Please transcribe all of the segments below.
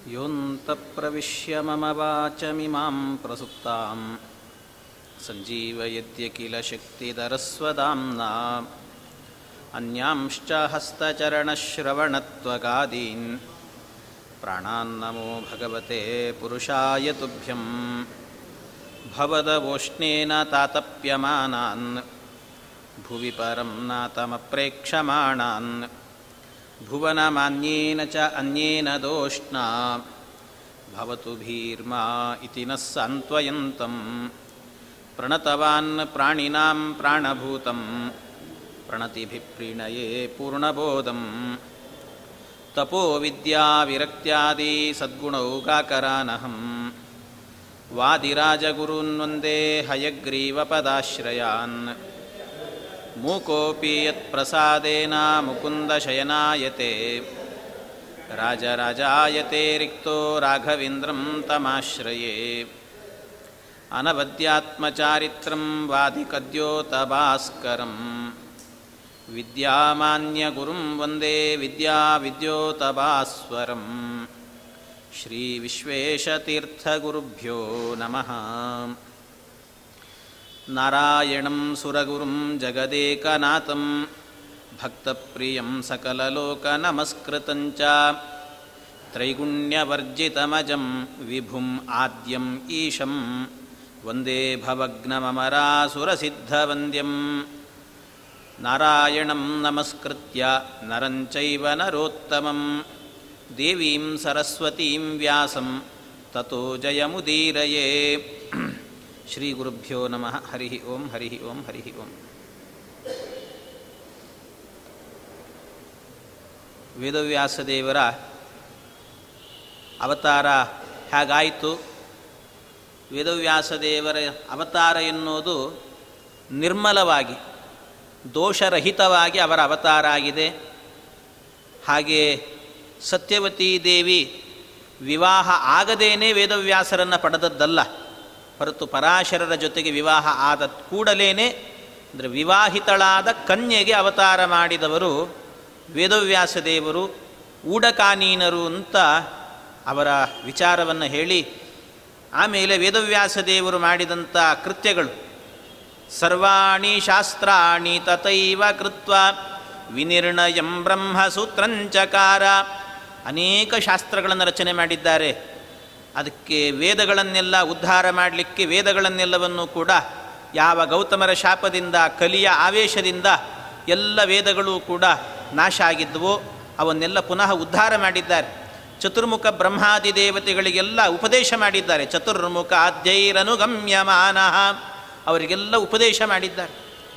योऽन्तप्रविश्य मम वाचमिमां प्रसुप्तां सञ्जीवयद्य किल शक्तिधरस्वदाम्ना अन्यांश्च हस्तचरणश्रवणत्वगादीन् प्राणान्नमो भगवते पुरुषाय तुभ्यं भवदवोष्णेन तातप्यमानान् भुवि परं नातमप्रेक्षमाणान् भुवनमान्येन च अन्येन दोष्णा भवतु भीर्मा इति नः सान्त्वयन्तं प्रणतवान् प्राणिनां प्राणभूतं प्रणतिभिः प्रीणये पूर्णबोधम् तपोविद्याविरक्त्यादि सद्गुणौगाकरानहं वादिराजगुरून् वन्दे हयग्रीवपदाश्रयान् मूकोऽपि यत्प्रसादेन मुकुन्दशयनायते राजराजायते रिक्तो राघवेन्द्रं तमाश्रये अनवद्यात्मचारित्रं वादिकद्योतभास्करं विद्यामान्यगुरुं वन्दे विद्याविद्योतभास्वरं श्रीविश्वेशतीर्थगुरुभ्यो नमः नारायणं सुरगुरुं जगदेकनाथं भक्तप्रियं सकललोकनमस्कृतं च त्रैगुण्यवर्जितमजं विभुम् आद्यम् ईशं वन्दे भवग्नममरासुरसिद्धवन्द्यं नारायणं नमस्कृत्य नरं चैव नरोत्तमं देवीं सरस्वतीं व्यासं ततो जयमुदीरये ಶ್ರೀ ಗುರುಭ್ಯೋ ನಮಃ ಹರಿ ಓಂ ಹರಿ ಓಂ ಹರಿ ಓಂ ವೇದವ್ಯಾಸದೇವರ ಅವತಾರ ಹೇಗಾಯಿತು ವೇದವ್ಯಾಸದೇವರ ಅವತಾರ ಎನ್ನುವುದು ನಿರ್ಮಲವಾಗಿ ದೋಷರಹಿತವಾಗಿ ಅವರ ಅವತಾರ ಆಗಿದೆ ಹಾಗೆ ಸತ್ಯವತೀ ದೇವಿ ವಿವಾಹ ಆಗದೇನೆ ವೇದವ್ಯಾಸರನ್ನು ಪಡೆದದ್ದಲ್ಲ ಹೊರತು ಪರಾಶರರ ಜೊತೆಗೆ ವಿವಾಹ ಆದ ಕೂಡಲೇ ಅಂದರೆ ವಿವಾಹಿತಳಾದ ಕನ್ಯೆಗೆ ಅವತಾರ ಮಾಡಿದವರು ವೇದವ್ಯಾಸ ದೇವರು ಊಡಕಾನೀನರು ಅಂತ ಅವರ ವಿಚಾರವನ್ನು ಹೇಳಿ ಆಮೇಲೆ ವೇದವ್ಯಾಸ ದೇವರು ಮಾಡಿದಂಥ ಕೃತ್ಯಗಳು ಸರ್ವಾಣಿ ಶಾಸ್ತ್ರಾಣಿ ತಥೈವ ಕೃತ್ವ ವಿನಿರ್ಣಯಂ ಬ್ರಹ್ಮಸೂತ್ರಂಚಕಾರ ಅನೇಕ ಶಾಸ್ತ್ರಗಳನ್ನು ರಚನೆ ಮಾಡಿದ್ದಾರೆ ಅದಕ್ಕೆ ವೇದಗಳನ್ನೆಲ್ಲ ಉದ್ಧಾರ ಮಾಡಲಿಕ್ಕೆ ವೇದಗಳನ್ನೆಲ್ಲವನ್ನು ಕೂಡ ಯಾವ ಗೌತಮರ ಶಾಪದಿಂದ ಕಲಿಯ ಆವೇಶದಿಂದ ಎಲ್ಲ ವೇದಗಳು ಕೂಡ ನಾಶ ಆಗಿದ್ದವೋ ಅವನ್ನೆಲ್ಲ ಪುನಃ ಉದ್ಧಾರ ಮಾಡಿದ್ದಾರೆ ಚತುರ್ಮುಖ ಬ್ರಹ್ಮಾದಿ ದೇವತೆಗಳಿಗೆಲ್ಲ ಉಪದೇಶ ಮಾಡಿದ್ದಾರೆ ಚತುರ್ಮುಖ ಅಧ್ಯೈರನುಗಮ್ಯಮಾನ ಅವರಿಗೆಲ್ಲ ಉಪದೇಶ ಮಾಡಿದ್ದಾರೆ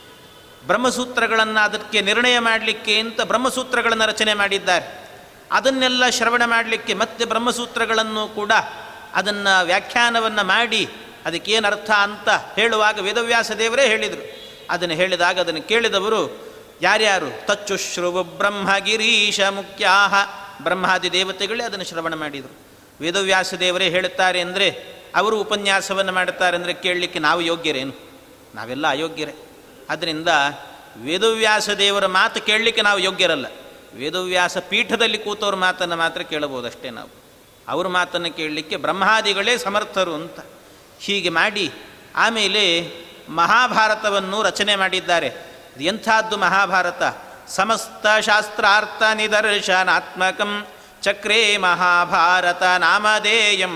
ಬ್ರಹ್ಮಸೂತ್ರಗಳನ್ನು ಅದಕ್ಕೆ ನಿರ್ಣಯ ಮಾಡಲಿಕ್ಕೆ ಅಂತ ಬ್ರಹ್ಮಸೂತ್ರಗಳನ್ನು ರಚನೆ ಮಾಡಿದ್ದಾರೆ ಅದನ್ನೆಲ್ಲ ಶ್ರವಣ ಮಾಡಲಿಕ್ಕೆ ಮತ್ತೆ ಬ್ರಹ್ಮಸೂತ್ರಗಳನ್ನು ಕೂಡ ಅದನ್ನು ವ್ಯಾಖ್ಯಾನವನ್ನು ಮಾಡಿ ಅದಕ್ಕೇನು ಅರ್ಥ ಅಂತ ಹೇಳುವಾಗ ವೇದವ್ಯಾಸ ದೇವರೇ ಹೇಳಿದರು ಅದನ್ನು ಹೇಳಿದಾಗ ಅದನ್ನು ಕೇಳಿದವರು ಯಾರ್ಯಾರು ತಚ್ಚುಶ್ರುವು ಬ್ರಹ್ಮಗಿರೀಶ ಮುಖ್ಯಾಹ ಬ್ರಹ್ಮಾದಿ ದೇವತೆಗಳೇ ಅದನ್ನು ಶ್ರವಣ ಮಾಡಿದರು ವೇದವ್ಯಾಸ ದೇವರೇ ಹೇಳುತ್ತಾರೆ ಅಂದರೆ ಅವರು ಉಪನ್ಯಾಸವನ್ನು ಮಾಡುತ್ತಾರೆ ಅಂದರೆ ಕೇಳಲಿಕ್ಕೆ ನಾವು ಯೋಗ್ಯರೇನು ನಾವೆಲ್ಲ ಅಯೋಗ್ಯರೇ ಆದ್ದರಿಂದ ವೇದವ್ಯಾಸ ದೇವರ ಮಾತು ಕೇಳಲಿಕ್ಕೆ ನಾವು ಯೋಗ್ಯರಲ್ಲ ವೇದವ್ಯಾಸ ಪೀಠದಲ್ಲಿ ಕೂತವ್ರ ಮಾತನ್ನು ಮಾತ್ರ ಕೇಳಬಹುದಷ್ಟೇ ನಾವು ಅವ್ರ ಮಾತನ್ನು ಕೇಳಲಿಕ್ಕೆ ಬ್ರಹ್ಮಾದಿಗಳೇ ಸಮರ್ಥರು ಅಂತ ಹೀಗೆ ಮಾಡಿ ಆಮೇಲೆ ಮಹಾಭಾರತವನ್ನು ರಚನೆ ಮಾಡಿದ್ದಾರೆ ಎಂಥದ್ದು ಮಹಾಭಾರತ ಸಮಸ್ತ ಶಾಸ್ತ್ರಾರ್ಥ ನಿದರ್ಶನಾತ್ಮಕಂ ಚಕ್ರೇ ಮಹಾಭಾರತ ನಾಮಧೇಯಂ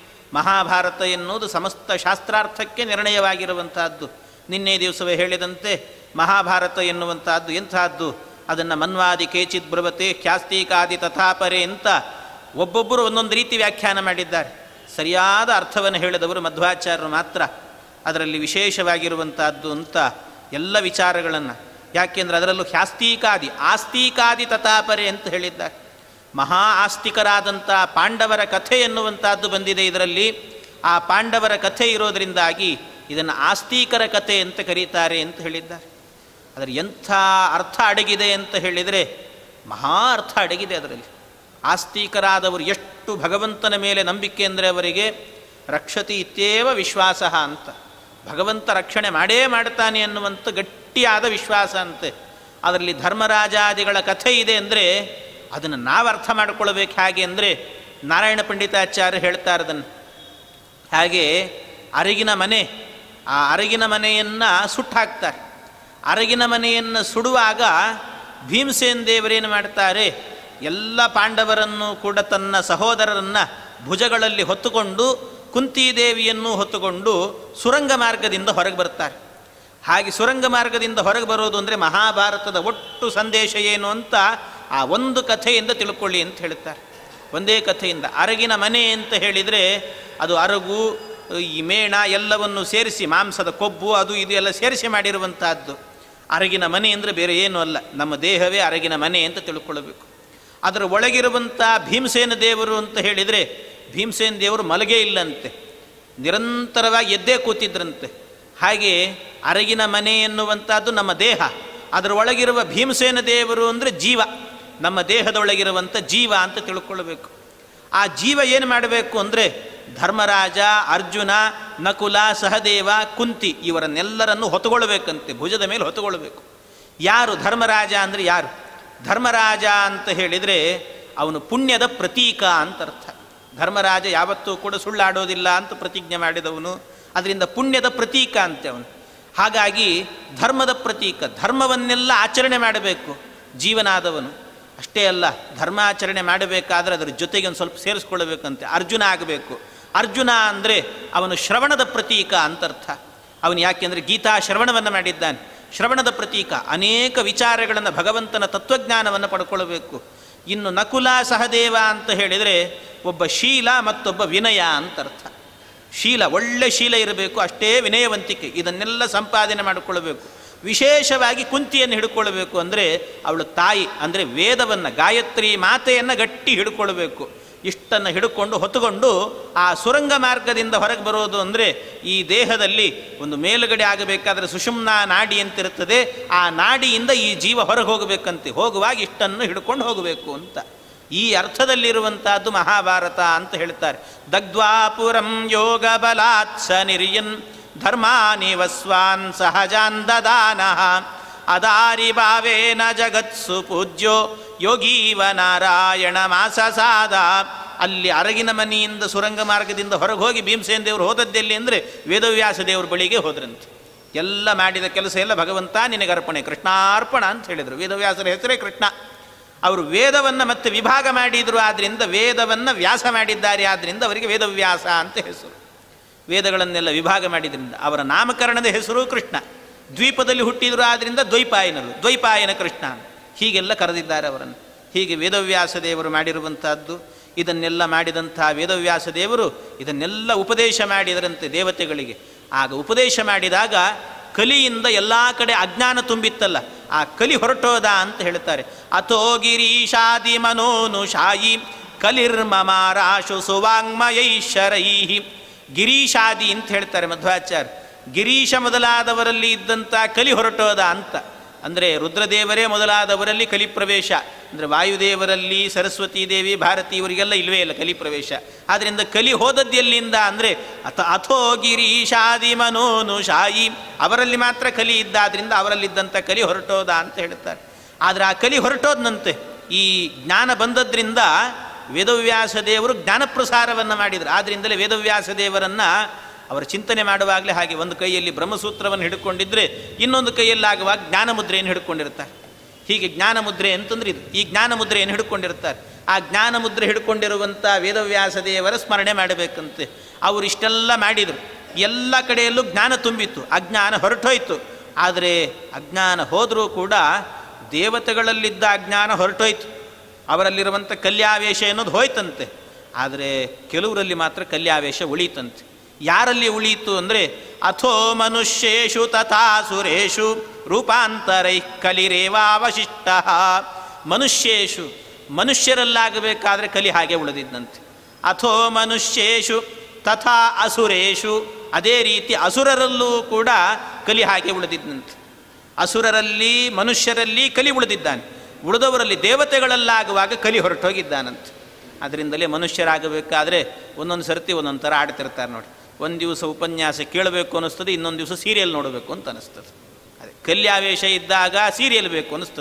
ಮಹಾಭಾರತ ಎನ್ನುವುದು ಸಮಸ್ತ ಶಾಸ್ತ್ರಾರ್ಥಕ್ಕೆ ನಿರ್ಣಯವಾಗಿರುವಂತಹದ್ದು ನಿನ್ನೆ ದಿವಸವೇ ಹೇಳಿದಂತೆ ಮಹಾಭಾರತ ಎನ್ನುವಂತಹದ್ದು ಎಂಥದ್ದು ಅದನ್ನು ಮನ್ವಾದಿ ಕೇಚಿತ್ ಬ್ರವತೆ ಖ್ಯಾಸ್ತಿಕಾದಿ ತಥಾಪರೆ ಅಂತ ಒಬ್ಬೊಬ್ಬರು ಒಂದೊಂದು ರೀತಿ ವ್ಯಾಖ್ಯಾನ ಮಾಡಿದ್ದಾರೆ ಸರಿಯಾದ ಅರ್ಥವನ್ನು ಹೇಳಿದವರು ಮಧ್ವಾಚಾರ್ಯರು ಮಾತ್ರ ಅದರಲ್ಲಿ ವಿಶೇಷವಾಗಿರುವಂತಹದ್ದು ಅಂತ ಎಲ್ಲ ವಿಚಾರಗಳನ್ನು ಯಾಕೆಂದರೆ ಅದರಲ್ಲೂ ಖ್ಯಾಸ್ತೀಕಾದಿ ಆಸ್ತಿಕಾದಿ ತಥಾಪರೆ ಅಂತ ಹೇಳಿದ್ದಾರೆ ಮಹಾ ಆಸ್ತಿಕರಾದಂಥ ಪಾಂಡವರ ಕಥೆ ಎನ್ನುವಂಥದ್ದು ಬಂದಿದೆ ಇದರಲ್ಲಿ ಆ ಪಾಂಡವರ ಕಥೆ ಇರೋದರಿಂದಾಗಿ ಇದನ್ನು ಆಸ್ತಿಕರ ಕಥೆ ಅಂತ ಕರೀತಾರೆ ಅಂತ ಹೇಳಿದ್ದಾರೆ ಅದರ ಎಂಥ ಅರ್ಥ ಅಡಗಿದೆ ಅಂತ ಹೇಳಿದರೆ ಮಹಾ ಅರ್ಥ ಅಡಗಿದೆ ಅದರಲ್ಲಿ ಆಸ್ತಿಕರಾದವರು ಎಷ್ಟು ಭಗವಂತನ ಮೇಲೆ ನಂಬಿಕೆ ಅಂದರೆ ಅವರಿಗೆ ರಕ್ಷತಿ ಇತ್ಯೇವ ವಿಶ್ವಾಸ ಅಂತ ಭಗವಂತ ರಕ್ಷಣೆ ಮಾಡೇ ಮಾಡ್ತಾನೆ ಅನ್ನುವಂಥ ಗಟ್ಟಿಯಾದ ವಿಶ್ವಾಸ ಅಂತೆ ಅದರಲ್ಲಿ ಧರ್ಮರಾಜಾದಿಗಳ ಕಥೆ ಇದೆ ಅಂದರೆ ಅದನ್ನು ನಾವು ಅರ್ಥ ಮಾಡಿಕೊಳ್ಬೇಕು ಹೇಗೆ ಅಂದರೆ ನಾರಾಯಣ ಪಂಡಿತಾಚಾರ್ಯ ಹೇಳ್ತಾರೆ ಅದನ್ನು ಹಾಗೆ ಅರಗಿನ ಮನೆ ಆ ಅರಗಿನ ಮನೆಯನ್ನು ಸುಟ್ಟಾಕ್ತಾರೆ ಅರಗಿನ ಮನೆಯನ್ನು ಸುಡುವಾಗ ಭೀಮಸೇನ್ ದೇವರೇನು ಮಾಡ್ತಾರೆ ಎಲ್ಲ ಪಾಂಡವರನ್ನು ಕೂಡ ತನ್ನ ಸಹೋದರರನ್ನು ಭುಜಗಳಲ್ಲಿ ಹೊತ್ತುಕೊಂಡು ಕುಂತಿದೇವಿಯನ್ನು ಹೊತ್ತುಕೊಂಡು ಸುರಂಗ ಮಾರ್ಗದಿಂದ ಹೊರಗೆ ಬರ್ತಾರೆ ಹಾಗೆ ಸುರಂಗ ಮಾರ್ಗದಿಂದ ಹೊರಗೆ ಬರೋದು ಅಂದರೆ ಮಹಾಭಾರತದ ಒಟ್ಟು ಸಂದೇಶ ಏನು ಅಂತ ಆ ಒಂದು ಕಥೆಯಿಂದ ತಿಳ್ಕೊಳ್ಳಿ ಅಂತ ಹೇಳ್ತಾರೆ ಒಂದೇ ಕಥೆಯಿಂದ ಅರಗಿನ ಮನೆ ಅಂತ ಹೇಳಿದರೆ ಅದು ಅರಗು ಈ ಮೇಣ ಎಲ್ಲವನ್ನು ಸೇರಿಸಿ ಮಾಂಸದ ಕೊಬ್ಬು ಅದು ಇದು ಎಲ್ಲ ಸೇರಿಸಿ ಮಾಡಿರುವಂತಹದ್ದು ಅರಗಿನ ಮನೆ ಅಂದರೆ ಬೇರೆ ಏನೂ ಅಲ್ಲ ನಮ್ಮ ದೇಹವೇ ಅರಗಿನ ಮನೆ ಅಂತ ತಿಳ್ಕೊಳ್ಬೇಕು ಅದರ ಒಳಗಿರುವಂಥ ಭೀಮಸೇನ ದೇವರು ಅಂತ ಹೇಳಿದರೆ ಭೀಮಸೇನ ದೇವರು ಮಲಗೇ ಇಲ್ಲಂತೆ ನಿರಂತರವಾಗಿ ಎದ್ದೇ ಕೂತಿದ್ರಂತೆ ಹಾಗೆ ಅರಗಿನ ಮನೆ ಎನ್ನುವಂಥದ್ದು ನಮ್ಮ ದೇಹ ಅದರ ಒಳಗಿರುವ ಭೀಮಸೇನ ದೇವರು ಅಂದರೆ ಜೀವ ನಮ್ಮ ದೇಹದೊಳಗಿರುವಂಥ ಜೀವ ಅಂತ ತಿಳ್ಕೊಳ್ಬೇಕು ಆ ಜೀವ ಏನು ಮಾಡಬೇಕು ಅಂದರೆ ಧರ್ಮರಾಜ ಅರ್ಜುನ ನಕುಲ ಸಹದೇವ ಕುಂತಿ ಇವರನ್ನೆಲ್ಲರನ್ನು ಹೊತ್ತುಕೊಳ್ಬೇಕಂತೆ ಭುಜದ ಮೇಲೆ ಹೊತ್ತುಕೊಳ್ಬೇಕು ಯಾರು ಧರ್ಮರಾಜ ಅಂದರೆ ಯಾರು ಧರ್ಮರಾಜ ಅಂತ ಹೇಳಿದರೆ ಅವನು ಪುಣ್ಯದ ಪ್ರತೀಕ ಅಂತ ಅರ್ಥ ಧರ್ಮರಾಜ ಯಾವತ್ತೂ ಕೂಡ ಸುಳ್ಳಾಡೋದಿಲ್ಲ ಅಂತ ಪ್ರತಿಜ್ಞೆ ಮಾಡಿದವನು ಅದರಿಂದ ಪುಣ್ಯದ ಪ್ರತೀಕ ಅಂತೆ ಅವನು ಹಾಗಾಗಿ ಧರ್ಮದ ಪ್ರತೀಕ ಧರ್ಮವನ್ನೆಲ್ಲ ಆಚರಣೆ ಮಾಡಬೇಕು ಜೀವನಾದವನು ಅಷ್ಟೇ ಅಲ್ಲ ಧರ್ಮಾಚರಣೆ ಮಾಡಬೇಕಾದ್ರೆ ಅದರ ಜೊತೆಗೆ ಒಂದು ಸ್ವಲ್ಪ ಸೇರಿಸ್ಕೊಳ್ಬೇಕಂತೆ ಅರ್ಜುನ ಆಗಬೇಕು ಅರ್ಜುನ ಅಂದರೆ ಅವನು ಶ್ರವಣದ ಪ್ರತೀಕ ಅಂತರ್ಥ ಅವನು ಯಾಕೆಂದರೆ ಗೀತಾ ಶ್ರವಣವನ್ನು ಮಾಡಿದ್ದಾನೆ ಶ್ರವಣದ ಪ್ರತೀಕ ಅನೇಕ ವಿಚಾರಗಳನ್ನು ಭಗವಂತನ ತತ್ವಜ್ಞಾನವನ್ನು ಪಡ್ಕೊಳ್ಬೇಕು ಇನ್ನು ನಕುಲ ಸಹದೇವ ಅಂತ ಹೇಳಿದರೆ ಒಬ್ಬ ಶೀಲ ಮತ್ತೊಬ್ಬ ವಿನಯ ಅಂತರ್ಥ ಶೀಲ ಒಳ್ಳೆ ಶೀಲ ಇರಬೇಕು ಅಷ್ಟೇ ವಿನಯವಂತಿಕೆ ಇದನ್ನೆಲ್ಲ ಸಂಪಾದನೆ ಮಾಡಿಕೊಳ್ಳಬೇಕು ವಿಶೇಷವಾಗಿ ಕುಂತಿಯನ್ನು ಹಿಡ್ಕೊಳ್ಬೇಕು ಅಂದರೆ ಅವಳು ತಾಯಿ ಅಂದರೆ ವೇದವನ್ನು ಗಾಯತ್ರಿ ಮಾತೆಯನ್ನು ಗಟ್ಟಿ ಹಿಡ್ಕೊಳ್ಬೇಕು ಇಷ್ಟನ್ನು ಹಿಡ್ಕೊಂಡು ಹೊತ್ತುಕೊಂಡು ಆ ಸುರಂಗ ಮಾರ್ಗದಿಂದ ಹೊರಗೆ ಬರೋದು ಅಂದರೆ ಈ ದೇಹದಲ್ಲಿ ಒಂದು ಮೇಲುಗಡೆ ಆಗಬೇಕಾದ್ರೆ ಸುಷುಮ್ನಾ ನಾಡಿ ಅಂತಿರುತ್ತದೆ ಆ ನಾಡಿಯಿಂದ ಈ ಜೀವ ಹೊರಗೆ ಹೋಗಬೇಕಂತೆ ಹೋಗುವಾಗ ಇಷ್ಟನ್ನು ಹಿಡ್ಕೊಂಡು ಹೋಗಬೇಕು ಅಂತ ಈ ಅರ್ಥದಲ್ಲಿರುವಂತಹದ್ದು ಮಹಾಭಾರತ ಅಂತ ಹೇಳ್ತಾರೆ ದಗ್ಧ್ವಾಪುರಂ ಯೋಗ ಬಲಾತ್ಸ ನಿರ್ಯನ್ ಧರ್ಮಾನಿವಸ್ವಾನ್ ಸಹಜಾನ್ ದದಾನಃ ಅದಾರಿ ಭಾವೇನ ಜಗತ್ಸು ಪೂಜ್ಯೋ ಯೋಗೀವ ನಾರಾಯಣ ಮಾಸಸಾದ ಅಲ್ಲಿ ಅರಗಿನ ಮನೆಯಿಂದ ಸುರಂಗ ಮಾರ್ಗದಿಂದ ಹೊರಗೆ ಹೋಗಿ ಭೀಮಸೇನ ದೇವರು ಹೋದದ್ದೆಲ್ಲಿ ಅಂದರೆ ವೇದವ್ಯಾಸ ದೇವ್ರ ಬಳಿಗೆ ಹೋದ್ರಂತೆ ಎಲ್ಲ ಮಾಡಿದ ಕೆಲಸ ಎಲ್ಲ ಭಗವಂತ ನಿನಗೆ ಅರ್ಪಣೆ ಕೃಷ್ಣಾರ್ಪಣ ಅಂತ ಹೇಳಿದರು ವೇದವ್ಯಾಸರ ಹೆಸರೇ ಕೃಷ್ಣ ಅವರು ವೇದವನ್ನು ಮತ್ತೆ ವಿಭಾಗ ಮಾಡಿದರು ಆದ್ದರಿಂದ ವೇದವನ್ನು ವ್ಯಾಸ ಮಾಡಿದ್ದಾರೆ ಆದ್ದರಿಂದ ಅವರಿಗೆ ವೇದವ್ಯಾಸ ಅಂತ ಹೆಸರು ವೇದಗಳನ್ನೆಲ್ಲ ವಿಭಾಗ ಮಾಡಿದ್ರಿಂದ ಅವರ ನಾಮಕರಣದ ಹೆಸರು ಕೃಷ್ಣ ದ್ವೀಪದಲ್ಲಿ ಹುಟ್ಟಿದರು ಆದ್ದರಿಂದ ದ್ವೈಪಾಯನರು ದ್ವೈಪಾಯನ ಕೃಷ್ಣ ಹೀಗೆಲ್ಲ ಕರೆದಿದ್ದಾರೆ ಅವರನ್ನು ಹೀಗೆ ವೇದವ್ಯಾಸ ದೇವರು ಮಾಡಿರುವಂತಹದ್ದು ಇದನ್ನೆಲ್ಲ ಮಾಡಿದಂಥ ವೇದವ್ಯಾಸ ದೇವರು ಇದನ್ನೆಲ್ಲ ಉಪದೇಶ ಮಾಡಿದರಂತೆ ದೇವತೆಗಳಿಗೆ ಆಗ ಉಪದೇಶ ಮಾಡಿದಾಗ ಕಲಿಯಿಂದ ಎಲ್ಲ ಕಡೆ ಅಜ್ಞಾನ ತುಂಬಿತ್ತಲ್ಲ ಆ ಕಲಿ ಹೊರಟೋದ ಅಂತ ಹೇಳ್ತಾರೆ ಅಥೋ ಗಿರೀಶಾದಿ ಮನೋನು ಶಾಯಿ ಕಲಿರ್ಮಮಾರಾಶು ಸುವಾಂಗ್ಮಯೈಶ್ವರೈ ಗಿರೀಶಾದಿ ಅಂತ ಹೇಳ್ತಾರೆ ಮಧ್ವಾಚಾರ್ಯ ಗಿರೀಶ ಮೊದಲಾದವರಲ್ಲಿ ಇದ್ದಂಥ ಕಲಿ ಹೊರಟೋದ ಅಂತ ಅಂದರೆ ರುದ್ರದೇವರೇ ಮೊದಲಾದವರಲ್ಲಿ ಕಲಿ ಪ್ರವೇಶ ಅಂದರೆ ವಾಯುದೇವರಲ್ಲಿ ಸರಸ್ವತೀ ದೇವಿ ಭಾರತಿ ಇವರಿಗೆಲ್ಲ ಇಲ್ವೇ ಇಲ್ಲ ಕಲಿ ಪ್ರವೇಶ ಆದ್ದರಿಂದ ಕಲಿ ಹೋದದ್ದು ಎಲ್ಲಿಂದ ಅಂದರೆ ಅಥ ಅಥೋ ಗಿರೀಶಾದಿ ಮನೋನು ಶಾಯಿ ಅವರಲ್ಲಿ ಮಾತ್ರ ಕಲಿ ಇದ್ದಾದ್ರಿಂದ ಅವರಲ್ಲಿದ್ದಂಥ ಕಲಿ ಹೊರಟೋದ ಅಂತ ಹೇಳ್ತಾರೆ ಆದರೆ ಆ ಕಲಿ ಹೊರಟೋದ್ನಂತೆ ಈ ಜ್ಞಾನ ಬಂದದ್ರಿಂದ ವೇದವ್ಯಾಸ ದೇವರು ಜ್ಞಾನ ಪ್ರಸಾರವನ್ನು ಮಾಡಿದರು ಆದ್ದರಿಂದಲೇ ವೇದವ್ಯಾಸ ದೇವರನ್ನು ಅವರ ಚಿಂತನೆ ಮಾಡುವಾಗಲೇ ಹಾಗೆ ಒಂದು ಕೈಯಲ್ಲಿ ಬ್ರಹ್ಮಸೂತ್ರವನ್ನು ಹಿಡ್ಕೊಂಡಿದ್ರೆ ಇನ್ನೊಂದು ಕೈಯಲ್ಲಾಗುವಾಗ ಜ್ಞಾನ ಮುದ್ರೆಯನ್ನು ಹಿಡ್ಕೊಂಡಿರ್ತಾರೆ ಹೀಗೆ ಜ್ಞಾನ ಮುದ್ರೆ ಅಂತಂದ್ರೆ ಇದು ಈ ಜ್ಞಾನ ಮುದ್ರೆಯನ್ನು ಹಿಡ್ಕೊಂಡಿರ್ತಾರೆ ಆ ಜ್ಞಾನ ಮುದ್ರೆ ಹಿಡ್ಕೊಂಡಿರುವಂಥ ವೇದವ್ಯಾಸ ದೇವರ ಸ್ಮರಣೆ ಮಾಡಬೇಕಂತೆ ಅವರು ಇಷ್ಟೆಲ್ಲ ಮಾಡಿದರು ಎಲ್ಲ ಕಡೆಯಲ್ಲೂ ಜ್ಞಾನ ತುಂಬಿತ್ತು ಅಜ್ಞಾನ ಹೊರಟೋಯ್ತು ಆದರೆ ಅಜ್ಞಾನ ಹೋದರೂ ಕೂಡ ದೇವತೆಗಳಲ್ಲಿದ್ದ ಅಜ್ಞಾನ ಹೊರಟೋಯ್ತು ಅವರಲ್ಲಿರುವಂಥ ಕಲ್ಯಾವೇಶ ಅನ್ನೋದು ಹೋಯ್ತಂತೆ ಆದರೆ ಕೆಲವರಲ್ಲಿ ಮಾತ್ರ ಕಲ್ಯಾವೇಶ ಉಳೀತಂತೆ ಯಾರಲ್ಲಿ ಉಳೀತು ಅಂದರೆ ಅಥೋ ಮನುಷ್ಯೇಷು ತಥಾ ಸುರೇಶು ರೂಪಾಂತರೈ ಕಲಿರೇವಾವಶಿಷ್ಟ ಮನುಷ್ಯೇಷು ಮನುಷ್ಯರಲ್ಲಾಗಬೇಕಾದ್ರೆ ಕಲಿ ಹಾಗೆ ಉಳಿದಿದ್ದಂತೆ ಅಥೋ ಮನುಷ್ಯೇಷು ತಥಾ ಅಸುರೇಶು ಅದೇ ರೀತಿ ಅಸುರರಲ್ಲೂ ಕೂಡ ಕಲಿ ಹಾಗೆ ಉಳಿದಿದ್ದಂತೆ ಅಸುರರಲ್ಲಿ ಮನುಷ್ಯರಲ್ಲಿ ಕಲಿ ಉಳಿದಿದ್ದಾನೆ ಉಳಿದವರಲ್ಲಿ ದೇವತೆಗಳಲ್ಲಾಗುವಾಗ ಕಲಿ ಹೊರಟೋಗಿದ್ದಾನಂತೆ ಅದರಿಂದಲೇ ಮನುಷ್ಯರಾಗಬೇಕಾದ್ರೆ ಒಂದೊಂದು ಸರ್ತಿ ಒಂದೊಂದು ಥರ ಆಡ್ತಿರ್ತಾರೆ ನೋಡಿ ಒಂದು ದಿವಸ ಉಪನ್ಯಾಸ ಕೇಳಬೇಕು ಅನ್ನಿಸ್ತದೆ ಇನ್ನೊಂದು ದಿವಸ ಸೀರಿಯಲ್ ನೋಡಬೇಕು ಅಂತ ಅನಿಸ್ತದೆ ಅದೇ ಕಲ್ಯಾವೇಶ ಇದ್ದಾಗ ಸೀರಿಯಲ್ ಬೇಕು ಅನ್ನಿಸ್ತದೆ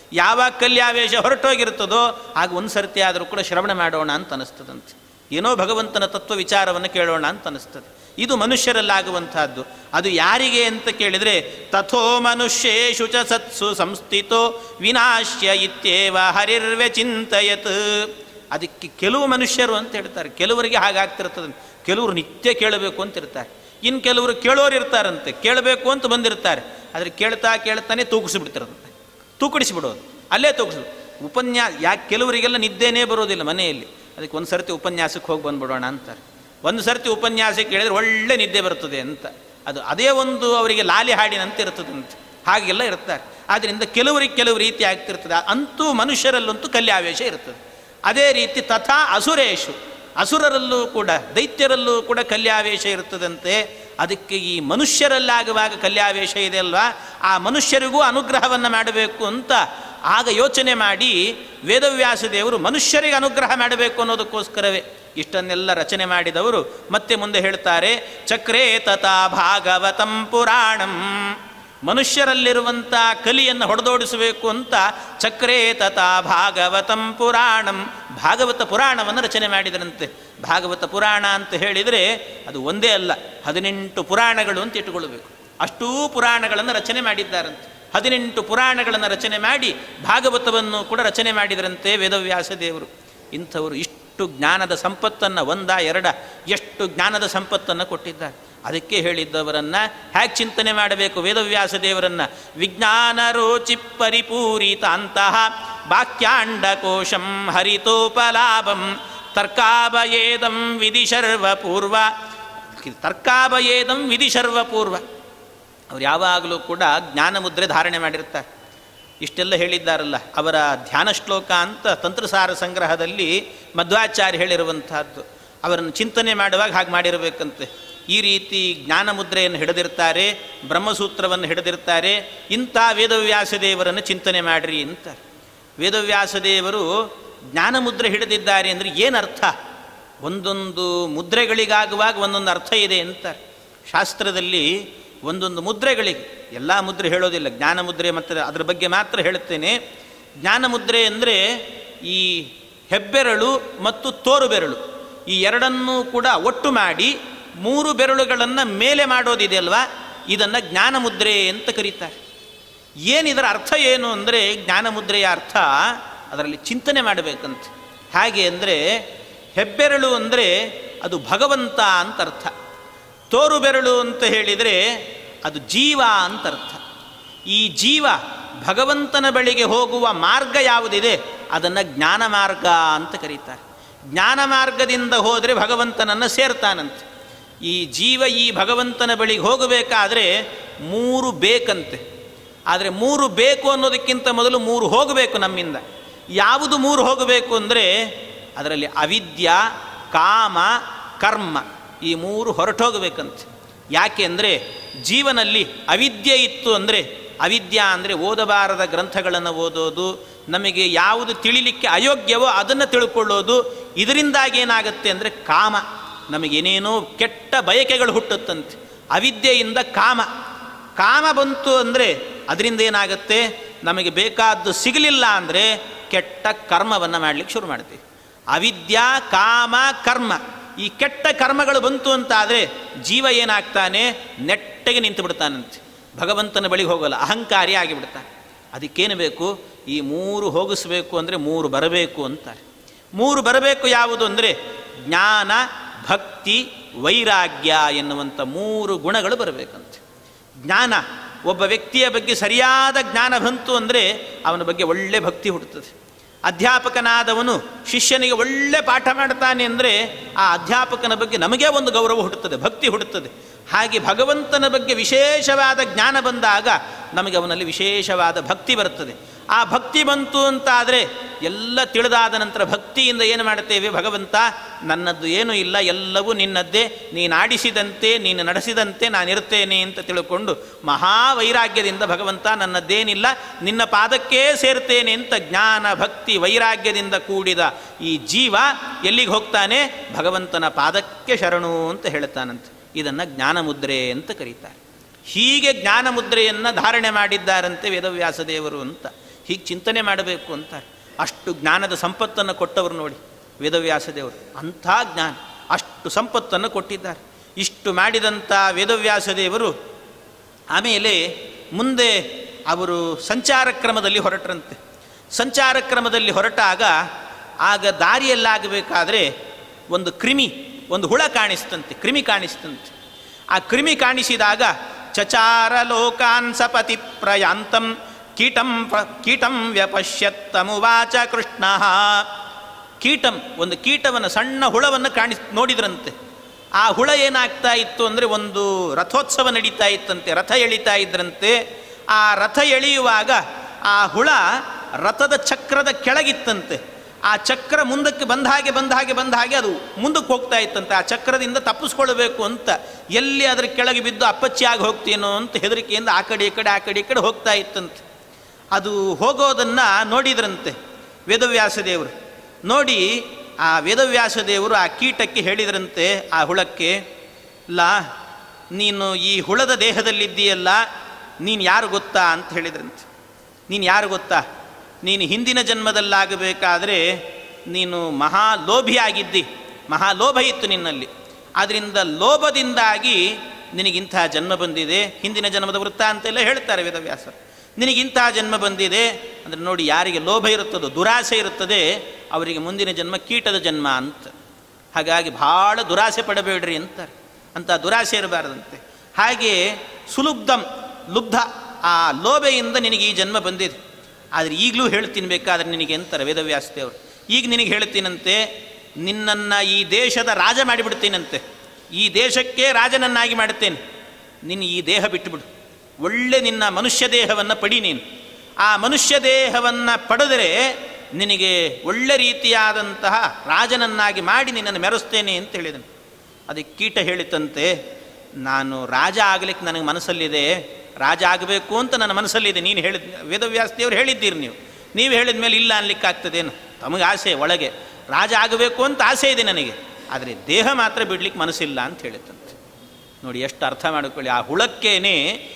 ಯಾವಾಗ ಕಲ್ಯಾವೇಶ ಹೊರಟೋಗಿರ್ತದೋ ಆಗ ಒಂದು ಸರ್ತಿ ಆದರೂ ಕೂಡ ಶ್ರವಣ ಮಾಡೋಣ ಅಂತ ಅನಿಸ್ತದಂತೆ ಏನೋ ಭಗವಂತನ ತತ್ವ ವಿಚಾರವನ್ನು ಕೇಳೋಣ ಅಂತ ಅನಿಸ್ತದೆ ಇದು ಮನುಷ್ಯರಲ್ಲಾಗುವಂತಹದ್ದು ಅದು ಯಾರಿಗೆ ಅಂತ ಕೇಳಿದರೆ ತಥೋ ಮನುಷ್ಯೇಶು ಚ ಸತ್ಸು ಸಂಸ್ಥಿತೋ ವಿನಾಶ್ಯ ಇತ್ಯೇವ ಹರಿರ್ವ್ಯಚಿಂತಯತ್ ಅದಕ್ಕೆ ಕೆಲವು ಮನುಷ್ಯರು ಅಂತ ಹೇಳ್ತಾರೆ ಕೆಲವರಿಗೆ ಹಾಗಾಗ್ತಿರ್ತದೆ ಕೆಲವರು ನಿತ್ಯ ಕೇಳಬೇಕು ಅಂತ ಇರ್ತಾರೆ ಇನ್ನು ಕೆಲವರು ಕೇಳೋರು ಇರ್ತಾರಂತೆ ಕೇಳಬೇಕು ಅಂತ ಬಂದಿರ್ತಾರೆ ಆದರೆ ಕೇಳ್ತಾ ಕೇಳ್ತಾನೆ ತೂಗಿಸ್ಬಿಡ್ತಿರಂತೆ ತೂಕಡಿಸಿಬಿಡೋದು ಅಲ್ಲೇ ತೂಗಿಸು ಉಪನ್ಯಾಸ ಯಾಕೆ ಕೆಲವರಿಗೆಲ್ಲ ನಿದ್ದೆನೇ ಬರೋದಿಲ್ಲ ಮನೆಯಲ್ಲಿ ಅದಕ್ಕೆ ಒಂದು ಸರ್ತಿ ಉಪನ್ಯಾಸಕ್ಕೆ ಹೋಗಿ ಬಂದ್ಬಿಡೋಣ ಅಂತಾರೆ ಒಂದು ಸರ್ತಿ ಉಪನ್ಯಾಸಕ್ಕೆ ಕೇಳಿದ್ರೆ ಒಳ್ಳೆ ನಿದ್ದೆ ಬರ್ತದೆ ಅಂತ ಅದು ಅದೇ ಒಂದು ಅವರಿಗೆ ಲಾಲಿ ಹಾಡಿನಂತೆ ಇರ್ತದಂತೆ ಹಾಗೆಲ್ಲ ಇರ್ತಾರೆ ಆದ್ದರಿಂದ ಕೆಲವರಿಗೆ ಕೆಲವು ರೀತಿ ಆಗ್ತಿರ್ತದೆ ಅಂತೂ ಮನುಷ್ಯರಲ್ಲಂತೂ ಕಲ್ಯಾವೇಶ ಇರ್ತದೆ ಅದೇ ರೀತಿ ತಥಾ ಅಸುರೇಶು ಅಸುರರಲ್ಲೂ ಕೂಡ ದೈತ್ಯರಲ್ಲೂ ಕೂಡ ಕಲ್ಯಾವೇಶ ಇರ್ತದಂತೆ ಅದಕ್ಕೆ ಈ ಮನುಷ್ಯರಲ್ಲಾಗುವಾಗ ಕಲ್ಯಾವೇಶ ಇದೆ ಅಲ್ವಾ ಆ ಮನುಷ್ಯರಿಗೂ ಅನುಗ್ರಹವನ್ನು ಮಾಡಬೇಕು ಅಂತ ಆಗ ಯೋಚನೆ ಮಾಡಿ ವೇದವ್ಯಾಸ ದೇವರು ಮನುಷ್ಯರಿಗೆ ಅನುಗ್ರಹ ಮಾಡಬೇಕು ಅನ್ನೋದಕ್ಕೋಸ್ಕರವೇ ಇಷ್ಟನ್ನೆಲ್ಲ ರಚನೆ ಮಾಡಿದವರು ಮತ್ತೆ ಮುಂದೆ ಹೇಳ್ತಾರೆ ಚಕ್ರೇ ತಥಾ ಭಾಗವತಂ ಪುರಾಣಂ ಮನುಷ್ಯರಲ್ಲಿರುವಂಥ ಕಲಿಯನ್ನು ಹೊಡೆದೋಡಿಸಬೇಕು ಅಂತ ಚಕ್ರೇ ತಥಾ ಭಾಗವತಂ ಪುರಾಣಂ ಭಾಗವತ ಪುರಾಣವನ್ನು ರಚನೆ ಮಾಡಿದರಂತೆ ಭಾಗವತ ಪುರಾಣ ಅಂತ ಹೇಳಿದರೆ ಅದು ಒಂದೇ ಅಲ್ಲ ಹದಿನೆಂಟು ಪುರಾಣಗಳು ಅಂತ ಇಟ್ಟುಕೊಳ್ಬೇಕು ಅಷ್ಟೂ ಪುರಾಣಗಳನ್ನು ರಚನೆ ಮಾಡಿದ್ದಾರಂತೆ ಹದಿನೆಂಟು ಪುರಾಣಗಳನ್ನು ರಚನೆ ಮಾಡಿ ಭಾಗವತವನ್ನು ಕೂಡ ರಚನೆ ಮಾಡಿದರಂತೆ ವೇದವ್ಯಾಸ ದೇವರು ಇಂಥವರು ಇಷ್ಟು ಜ್ಞಾನದ ಸಂಪತ್ತನ್ನು ಒಂದ ಎರಡ ಎಷ್ಟು ಜ್ಞಾನದ ಸಂಪತ್ತನ್ನು ಕೊಟ್ಟಿದ್ದಾರೆ ಅದಕ್ಕೆ ಹೇಳಿದ್ದವರನ್ನು ಹೇಗೆ ಚಿಂತನೆ ಮಾಡಬೇಕು ವೇದವ್ಯಾಸ ದೇವರನ್ನು ವಿಜ್ಞಾನ ರೋಚಿ ಪರಿಪೂರಿತಾಂತಹ ವಾಕ್ಯಾಂಡಕೋಶಂ ಹರಿತೋಪಲಾಭಂ ತರ್ಕಾಭಯೇದಂ ವಿಧಿಶರ್ವ ಪೂರ್ವ ತರ್ಕಾಭಯೇದಂ ವಿಧಿಶರ್ವ ಪೂರ್ವ ಅವ್ರು ಯಾವಾಗಲೂ ಕೂಡ ಜ್ಞಾನ ಮುದ್ರೆ ಧಾರಣೆ ಮಾಡಿರ್ತಾರೆ ಇಷ್ಟೆಲ್ಲ ಹೇಳಿದ್ದಾರಲ್ಲ ಅವರ ಧ್ಯಾನ ಶ್ಲೋಕ ಅಂತ ತಂತ್ರಸಾರ ಸಂಗ್ರಹದಲ್ಲಿ ಮಧ್ವಾಚಾರ್ಯ ಹೇಳಿರುವಂತಹದ್ದು ಅವರನ್ನು ಚಿಂತನೆ ಮಾಡುವಾಗ ಹಾಗೆ ಮಾಡಿರಬೇಕಂತೆ ಈ ರೀತಿ ಜ್ಞಾನ ಮುದ್ರೆಯನ್ನು ಹಿಡಿದಿರ್ತಾರೆ ಬ್ರಹ್ಮಸೂತ್ರವನ್ನು ಹಿಡಿದಿರ್ತಾರೆ ಇಂಥ ವೇದವ್ಯಾಸ ದೇವರನ್ನು ಚಿಂತನೆ ಮಾಡಿರಿ ಅಂತಾರೆ ವೇದವ್ಯಾಸ ದೇವರು ಜ್ಞಾನ ಮುದ್ರೆ ಹಿಡಿದಿದ್ದಾರೆ ಅಂದರೆ ಏನು ಅರ್ಥ ಒಂದೊಂದು ಮುದ್ರೆಗಳಿಗಾಗುವಾಗ ಒಂದೊಂದು ಅರ್ಥ ಇದೆ ಅಂತಾರೆ ಶಾಸ್ತ್ರದಲ್ಲಿ ಒಂದೊಂದು ಮುದ್ರೆಗಳಿಗೆ ಎಲ್ಲ ಮುದ್ರೆ ಹೇಳೋದಿಲ್ಲ ಜ್ಞಾನ ಮುದ್ರೆ ಮತ್ತು ಅದರ ಬಗ್ಗೆ ಮಾತ್ರ ಹೇಳುತ್ತೇನೆ ಜ್ಞಾನ ಮುದ್ರೆ ಅಂದರೆ ಈ ಹೆಬ್ಬೆರಳು ಮತ್ತು ತೋರು ಬೆರಳು ಈ ಎರಡನ್ನೂ ಕೂಡ ಒಟ್ಟು ಮಾಡಿ ಮೂರು ಬೆರಳುಗಳನ್ನು ಮೇಲೆ ಮಾಡೋದಿದೆಯಲ್ವಾ ಇದನ್ನು ಜ್ಞಾನ ಮುದ್ರೆ ಅಂತ ಕರೀತಾರೆ ಏನಿದರ ಅರ್ಥ ಏನು ಅಂದರೆ ಜ್ಞಾನ ಮುದ್ರೆಯ ಅರ್ಥ ಅದರಲ್ಲಿ ಚಿಂತನೆ ಮಾಡಬೇಕಂತ ಹಾಗೆ ಅಂದರೆ ಹೆಬ್ಬೆರಳು ಅಂದರೆ ಅದು ಭಗವಂತ ಅಂತ ಅರ್ಥ ತೋರು ಬೆರಳು ಅಂತ ಹೇಳಿದರೆ ಅದು ಜೀವ ಅಂತ ಅರ್ಥ ಈ ಜೀವ ಭಗವಂತನ ಬಳಿಗೆ ಹೋಗುವ ಮಾರ್ಗ ಯಾವುದಿದೆ ಅದನ್ನು ಜ್ಞಾನ ಮಾರ್ಗ ಅಂತ ಕರೀತಾರೆ ಜ್ಞಾನ ಮಾರ್ಗದಿಂದ ಹೋದರೆ ಭಗವಂತನನ್ನು ಸೇರ್ತಾನಂತೆ ಈ ಜೀವ ಈ ಭಗವಂತನ ಬಳಿಗೆ ಹೋಗಬೇಕಾದ್ರೆ ಮೂರು ಬೇಕಂತೆ ಆದರೆ ಮೂರು ಬೇಕು ಅನ್ನೋದಕ್ಕಿಂತ ಮೊದಲು ಮೂರು ಹೋಗಬೇಕು ನಮ್ಮಿಂದ ಯಾವುದು ಮೂರು ಹೋಗಬೇಕು ಅಂದರೆ ಅದರಲ್ಲಿ ಅವಿದ್ಯ ಕಾಮ ಕರ್ಮ ಈ ಮೂರು ಹೊರಟೋಗಬೇಕಂತೆ ಯಾಕೆ ಅಂದರೆ ಜೀವನಲ್ಲಿ ಅವಿದ್ಯೆ ಇತ್ತು ಅಂದರೆ ಅವಿದ್ಯಾ ಅಂದರೆ ಓದಬಾರದ ಗ್ರಂಥಗಳನ್ನು ಓದೋದು ನಮಗೆ ಯಾವುದು ತಿಳಿಲಿಕ್ಕೆ ಅಯೋಗ್ಯವೋ ಅದನ್ನು ತಿಳ್ಕೊಳ್ಳೋದು ಇದರಿಂದಾಗಿ ಏನಾಗುತ್ತೆ ಅಂದರೆ ಕಾಮ ನಮಗೇನೇನೋ ಕೆಟ್ಟ ಬಯಕೆಗಳು ಹುಟ್ಟುತ್ತಂತೆ ಅವಿದ್ಯೆಯಿಂದ ಕಾಮ ಕಾಮ ಬಂತು ಅಂದರೆ ಅದರಿಂದ ಏನಾಗುತ್ತೆ ನಮಗೆ ಬೇಕಾದ್ದು ಸಿಗಲಿಲ್ಲ ಅಂದರೆ ಕೆಟ್ಟ ಕರ್ಮವನ್ನು ಮಾಡಲಿಕ್ಕೆ ಶುರು ಮಾಡ್ತೀವಿ ಅವಿದ್ಯಾ ಕಾಮ ಕರ್ಮ ಈ ಕೆಟ್ಟ ಕರ್ಮಗಳು ಬಂತು ಅಂತಾದರೆ ಜೀವ ಏನಾಗ್ತಾನೆ ನೆಟ್ಟಗೆ ನಿಂತು ಬಿಡ್ತಾನಂತೆ ಭಗವಂತನ ಬಳಿಗೆ ಹೋಗಲ್ಲ ಅಹಂಕಾರಿ ಆಗಿಬಿಡ್ತಾನೆ ಅದಕ್ಕೇನು ಬೇಕು ಈ ಮೂರು ಹೋಗಿಸ್ಬೇಕು ಅಂದರೆ ಮೂರು ಬರಬೇಕು ಅಂತಾರೆ ಮೂರು ಬರಬೇಕು ಯಾವುದು ಅಂದರೆ ಜ್ಞಾನ ಭಕ್ತಿ ವೈರಾಗ್ಯ ಎನ್ನುವಂಥ ಮೂರು ಗುಣಗಳು ಬರಬೇಕಂತೆ ಜ್ಞಾನ ಒಬ್ಬ ವ್ಯಕ್ತಿಯ ಬಗ್ಗೆ ಸರಿಯಾದ ಜ್ಞಾನ ಬಂತು ಅಂದರೆ ಅವನ ಬಗ್ಗೆ ಒಳ್ಳೆ ಭಕ್ತಿ ಹುಟ್ಟುತ್ತದೆ ಅಧ್ಯಾಪಕನಾದವನು ಶಿಷ್ಯನಿಗೆ ಒಳ್ಳೆ ಪಾಠ ಮಾಡ್ತಾನೆ ಅಂದರೆ ಆ ಅಧ್ಯಾಪಕನ ಬಗ್ಗೆ ನಮಗೇ ಒಂದು ಗೌರವ ಹುಟ್ಟುತ್ತದೆ ಭಕ್ತಿ ಹುಟ್ಟುತ್ತದೆ ಹಾಗೆ ಭಗವಂತನ ಬಗ್ಗೆ ವಿಶೇಷವಾದ ಜ್ಞಾನ ಬಂದಾಗ ನಮಗೆ ಅವನಲ್ಲಿ ವಿಶೇಷವಾದ ಭಕ್ತಿ ಬರುತ್ತದೆ ಆ ಭಕ್ತಿ ಬಂತು ಅಂತಾದರೆ ಎಲ್ಲ ತಿಳಿದಾದ ನಂತರ ಭಕ್ತಿಯಿಂದ ಏನು ಮಾಡುತ್ತೇವೆ ಭಗವಂತ ನನ್ನದ್ದು ಏನೂ ಇಲ್ಲ ಎಲ್ಲವೂ ನಿನ್ನದ್ದೇ ನೀನು ಆಡಿಸಿದಂತೆ ನೀನು ನಡೆಸಿದಂತೆ ನಾನಿರ್ತೇನೆ ಅಂತ ತಿಳ್ಕೊಂಡು ಮಹಾವೈರಾಗ್ಯದಿಂದ ಭಗವಂತ ನನ್ನದ್ದೇನಿಲ್ಲ ನಿನ್ನ ಪಾದಕ್ಕೇ ಸೇರ್ತೇನೆ ಅಂತ ಜ್ಞಾನ ಭಕ್ತಿ ವೈರಾಗ್ಯದಿಂದ ಕೂಡಿದ ಈ ಜೀವ ಎಲ್ಲಿಗೆ ಹೋಗ್ತಾನೆ ಭಗವಂತನ ಪಾದಕ್ಕೆ ಶರಣು ಅಂತ ಹೇಳ್ತಾನಂತೆ ಇದನ್ನು ಜ್ಞಾನ ಮುದ್ರೆ ಅಂತ ಕರೀತಾರೆ ಹೀಗೆ ಜ್ಞಾನ ಮುದ್ರೆಯನ್ನು ಧಾರಣೆ ಮಾಡಿದ್ದಾರಂತೆ ವೇದವ್ಯಾಸ ದೇವರು ಅಂತ ಹೀಗೆ ಚಿಂತನೆ ಮಾಡಬೇಕು ಅಂತಾರೆ ಅಷ್ಟು ಜ್ಞಾನದ ಸಂಪತ್ತನ್ನು ಕೊಟ್ಟವರು ನೋಡಿ ವೇದವ್ಯಾಸ ದೇವರು ಅಂಥ ಜ್ಞಾನ ಅಷ್ಟು ಸಂಪತ್ತನ್ನು ಕೊಟ್ಟಿದ್ದಾರೆ ಇಷ್ಟು ಮಾಡಿದಂಥ ವೇದವ್ಯಾಸ ದೇವರು ಆಮೇಲೆ ಮುಂದೆ ಅವರು ಸಂಚಾರ ಕ್ರಮದಲ್ಲಿ ಹೊರಟ್ರಂತೆ ಸಂಚಾರ ಕ್ರಮದಲ್ಲಿ ಹೊರಟಾಗ ಆಗ ದಾರಿಯಲ್ಲಾಗಬೇಕಾದ್ರೆ ಒಂದು ಕ್ರಿಮಿ ಒಂದು ಹುಳ ಕಾಣಿಸ್ತಂತೆ ಕ್ರಿಮಿ ಕಾಣಿಸ್ತಂತೆ ಆ ಕ್ರಿಮಿ ಕಾಣಿಸಿದಾಗ ಚಚಾರ ಲೋಕಾನ್ ಸಪತಿ ಪ್ರಯಾಂತಂ ಕೀಟಂ ಪ ಕೀಟಂ ವ್ಯಪಶ್ಯತ್ತಮುವಾಚ ಕೃಷ್ಣ ಕೀಟಂ ಒಂದು ಕೀಟವನ್ನು ಸಣ್ಣ ಹುಳವನ್ನು ಕಾಣಿಸ್ ನೋಡಿದ್ರಂತೆ ಆ ಹುಳ ಏನಾಗ್ತಾ ಇತ್ತು ಅಂದರೆ ಒಂದು ರಥೋತ್ಸವ ನಡೀತಾ ಇತ್ತಂತೆ ರಥ ಎಳಿತಾ ಇದ್ರಂತೆ ಆ ರಥ ಎಳೆಯುವಾಗ ಆ ಹುಳ ರಥದ ಚಕ್ರದ ಕೆಳಗಿತ್ತಂತೆ ಆ ಚಕ್ರ ಮುಂದಕ್ಕೆ ಬಂದ ಹಾಗೆ ಬಂದ ಹಾಗೆ ಬಂದ ಹಾಗೆ ಅದು ಮುಂದಕ್ಕೆ ಹೋಗ್ತಾ ಇತ್ತಂತೆ ಆ ಚಕ್ರದಿಂದ ತಪ್ಪಿಸ್ಕೊಳ್ಬೇಕು ಅಂತ ಎಲ್ಲಿ ಅದರ ಕೆಳಗೆ ಬಿದ್ದು ಅಪ್ಪಚ್ಚಿ ಆಗಿ ಹೋಗ್ತೀನೋ ಅಂತ ಹೆದರಿಕೆಯಿಂದ ಆ ಕಡೆ ಈ ಕಡೆ ಆ ಕಡೆ ಈ ಕಡೆ ಹೋಗ್ತಾ ಇತ್ತಂತೆ ಅದು ಹೋಗೋದನ್ನು ನೋಡಿದ್ರಂತೆ ವೇದವ್ಯಾಸ ದೇವರು ನೋಡಿ ಆ ವೇದವ್ಯಾಸ ದೇವರು ಆ ಕೀಟಕ್ಕೆ ಹೇಳಿದ್ರಂತೆ ಆ ಹುಳಕ್ಕೆ ಲಾ ನೀನು ಈ ಹುಳದ ದೇಹದಲ್ಲಿದ್ದೀಯಲ್ಲ ನೀನು ಯಾರು ಗೊತ್ತಾ ಅಂತ ಹೇಳಿದ್ರಂತೆ ನೀನು ಯಾರು ಗೊತ್ತಾ ನೀನು ಹಿಂದಿನ ಜನ್ಮದಲ್ಲಾಗಬೇಕಾದ್ರೆ ನೀನು ಮಹಾಲೋಭಿಯಾಗಿದ್ದಿ ಮಹಾಲೋಭ ಇತ್ತು ನಿನ್ನಲ್ಲಿ ಆದ್ದರಿಂದ ಲೋಭದಿಂದಾಗಿ ನಿನಗಿಂಥ ಜನ್ಮ ಬಂದಿದೆ ಹಿಂದಿನ ಜನ್ಮದ ವೃತ್ತ ಅಂತೆಲ್ಲ ಹೇಳ್ತಾರೆ ವೇದವ್ಯಾಸರು ನಿನಗಿಂಥ ಜನ್ಮ ಬಂದಿದೆ ಅಂದರೆ ನೋಡಿ ಯಾರಿಗೆ ಲೋಭ ಇರುತ್ತದೋ ದುರಾಸೆ ಇರುತ್ತದೆ ಅವರಿಗೆ ಮುಂದಿನ ಜನ್ಮ ಕೀಟದ ಜನ್ಮ ಅಂತ ಹಾಗಾಗಿ ಭಾಳ ದುರಾಸೆ ಪಡಬೇಡ್ರಿ ಅಂತಾರೆ ಅಂತ ದುರಾಸೆ ಇರಬಾರ್ದಂತೆ ಹಾಗೆ ಸುಲುಬ್ಧಂ ಲುಬ್ಧ ಆ ಲೋಭೆಯಿಂದ ನಿನಗೆ ಈ ಜನ್ಮ ಬಂದಿದೆ ಆದರೆ ಈಗಲೂ ಹೇಳ್ತೀನಿ ಬೇಕಾದ್ರೆ ನಿನಗೆ ಅಂತಾರೆ ವೇದವ್ಯಾಸದೇವರು ಈಗ ನಿನಗೆ ಹೇಳ್ತೀನಂತೆ ನಿನ್ನನ್ನು ಈ ದೇಶದ ರಾಜ ಮಾಡಿಬಿಡ್ತೀನಂತೆ ಈ ದೇಶಕ್ಕೆ ರಾಜನನ್ನಾಗಿ ಮಾಡುತ್ತೇನೆ ನಿನ್ನ ಈ ದೇಹ ಬಿಟ್ಟುಬಿಡು ಒಳ್ಳೆ ನಿನ್ನ ಮನುಷ್ಯ ದೇಹವನ್ನು ಪಡಿ ನೀನು ಆ ಮನುಷ್ಯ ದೇಹವನ್ನು ಪಡೆದರೆ ನಿನಗೆ ಒಳ್ಳೆ ರೀತಿಯಾದಂತಹ ರಾಜನನ್ನಾಗಿ ಮಾಡಿ ನಿನ್ನನ್ನು ಮೆರೆಸ್ತೇನೆ ಅಂತ ಹೇಳಿದನು ಅದಕ್ಕೆ ಕೀಟ ಹೇಳಿತಂತೆ ನಾನು ರಾಜ ಆಗಲಿಕ್ಕೆ ನನಗೆ ಮನಸ್ಸಲ್ಲಿದೆ ರಾಜ ಆಗಬೇಕು ಅಂತ ನನ್ನ ಮನಸ್ಸಲ್ಲಿದೆ ನೀನು ಹೇಳಿದ ವೇದವ್ಯಾಸದೇವರು ಹೇಳಿದ್ದೀರಿ ನೀವು ನೀವು ಹೇಳಿದ ಮೇಲೆ ಇಲ್ಲ ಅನ್ಲಿಕ್ಕೆ ಆಗ್ತದೇನು ತಮಗೆ ಆಸೆ ಒಳಗೆ ರಾಜ ಆಗಬೇಕು ಅಂತ ಆಸೆ ಇದೆ ನನಗೆ ಆದರೆ ದೇಹ ಮಾತ್ರ ಬಿಡ್ಲಿಕ್ಕೆ ಮನಸ್ಸಿಲ್ಲ ಅಂತ ಹೇಳಿತಂತೆ ನೋಡಿ ಎಷ್ಟು ಅರ್ಥ ಮಾಡಿಕೊಳ್ಳಿ ಆ ಹುಳಕ್ಕೇನೆ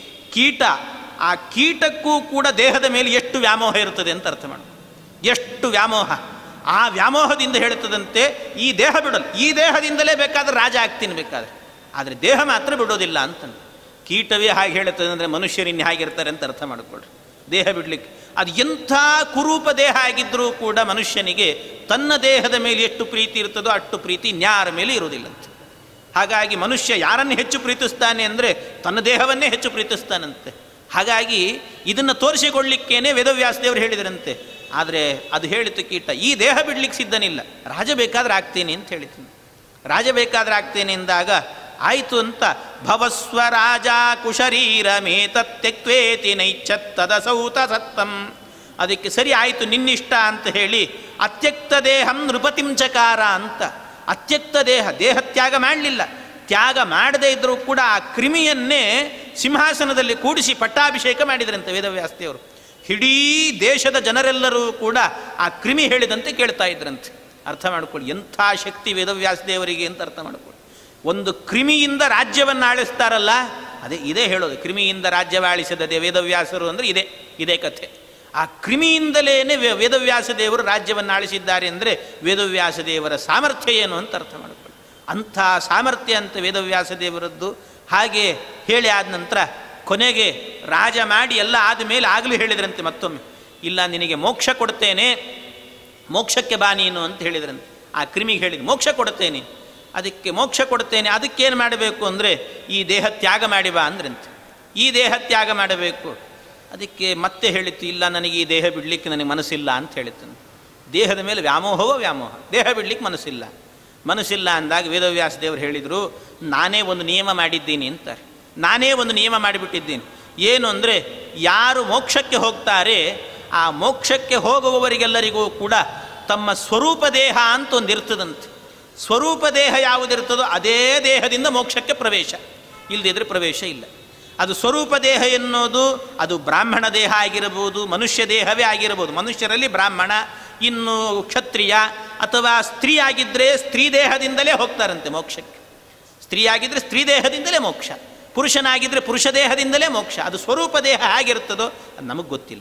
ಕೀಟ ಆ ಕೀಟಕ್ಕೂ ಕೂಡ ದೇಹದ ಮೇಲೆ ಎಷ್ಟು ವ್ಯಾಮೋಹ ಇರ್ತದೆ ಅಂತ ಅರ್ಥ ಮಾಡಿ ಎಷ್ಟು ವ್ಯಾಮೋಹ ಆ ವ್ಯಾಮೋಹದಿಂದ ಹೇಳ್ತದಂತೆ ಈ ದೇಹ ಬಿಡಲು ಈ ದೇಹದಿಂದಲೇ ಬೇಕಾದ್ರೆ ರಾಜ ಆಗ್ತೀನಿ ಬೇಕಾದ್ರೆ ಆದರೆ ದೇಹ ಮಾತ್ರ ಬಿಡೋದಿಲ್ಲ ಅಂತ ಕೀಟವೇ ಹಾಗೆ ಹೇಳುತ್ತದೆ ಅಂದರೆ ಮನುಷ್ಯರು ಇನ್ನು ಹಾಗಿರ್ತಾರೆ ಅಂತ ಅರ್ಥ ಮಾಡಿಕೊಳ್ಳ್ರಿ ದೇಹ ಬಿಡ್ಲಿಕ್ಕೆ ಅದು ಎಂಥ ಕುರೂಪ ದೇಹ ಆಗಿದ್ದರೂ ಕೂಡ ಮನುಷ್ಯನಿಗೆ ತನ್ನ ದೇಹದ ಮೇಲೆ ಎಷ್ಟು ಪ್ರೀತಿ ಇರ್ತದೋ ಅಷ್ಟು ಪ್ರೀತಿ ಇನ್ಯಾರ ಮೇಲೆ ಇರುವುದಿಲ್ಲಂತೆ ಹಾಗಾಗಿ ಮನುಷ್ಯ ಯಾರನ್ನು ಹೆಚ್ಚು ಪ್ರೀತಿಸ್ತಾನೆ ಅಂದರೆ ತನ್ನ ದೇಹವನ್ನೇ ಹೆಚ್ಚು ಪ್ರೀತಿಸ್ತಾನಂತೆ ಹಾಗಾಗಿ ಇದನ್ನು ತೋರಿಸಿಕೊಳ್ಳಿಕ್ಕೇನೆ ವೇದವ್ಯಾಸದೇವರು ಹೇಳಿದರಂತೆ ಆದರೆ ಅದು ಹೇಳಿತು ಕೀಟ ಈ ದೇಹ ಬಿಡ್ಲಿಕ್ಕೆ ಸಿದ್ಧನಿಲ್ಲ ರಾಜ ಬೇಕಾದ್ರೆ ಆಗ್ತೇನೆ ಅಂತ ಹೇಳಿದ್ದೀನಿ ರಾಜ ಬೇಕಾದ್ರೆ ಆಗ್ತೇನೆ ಎಂದಾಗ ಆಯಿತು ಅಂತ ಭವಸ್ವ ರಾಜ ಕುಶರೀರ ಮೇತತ್ಯಕ್ವೇತಿ ನೈಚ್ಛತ್ತದ ಸೌತ ಸತ್ತಂ ಅದಕ್ಕೆ ಸರಿ ಆಯಿತು ನಿನ್ನಿಷ್ಟ ಅಂತ ಹೇಳಿ ಅತ್ಯಕ್ತ ದೇಹಂ ನೃಪತಿಂಚಕಾರ ಅಂತ ಅತ್ಯಕ್ತ ದೇಹ ದೇಹ ತ್ಯಾಗ ಮಾಡಲಿಲ್ಲ ತ್ಯಾಗ ಮಾಡದೇ ಇದ್ದರೂ ಕೂಡ ಆ ಕ್ರಿಮಿಯನ್ನೇ ಸಿಂಹಾಸನದಲ್ಲಿ ಕೂಡಿಸಿ ಪಟ್ಟಾಭಿಷೇಕ ಮಾಡಿದ್ರಂತೆ ವೇದವ್ಯಾಸದೇವರು ಇಡೀ ದೇಶದ ಜನರೆಲ್ಲರೂ ಕೂಡ ಆ ಕ್ರಿಮಿ ಹೇಳಿದಂತೆ ಕೇಳ್ತಾ ಇದ್ರಂತೆ ಅರ್ಥ ಮಾಡಿಕೊಳ್ಳಿ ಎಂಥ ಶಕ್ತಿ ವೇದವ್ಯಾಸದೇವರಿಗೆ ಅಂತ ಅರ್ಥ ಮಾಡಿಕೊಳ್ಳಿ ಒಂದು ಕ್ರಿಮಿಯಿಂದ ರಾಜ್ಯವನ್ನು ಆಳಿಸ್ತಾರಲ್ಲ ಅದೇ ಇದೇ ಹೇಳೋದು ಕ್ರಿಮಿಯಿಂದ ರಾಜ್ಯವಾಳಿಸಿದ ದೇ ವೇದವ್ಯಾಸರು ಅಂದರೆ ಇದೇ ಇದೇ ಕಥೆ ಆ ಕ್ರಿಮಿಯಿಂದಲೇ ವೇದವ್ಯಾಸ ದೇವರು ರಾಜ್ಯವನ್ನು ಆಳಿಸಿದ್ದಾರೆ ಅಂದರೆ ವೇದವ್ಯಾಸ ದೇವರ ಸಾಮರ್ಥ್ಯ ಏನು ಅಂತ ಅರ್ಥ ಮಾಡಿಕೊಳ್ಳಿ ಅಂಥ ಸಾಮರ್ಥ್ಯ ಅಂತ ವೇದವ್ಯಾಸ ದೇವರದ್ದು ಹಾಗೆ ಹೇಳಿ ಆದ ನಂತರ ಕೊನೆಗೆ ರಾಜ ಮಾಡಿ ಎಲ್ಲ ಆದಮೇಲೆ ಆಗಲೂ ಹೇಳಿದ್ರಂತೆ ಮತ್ತೊಮ್ಮೆ ಇಲ್ಲ ನಿನಗೆ ಮೋಕ್ಷ ಕೊಡ್ತೇನೆ ಮೋಕ್ಷಕ್ಕೆ ಬಾ ನೀನು ಅಂತ ಹೇಳಿದ್ರಂತೆ ಆ ಕ್ರಿಮಿಗೆ ಹೇಳಿದ ಮೋಕ್ಷ ಕೊಡ್ತೇನೆ ಅದಕ್ಕೆ ಮೋಕ್ಷ ಕೊಡ್ತೇನೆ ಅದಕ್ಕೇನು ಮಾಡಬೇಕು ಅಂದರೆ ಈ ದೇಹ ತ್ಯಾಗ ಮಾಡಿ ಬಾ ಅಂದ್ರಂತೆ ಈ ದೇಹ ತ್ಯಾಗ ಮಾಡಬೇಕು ಅದಕ್ಕೆ ಮತ್ತೆ ಹೇಳಿತ್ತು ಇಲ್ಲ ನನಗೆ ಈ ದೇಹ ಬಿಡಲಿಕ್ಕೆ ನನಗೆ ಮನಸ್ಸಿಲ್ಲ ಅಂತ ಹೇಳಿತ್ತು ದೇಹದ ಮೇಲೆ ವ್ಯಾಮೋಹವೋ ವ್ಯಾಮೋಹ ದೇಹ ಬಿಡಲಿಕ್ಕೆ ಮನಸ್ಸಿಲ್ಲ ಮನಸ್ಸಿಲ್ಲ ಅಂದಾಗ ವೇದವ್ಯಾಸ ದೇವರು ಹೇಳಿದರು ನಾನೇ ಒಂದು ನಿಯಮ ಮಾಡಿದ್ದೀನಿ ಅಂತಾರೆ ನಾನೇ ಒಂದು ನಿಯಮ ಮಾಡಿಬಿಟ್ಟಿದ್ದೀನಿ ಏನು ಅಂದರೆ ಯಾರು ಮೋಕ್ಷಕ್ಕೆ ಹೋಗ್ತಾರೆ ಆ ಮೋಕ್ಷಕ್ಕೆ ಹೋಗುವವರಿಗೆಲ್ಲರಿಗೂ ಕೂಡ ತಮ್ಮ ಸ್ವರೂಪ ದೇಹ ಅಂತ ಒಂದು ಇರ್ತದಂತೆ ಸ್ವರೂಪ ದೇಹ ಯಾವುದಿರ್ತದೋ ಅದೇ ದೇಹದಿಂದ ಮೋಕ್ಷಕ್ಕೆ ಪ್ರವೇಶ ಇಲ್ಲದಿದ್ದರೆ ಪ್ರವೇಶ ಇಲ್ಲ ಅದು ಸ್ವರೂಪ ದೇಹ ಎನ್ನುವುದು ಅದು ಬ್ರಾಹ್ಮಣ ದೇಹ ಆಗಿರಬಹುದು ಮನುಷ್ಯ ದೇಹವೇ ಆಗಿರಬಹುದು ಮನುಷ್ಯರಲ್ಲಿ ಬ್ರಾಹ್ಮಣ ಇನ್ನು ಕ್ಷತ್ರಿಯ ಅಥವಾ ಸ್ತ್ರೀ ಆಗಿದ್ದರೆ ಸ್ತ್ರೀ ದೇಹದಿಂದಲೇ ಹೋಗ್ತಾರಂತೆ ಮೋಕ್ಷಕ್ಕೆ ಸ್ತ್ರೀ ಆಗಿದ್ದರೆ ಸ್ತ್ರೀ ದೇಹದಿಂದಲೇ ಮೋಕ್ಷ ಪುರುಷನಾಗಿದ್ದರೆ ಪುರುಷ ದೇಹದಿಂದಲೇ ಮೋಕ್ಷ ಅದು ಸ್ವರೂಪ ದೇಹ ಹೇಗಿರ್ತದೋ ಅದು ನಮಗೆ ಗೊತ್ತಿಲ್ಲ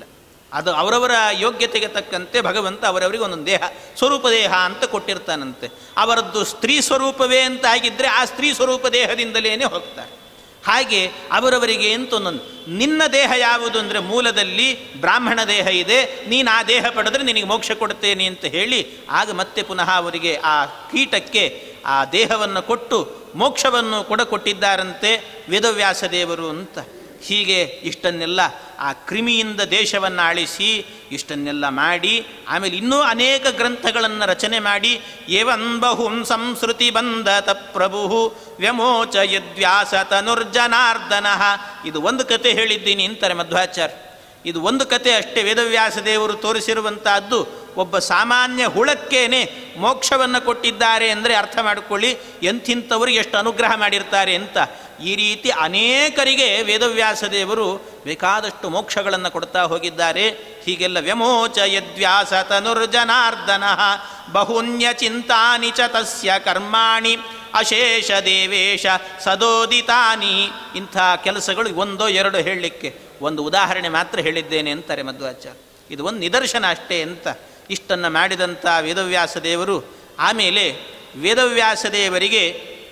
ಅದು ಅವರವರ ಯೋಗ್ಯತೆಗೆ ತಕ್ಕಂತೆ ಭಗವಂತ ಅವರವರಿಗೆ ಒಂದೊಂದು ದೇಹ ಸ್ವರೂಪ ದೇಹ ಅಂತ ಕೊಟ್ಟಿರ್ತಾನಂತೆ ಅವರದ್ದು ಸ್ತ್ರೀ ಸ್ವರೂಪವೇ ಅಂತ ಆಗಿದ್ದರೆ ಆ ಸ್ತ್ರೀ ಸ್ವರೂಪ ದೇಹದಿಂದಲೇ ಹೋಗ್ತಾರೆ ಹಾಗೆ ಅವರವರಿಗೆ ಅಂತ ಒಂದೊಂದು ನಿನ್ನ ದೇಹ ಯಾವುದು ಅಂದರೆ ಮೂಲದಲ್ಲಿ ಬ್ರಾಹ್ಮಣ ದೇಹ ಇದೆ ನೀನು ಆ ದೇಹ ಪಡೆದ್ರೆ ನಿನಗೆ ಮೋಕ್ಷ ಕೊಡ್ತೇನೆ ಅಂತ ಹೇಳಿ ಆಗ ಮತ್ತೆ ಪುನಃ ಅವರಿಗೆ ಆ ಕೀಟಕ್ಕೆ ಆ ದೇಹವನ್ನು ಕೊಟ್ಟು ಮೋಕ್ಷವನ್ನು ಕೂಡ ಕೊಟ್ಟಿದ್ದಾರಂತೆ ವೇದವ್ಯಾಸ ದೇವರು ಅಂತ ಹೀಗೆ ಇಷ್ಟನ್ನೆಲ್ಲ ಆ ಕ್ರಿಮಿಯಿಂದ ದೇಶವನ್ನು ಆಳಿಸಿ ಇಷ್ಟನ್ನೆಲ್ಲ ಮಾಡಿ ಆಮೇಲೆ ಇನ್ನೂ ಅನೇಕ ಗ್ರಂಥಗಳನ್ನು ರಚನೆ ಮಾಡಿ ಏವನ್ ಬಹುಂ ಸಂಸ್ಕೃತಿ ಬಂದತ ಪ್ರಭು ವ್ಯಮೋಚ ಯದ್ವ್ಯಾಸ ತನುರ್ಜನಾರ್ದನ ಇದು ಒಂದು ಕತೆ ಹೇಳಿದ್ದೀನಿ ಅಂತಾರೆ ಮಧ್ವಾಚಾರ್ಯ ಇದು ಒಂದು ಕತೆ ಅಷ್ಟೇ ವೇದವ್ಯಾಸ ದೇವರು ತೋರಿಸಿರುವಂತಹದ್ದು ಒಬ್ಬ ಸಾಮಾನ್ಯ ಹುಳಕ್ಕೇನೆ ಮೋಕ್ಷವನ್ನು ಕೊಟ್ಟಿದ್ದಾರೆ ಅಂದರೆ ಅರ್ಥ ಮಾಡಿಕೊಳ್ಳಿ ಎಂಥಿಂಥವ್ರಿಗೆ ಎಷ್ಟು ಅನುಗ್ರಹ ಮಾಡಿರ್ತಾರೆ ಅಂತ ಈ ರೀತಿ ಅನೇಕರಿಗೆ ವೇದವ್ಯಾಸ ದೇವರು ಬೇಕಾದಷ್ಟು ಮೋಕ್ಷಗಳನ್ನು ಕೊಡ್ತಾ ಹೋಗಿದ್ದಾರೆ ಹೀಗೆಲ್ಲ ವ್ಯಮೋಚ ಯದ್ವ್ಯಾಸ ತನುರ್ಜನಾರ್ದನ ಬಹೂನ್ಯ ಚಿಂತಾನಿ ಚ ತಸ್ಯ ಕರ್ಮಾಣಿ ಅಶೇಷ ದೇವೇಶ ಸದೋದಿತಾನಿ ಇಂಥ ಕೆಲಸಗಳು ಒಂದೋ ಎರಡೋ ಹೇಳಲಿಕ್ಕೆ ಒಂದು ಉದಾಹರಣೆ ಮಾತ್ರ ಹೇಳಿದ್ದೇನೆ ಅಂತಾರೆ ಮಧ್ವಾಚಾರ್ಯ ಇದು ಒಂದು ನಿದರ್ಶನ ಅಷ್ಟೇ ಅಂತ ಇಷ್ಟನ್ನು ಮಾಡಿದಂಥ ವೇದವ್ಯಾಸ ದೇವರು ಆಮೇಲೆ ವೇದವ್ಯಾಸ ದೇವರಿಗೆ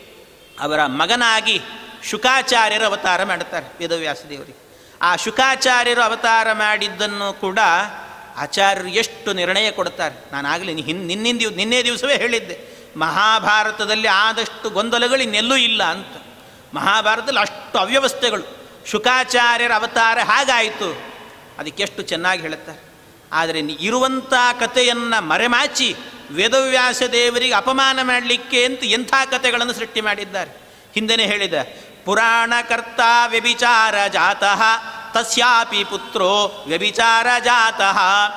ಅವರ ಮಗನಾಗಿ ಶುಕಾಚಾರ್ಯರ ಅವತಾರ ಮಾಡುತ್ತಾರೆ ವೇದವ್ಯಾಸ ದೇವರಿಗೆ ಆ ಶುಕಾಚಾರ್ಯರು ಅವತಾರ ಮಾಡಿದ್ದನ್ನು ಕೂಡ ಆಚಾರ್ಯರು ಎಷ್ಟು ನಿರ್ಣಯ ಕೊಡ್ತಾರೆ ನಾನು ಆಗಲಿ ಹಿನ್ ನಿನ್ನಿನ ದಿವ್ ನಿನ್ನೆ ದಿವಸವೇ ಹೇಳಿದ್ದೆ ಮಹಾಭಾರತದಲ್ಲಿ ಆದಷ್ಟು ಗೊಂದಲಗಳು ಇನ್ನೆಲ್ಲೂ ಇಲ್ಲ ಅಂತ ಮಹಾಭಾರತದಲ್ಲಿ ಅಷ್ಟು ಅವ್ಯವಸ್ಥೆಗಳು ಶುಕಾಚಾರ್ಯರ ಅವತಾರ ಹಾಗಾಯಿತು ಅದಕ್ಕೆಷ್ಟು ಚೆನ್ನಾಗಿ ಹೇಳುತ್ತಾರೆ ಆದರೆ ಇರುವಂಥ ಕಥೆಯನ್ನು ಮರೆಮಾಚಿ ವೇದವ್ಯಾಸ ದೇವರಿಗೆ ಅಪಮಾನ ಮಾಡಲಿಕ್ಕೆ ಅಂತ ಎಂಥ ಕಥೆಗಳನ್ನು ಸೃಷ್ಟಿ ಮಾಡಿದ್ದಾರೆ ಹಿಂದೆನೇ ಹೇಳಿದ ಪುರಾಣಕರ್ತ ವ್ಯಭಿಚಾರ ಜಾತಃ ತಸ್ಯಾಪಿ ಪುತ್ರೋ ವ್ಯಭಿಚಾರ ಜಾತಃ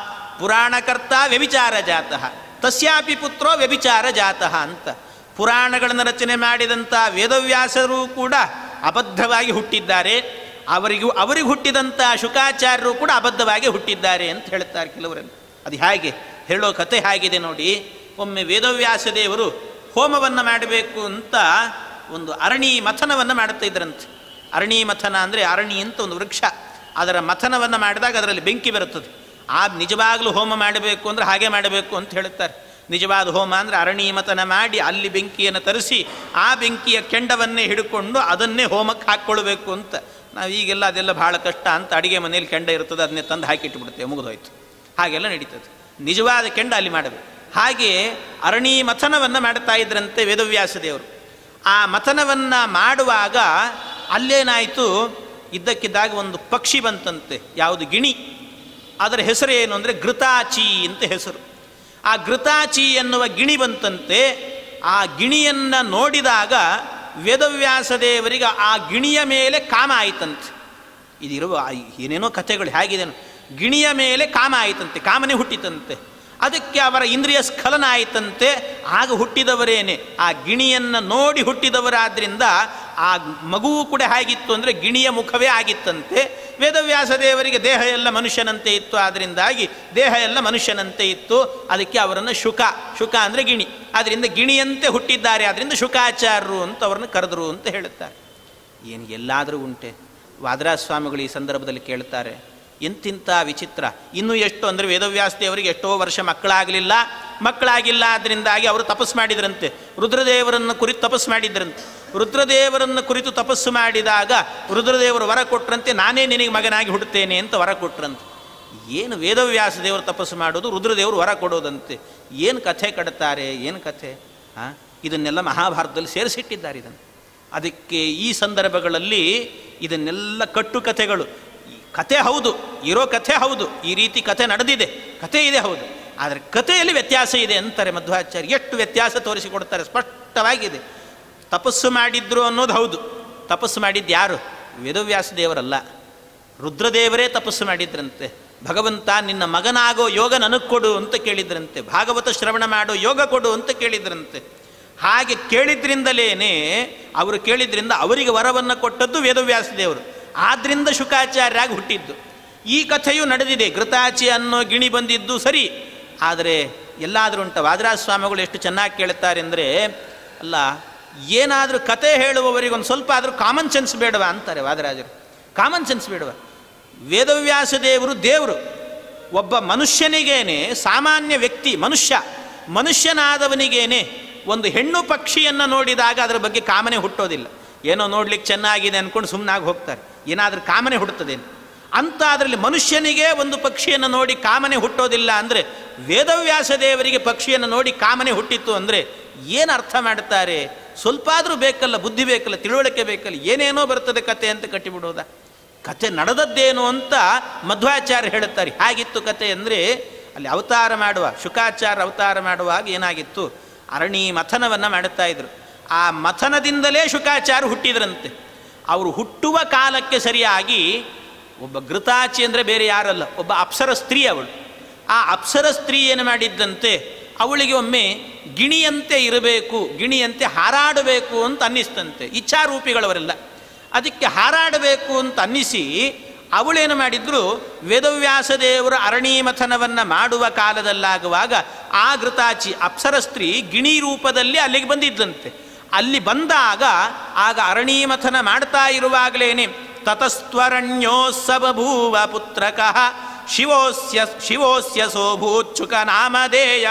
ಪುರಾಣಕರ್ತ ವ್ಯಭಿಚಾರ ಜಾತಃ ತಸ್ಯಾಪಿ ಪುತ್ರೋ ವ್ಯಭಿಚಾರ ಜಾತಃ ಅಂತ ಪುರಾಣಗಳನ್ನು ರಚನೆ ಮಾಡಿದಂಥ ವೇದವ್ಯಾಸರು ಕೂಡ ಅಬದ್ಧವಾಗಿ ಹುಟ್ಟಿದ್ದಾರೆ ಅವರಿಗೂ ಅವರಿಗೆ ಹುಟ್ಟಿದಂಥ ಶುಕಾಚಾರ್ಯರು ಕೂಡ ಅಬದ್ಧವಾಗಿ ಹುಟ್ಟಿದ್ದಾರೆ ಅಂತ ಹೇಳ್ತಾರೆ ಕೆಲವರಲ್ಲಿ ಅದು ಹೇಗೆ ಹೇಳೋ ಕತೆ ಹೇಗಿದೆ ನೋಡಿ ಒಮ್ಮೆ ವೇದವ್ಯಾಸ ದೇವರು ಹೋಮವನ್ನು ಮಾಡಬೇಕು ಅಂತ ಒಂದು ಅರಣಿ ಮಥನವನ್ನು ಮಾಡ್ತಾ ಇದ್ರಂತೆ ಅರಣಿ ಮಥನ ಅಂದರೆ ಅರಣಿ ಅಂತ ಒಂದು ವೃಕ್ಷ ಅದರ ಮಥನವನ್ನು ಮಾಡಿದಾಗ ಅದರಲ್ಲಿ ಬೆಂಕಿ ಬರುತ್ತದೆ ಆ ನಿಜವಾಗಲೂ ಹೋಮ ಮಾಡಬೇಕು ಅಂದರೆ ಹಾಗೆ ಮಾಡಬೇಕು ಅಂತ ಹೇಳುತ್ತಾರೆ ನಿಜವಾದ ಹೋಮ ಅಂದರೆ ಅರಣಿ ಮತನ ಮಾಡಿ ಅಲ್ಲಿ ಬೆಂಕಿಯನ್ನು ತರಿಸಿ ಆ ಬೆಂಕಿಯ ಕೆಂಡವನ್ನೇ ಹಿಡ್ಕೊಂಡು ಅದನ್ನೇ ಹೋಮಕ್ಕೆ ಹಾಕ್ಕೊಳ್ಬೇಕು ಅಂತ ನಾವು ಈಗೆಲ್ಲ ಅದೆಲ್ಲ ಭಾಳ ಕಷ್ಟ ಅಂತ ಅಡುಗೆ ಮನೇಲಿ ಕೆಂಡ ಇರ್ತದೆ ಅದನ್ನೇ ತಂದು ಹಾಕಿಟ್ಬಿಡುತ್ತೆ ಮುಗಿದೋಯ್ತು ಹಾಗೆಲ್ಲ ನಡೀತದೆ ನಿಜವಾದ ಕೆಂಡ ಅಲ್ಲಿ ಮಾಡಬೇಕು ಹಾಗೆ ಅರಣಿ ಮಥನವನ್ನು ಮಾಡ್ತಾ ಇದ್ರಂತೆ ವೇದವ್ಯಾಸ ದೇವರು ಆ ಮಥನವನ್ನು ಮಾಡುವಾಗ ಅಲ್ಲೇನಾಯಿತು ಇದ್ದಕ್ಕಿದ್ದಾಗ ಒಂದು ಪಕ್ಷಿ ಬಂತಂತೆ ಯಾವುದು ಗಿಣಿ ಅದರ ಹೆಸರು ಏನು ಅಂದರೆ ಘೃತಾಚಿ ಅಂತ ಹೆಸರು ಆ ಘೃತಾಚಿ ಎನ್ನುವ ಗಿಣಿ ಬಂತಂತೆ ಆ ಗಿಣಿಯನ್ನು ನೋಡಿದಾಗ ವೇದವ್ಯಾಸ ದೇವರಿಗೆ ಆ ಗಿಣಿಯ ಮೇಲೆ ಕಾಮ ಆಯಿತಂತೆ ಇದಿರುವ ಏನೇನೋ ಕಥೆಗಳು ಹೇಗಿದೆನೋ ಗಿಣಿಯ ಮೇಲೆ ಕಾಮ ಆಯಿತಂತೆ ಕಾಮನೆ ಹುಟ್ಟಿತಂತೆ ಅದಕ್ಕೆ ಅವರ ಇಂದ್ರಿಯ ಸ್ಖಲನ ಆಯಿತಂತೆ ಆಗ ಹುಟ್ಟಿದವರೇನೆ ಆ ಗಿಣಿಯನ್ನು ನೋಡಿ ಹುಟ್ಟಿದವರಾದ್ರಿಂದ ಆ ಮಗುವು ಕೂಡ ಹೇಗಿತ್ತು ಅಂದರೆ ಗಿಣಿಯ ಮುಖವೇ ಆಗಿತ್ತಂತೆ ವೇದವ್ಯಾಸ ದೇವರಿಗೆ ದೇಹ ಎಲ್ಲ ಮನುಷ್ಯನಂತೆ ಇತ್ತು ಆದ್ದರಿಂದಾಗಿ ದೇಹ ಎಲ್ಲ ಮನುಷ್ಯನಂತೆ ಇತ್ತು ಅದಕ್ಕೆ ಅವರನ್ನು ಶುಕ ಶುಕ ಅಂದರೆ ಗಿಣಿ ಆದ್ದರಿಂದ ಗಿಣಿಯಂತೆ ಹುಟ್ಟಿದ್ದಾರೆ ಆದ್ದರಿಂದ ಶುಕಾಚಾರ್ಯರು ಅಂತ ಅವರನ್ನು ಕರೆದರು ಅಂತ ಹೇಳುತ್ತಾರೆ ಏನು ಎಲ್ಲಾದರೂ ಉಂಟೆ ವಾದರಾಜ ಸ್ವಾಮಿಗಳು ಈ ಸಂದರ್ಭದಲ್ಲಿ ಕೇಳ್ತಾರೆ ಎಂತಿಂಥ ವಿಚಿತ್ರ ಇನ್ನೂ ಎಷ್ಟು ಅಂದರೆ ವೇದವ್ಯಾಸ ದೇವರಿಗೆ ಎಷ್ಟೋ ವರ್ಷ ಮಕ್ಕಳಾಗಲಿಲ್ಲ ಮಕ್ಕಳಾಗಿಲ್ಲ ಅದರಿಂದಾಗಿ ಅವರು ತಪಸ್ಸು ಮಾಡಿದ್ರಂತೆ ರುದ್ರದೇವರನ್ನು ಕುರಿತು ತಪಸ್ಸು ಮಾಡಿದ್ರಂತೆ ರುದ್ರದೇವರನ್ನು ಕುರಿತು ತಪಸ್ಸು ಮಾಡಿದಾಗ ರುದ್ರದೇವರು ವರ ಕೊಟ್ರಂತೆ ನಾನೇ ನಿನಗೆ ಮಗನಾಗಿ ಹುಟ್ಟುತ್ತೇನೆ ಅಂತ ವರ ಕೊಟ್ರಂತೆ ಏನು ವೇದವ್ಯಾಸ ದೇವರು ತಪಸ್ಸು ಮಾಡೋದು ರುದ್ರದೇವರು ವರ ಕೊಡೋದಂತೆ ಏನು ಕಥೆ ಕಡ್ತಾರೆ ಏನು ಕಥೆ ಹಾಂ ಇದನ್ನೆಲ್ಲ ಮಹಾಭಾರತದಲ್ಲಿ ಸೇರಿಸಿಟ್ಟಿದ್ದಾರೆ ಇದನ್ನು ಅದಕ್ಕೆ ಈ ಸಂದರ್ಭಗಳಲ್ಲಿ ಇದನ್ನೆಲ್ಲ ಕಟ್ಟು ಕಥೆಗಳು ಈ ಕಥೆ ಹೌದು ಇರೋ ಕಥೆ ಹೌದು ಈ ರೀತಿ ಕಥೆ ನಡೆದಿದೆ ಕಥೆ ಇದೆ ಹೌದು ಆದರೆ ಕಥೆಯಲ್ಲಿ ವ್ಯತ್ಯಾಸ ಇದೆ ಅಂತಾರೆ ಮಧ್ವಾಚಾರ್ಯ ಎಷ್ಟು ವ್ಯತ್ಯಾಸ ತೋರಿಸಿಕೊಡ್ತಾರೆ ಸ್ಪಷ್ಟವಾಗಿದೆ ತಪಸ್ಸು ಮಾಡಿದ್ರು ಅನ್ನೋದು ಹೌದು ತಪಸ್ಸು ಮಾಡಿದ್ದು ಯಾರು ವೇದವ್ಯಾಸ ದೇವರಲ್ಲ ರುದ್ರದೇವರೇ ತಪಸ್ಸು ಮಾಡಿದ್ರಂತೆ ಭಗವಂತ ನಿನ್ನ ಮಗನಾಗೋ ಯೋಗ ನನಗೆ ಕೊಡು ಅಂತ ಕೇಳಿದ್ರಂತೆ ಭಾಗವತ ಶ್ರವಣ ಮಾಡೋ ಯೋಗ ಕೊಡು ಅಂತ ಕೇಳಿದ್ರಂತೆ ಹಾಗೆ ಕೇಳಿದ್ರಿಂದಲೇ ಅವರು ಕೇಳಿದ್ರಿಂದ ಅವರಿಗೆ ವರವನ್ನು ಕೊಟ್ಟದ್ದು ವೇದವ್ಯಾಸ ದೇವರು ಆದ್ರಿಂದ ಶುಕಾಚಾರ್ಯಾಗಿ ಹುಟ್ಟಿದ್ದು ಈ ಕಥೆಯು ನಡೆದಿದೆ ಘೃತಾಚಿ ಅನ್ನೋ ಗಿಣಿ ಬಂದಿದ್ದು ಸರಿ ಆದರೆ ಎಲ್ಲಾದರೂ ಉಂಟ ವಾದರಾಜ ಸ್ವಾಮಿಗಳು ಎಷ್ಟು ಚೆನ್ನಾಗಿ ಕೇಳುತ್ತಾರೆ ಅಂದರೆ ಅಲ್ಲ ಏನಾದರೂ ಕತೆ ಹೇಳುವವರಿಗೆ ಒಂದು ಸ್ವಲ್ಪ ಆದರೂ ಕಾಮನ್ ಸೆನ್ಸ್ ಬೇಡವಾ ಅಂತಾರೆ ವಾದರಾಜರು ಕಾಮನ್ ಸೆನ್ಸ್ ಬೇಡವಾ ವೇದವ್ಯಾಸ ದೇವರು ದೇವರು ಒಬ್ಬ ಮನುಷ್ಯನಿಗೇನೆ ಸಾಮಾನ್ಯ ವ್ಯಕ್ತಿ ಮನುಷ್ಯ ಮನುಷ್ಯನಾದವನಿಗೇನೆ ಒಂದು ಹೆಣ್ಣು ಪಕ್ಷಿಯನ್ನು ನೋಡಿದಾಗ ಅದರ ಬಗ್ಗೆ ಕಾಮನೆ ಹುಟ್ಟೋದಿಲ್ಲ ಏನೋ ನೋಡ್ಲಿಕ್ಕೆ ಚೆನ್ನಾಗಿದೆ ಅಂದ್ಕೊಂಡು ಸುಮ್ಮನಾಗಿ ಹೋಗ್ತಾರೆ ಏನಾದರೂ ಕಾಮನೆ ಹುಟ್ಟುತ್ತದೇನು ಅಂತ ಅದರಲ್ಲಿ ಮನುಷ್ಯನಿಗೆ ಒಂದು ಪಕ್ಷಿಯನ್ನು ನೋಡಿ ಕಾಮನೆ ಹುಟ್ಟೋದಿಲ್ಲ ಅಂದರೆ ವೇದವ್ಯಾಸ ದೇವರಿಗೆ ಪಕ್ಷಿಯನ್ನು ನೋಡಿ ಕಾಮನೆ ಹುಟ್ಟಿತ್ತು ಅಂದರೆ ಏನು ಅರ್ಥ ಮಾಡ್ತಾರೆ ಸ್ವಲ್ಪ ಆದರೂ ಬೇಕಲ್ಲ ಬುದ್ಧಿ ಬೇಕಲ್ಲ ತಿಳುವಳಿಕೆ ಬೇಕಲ್ಲ ಏನೇನೋ ಬರ್ತದೆ ಕತೆ ಅಂತ ಕಟ್ಟಿಬಿಡೋದ ಕತೆ ನಡೆದದ್ದೇನು ಅಂತ ಮಧ್ವಾಚಾರ್ಯ ಹೇಳುತ್ತಾರೆ ಹಾಗಿತ್ತು ಕತೆ ಅಂದರೆ ಅಲ್ಲಿ ಅವತಾರ ಮಾಡುವ ಶುಕಾಚಾರ್ಯ ಅವತಾರ ಮಾಡುವಾಗ ಏನಾಗಿತ್ತು ಅರಣಿ ಮಥನವನ್ನು ಮಾಡುತ್ತಾ ಇದ್ರು ಆ ಮಥನದಿಂದಲೇ ಶುಕಾಚಾರ್ಯ ಹುಟ್ಟಿದ್ರಂತೆ ಅವರು ಹುಟ್ಟುವ ಕಾಲಕ್ಕೆ ಸರಿಯಾಗಿ ಒಬ್ಬ ಘೃತಾಚಿ ಅಂದರೆ ಬೇರೆ ಯಾರಲ್ಲ ಒಬ್ಬ ಅಪ್ಸರ ಸ್ತ್ರೀ ಅವಳು ಆ ಅಪ್ಸರ ಸ್ತ್ರೀ ಏನು ಮಾಡಿದ್ದಂತೆ ಅವಳಿಗೆ ಒಮ್ಮೆ ಗಿಣಿಯಂತೆ ಇರಬೇಕು ಗಿಣಿಯಂತೆ ಹಾರಾಡಬೇಕು ಅಂತ ಅನ್ನಿಸ್ತಂತೆ ಇಚ್ಛಾರೂಪಿಗಳವರೆಲ್ಲ ಅದಕ್ಕೆ ಹಾರಾಡಬೇಕು ಅಂತ ಅನ್ನಿಸಿ ಅವಳೇನು ಮಾಡಿದ್ರು ವೇದವ್ಯಾಸ ದೇವರ ಅರಣೀಮಥನವನ್ನು ಮಾಡುವ ಕಾಲದಲ್ಲಾಗುವಾಗ ಆ ಘೃತಾಚಿ ಅಪ್ಸರ ಸ್ತ್ರೀ ಗಿಣಿ ರೂಪದಲ್ಲಿ ಅಲ್ಲಿಗೆ ಬಂದಿದ್ದಂತೆ ಅಲ್ಲಿ ಬಂದಾಗ ಆಗ ಅರಣೀಮಥನ ಮಾಡ್ತಾ ಇರುವಾಗಲೇನೆ ತತಸ್ತ್ವರಣ್ಯೋತ್ಸವಭೂವ ಪುತ್ರಕಃ ಶಿವೋಸ್ಯ ಶಿವೋಸ್ಯ ಸೋಭೂಚ್ಛುಕ ನಾಮಧೇಯ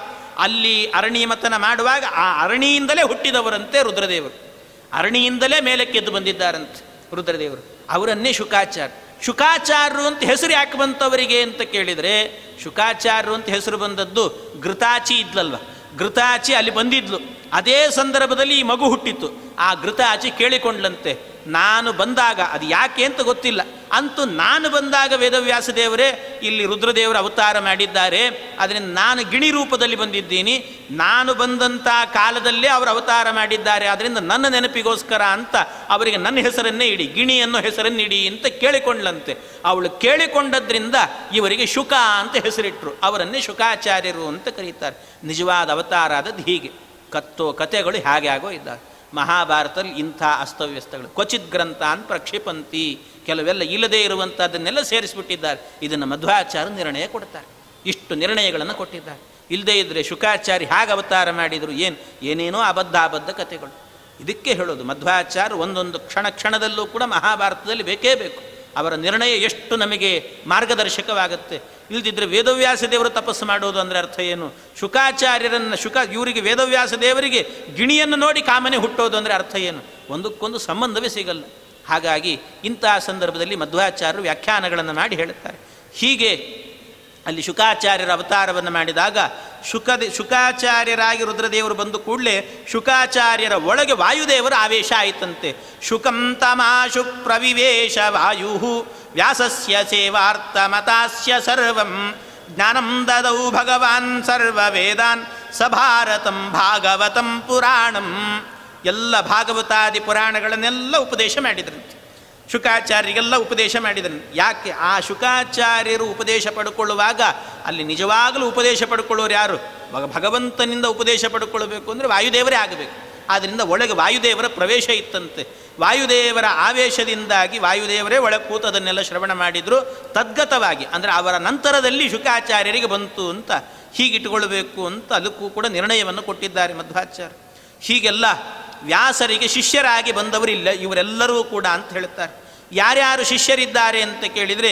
ಅಲ್ಲಿ ಅರಣೀಮಥನ ಮಾಡುವಾಗ ಆ ಅರಣಿಯಿಂದಲೇ ಹುಟ್ಟಿದವರಂತೆ ರುದ್ರದೇವರು ಅರಣಿಯಿಂದಲೇ ಮೇಲಕ್ಕೆದ್ದು ಬಂದಿದ್ದಾರಂತೆ ರುದ್ರದೇವರು ಅವರನ್ನೇ ಶುಕಾಚಾರ್ಯ ಶುಕಾಚಾರ್ಯರು ಅಂತ ಹೆಸರು ಯಾಕೆ ಬಂತವರಿಗೆ ಅಂತ ಕೇಳಿದರೆ ಶುಕಾಚಾರ್ಯರು ಅಂತ ಹೆಸರು ಬಂದದ್ದು ಘೃತಾಚಿ ಇದ್ಲಲ್ವ ಘೃತಾಚಿ ಅಲ್ಲಿ ಬಂದಿದ್ಲು ಅದೇ ಸಂದರ್ಭದಲ್ಲಿ ಈ ಮಗು ಹುಟ್ಟಿತ್ತು ಆ ಘೃತಾಚಿ ಕೇಳಿಕೊಂಡ್ಲಂತೆ ನಾನು ಬಂದಾಗ ಅದು ಯಾಕೆ ಅಂತ ಗೊತ್ತಿಲ್ಲ ಅಂತೂ ನಾನು ಬಂದಾಗ ವೇದವ್ಯಾಸ ದೇವರೇ ಇಲ್ಲಿ ರುದ್ರದೇವರು ಅವತಾರ ಮಾಡಿದ್ದಾರೆ ಅದರಿಂದ ನಾನು ಗಿಣಿ ರೂಪದಲ್ಲಿ ಬಂದಿದ್ದೀನಿ ನಾನು ಬಂದಂಥ ಕಾಲದಲ್ಲೇ ಅವರು ಅವತಾರ ಮಾಡಿದ್ದಾರೆ ಆದ್ದರಿಂದ ನನ್ನ ನೆನಪಿಗೋಸ್ಕರ ಅಂತ ಅವರಿಗೆ ನನ್ನ ಹೆಸರನ್ನೇ ಇಡಿ ಗಿಣಿ ಅನ್ನೋ ಹೆಸರನ್ನು ಇಡಿ ಅಂತ ಕೇಳಿಕೊಂಡ್ಲಂತೆ ಅವಳು ಕೇಳಿಕೊಂಡದ್ರಿಂದ ಇವರಿಗೆ ಶುಕ ಅಂತ ಹೆಸರಿಟ್ಟರು ಅವರನ್ನೇ ಶುಕಾಚಾರ್ಯರು ಅಂತ ಕರೀತಾರೆ ನಿಜವಾದ ಅವತಾರ ಆದದ್ದು ಹೀಗೆ ಕತ್ತೋ ಕಥೆಗಳು ಹಾಗೆ ಆಗೋ ಇದ್ದಾರೆ ಮಹಾಭಾರತದಲ್ಲಿ ಇಂಥ ಅಸ್ತವ್ಯಸ್ತಗಳು ಕ್ವಚಿತ್ ಗ್ರಂಥ ಅಂತ ಪ್ರಕ್ಷಿಪಂತಿ ಕೆಲವೆಲ್ಲ ಇಲ್ಲದೇ ಇರುವಂಥದ್ದನ್ನೆಲ್ಲ ಸೇರಿಸಿಬಿಟ್ಟಿದ್ದಾರೆ ಇದನ್ನು ಮಧ್ವಾಚಾರ್ಯ ನಿರ್ಣಯ ಕೊಡ್ತಾರೆ ಇಷ್ಟು ನಿರ್ಣಯಗಳನ್ನು ಕೊಟ್ಟಿದ್ದಾರೆ ಇಲ್ಲದೇ ಇದ್ದರೆ ಶುಕಾಚಾರ್ಯ ಹೇಗೆ ಅವತಾರ ಮಾಡಿದರು ಏನು ಏನೇನೋ ಅಬದ್ಧ ಅಬದ್ಧ ಕಥೆಗಳು ಇದಕ್ಕೆ ಹೇಳೋದು ಮಧ್ವಾಚಾರ್ಯ ಒಂದೊಂದು ಕ್ಷಣ ಕ್ಷಣದಲ್ಲೂ ಕೂಡ ಮಹಾಭಾರತದಲ್ಲಿ ಬೇಕೇ ಬೇಕು ಅವರ ನಿರ್ಣಯ ಎಷ್ಟು ನಮಗೆ ಮಾರ್ಗದರ್ಶಕವಾಗುತ್ತೆ ಇಲ್ದಿದ್ರೆ ವೇದವ್ಯಾಸ ದೇವರು ತಪಸ್ಸು ಮಾಡೋದು ಅಂದರೆ ಅರ್ಥ ಏನು ಶುಕಾಚಾರ್ಯರನ್ನು ಶುಕ ಇವರಿಗೆ ವೇದವ್ಯಾಸ ದೇವರಿಗೆ ಗಿಣಿಯನ್ನು ನೋಡಿ ಕಾಮನೆ ಹುಟ್ಟೋದು ಅಂದರೆ ಅರ್ಥ ಏನು ಒಂದಕ್ಕೊಂದು ಸಂಬಂಧವೇ ಸಿಗಲ್ಲ ಹಾಗಾಗಿ ಇಂತಹ ಸಂದರ್ಭದಲ್ಲಿ ಮಧ್ವಾಚಾರ್ಯರು ವ್ಯಾಖ್ಯಾನಗಳನ್ನು ಮಾಡಿ ಹೇಳುತ್ತಾರೆ ಹೀಗೆ ಅಲ್ಲಿ ಶುಕಾಚಾರ್ಯರ ಅವತಾರವನ್ನು ಮಾಡಿದಾಗ ಶುಕದ ಶುಕಾಚಾರ್ಯರಾಗಿ ರುದ್ರದೇವರು ಬಂದು ಕೂಡಲೇ ಶುಕಾಚಾರ್ಯರ ಒಳಗೆ ವಾಯುದೇವರ ಆವೇಶ ಆಯಿತಂತೆ ಶುಕಂ ತಮಾಶು ಪ್ರವಿವೇಶ ವಾಯು ವ್ಯಾಸಸ್ಯ ಸೇವಾರ್ಥಮತಾಸ್ಯ ಸರ್ವಂ ಜ್ಞಾನಂ ದದೌ ಭಗವಾನ್ ಸರ್ವ ವೇದಾನ್ ಸಭಾರತಂ ಭಾಗವತಂ ಪುರಾಣಂ ಎಲ್ಲ ಭಾಗವತಾದಿ ಪುರಾಣಗಳನ್ನೆಲ್ಲ ಉಪದೇಶ ಮಾಡಿದ್ರಂತೆ ಶುಕಾಚಾರ್ಯರಿಗೆಲ್ಲ ಉಪದೇಶ ಮಾಡಿದನು ಯಾಕೆ ಆ ಶುಕಾಚಾರ್ಯರು ಉಪದೇಶ ಪಡ್ಕೊಳ್ಳುವಾಗ ಅಲ್ಲಿ ನಿಜವಾಗಲೂ ಉಪದೇಶ ಪಡ್ಕೊಳ್ಳೋರು ಯಾರು ಭಗ- ಭಗವಂತನಿಂದ ಉಪದೇಶ ಪಡ್ಕೊಳ್ಬೇಕು ಅಂದರೆ ವಾಯುದೇವರೇ ಆಗಬೇಕು ಆದ್ದರಿಂದ ಒಳಗೆ ವಾಯುದೇವರ ಪ್ರವೇಶ ಇತ್ತಂತೆ ವಾಯುದೇವರ ಆವೇಶದಿಂದಾಗಿ ವಾಯುದೇವರೇ ಒಳಗೆ ಕೂತದನ್ನೆಲ್ಲ ಶ್ರವಣ ಮಾಡಿದರು ತದ್ಗತವಾಗಿ ಅಂದರೆ ಅವರ ನಂತರದಲ್ಲಿ ಶುಕಾಚಾರ್ಯರಿಗೆ ಬಂತು ಅಂತ ಹೀಗಿಟ್ಟುಕೊಳ್ಬೇಕು ಅಂತ ಅದಕ್ಕೂ ಕೂಡ ನಿರ್ಣಯವನ್ನು ಕೊಟ್ಟಿದ್ದಾರೆ ಮಧ್ವಾಚಾರ್ಯ ಹೀಗೆಲ್ಲ ವ್ಯಾಸರಿಗೆ ಶಿಷ್ಯರಾಗಿ ಬಂದವರಿಲ್ಲ ಇವರೆಲ್ಲರೂ ಕೂಡ ಅಂತ ಹೇಳುತ್ತಾರೆ ಯಾರ್ಯಾರು ಶಿಷ್ಯರಿದ್ದಾರೆ ಅಂತ ಕೇಳಿದರೆ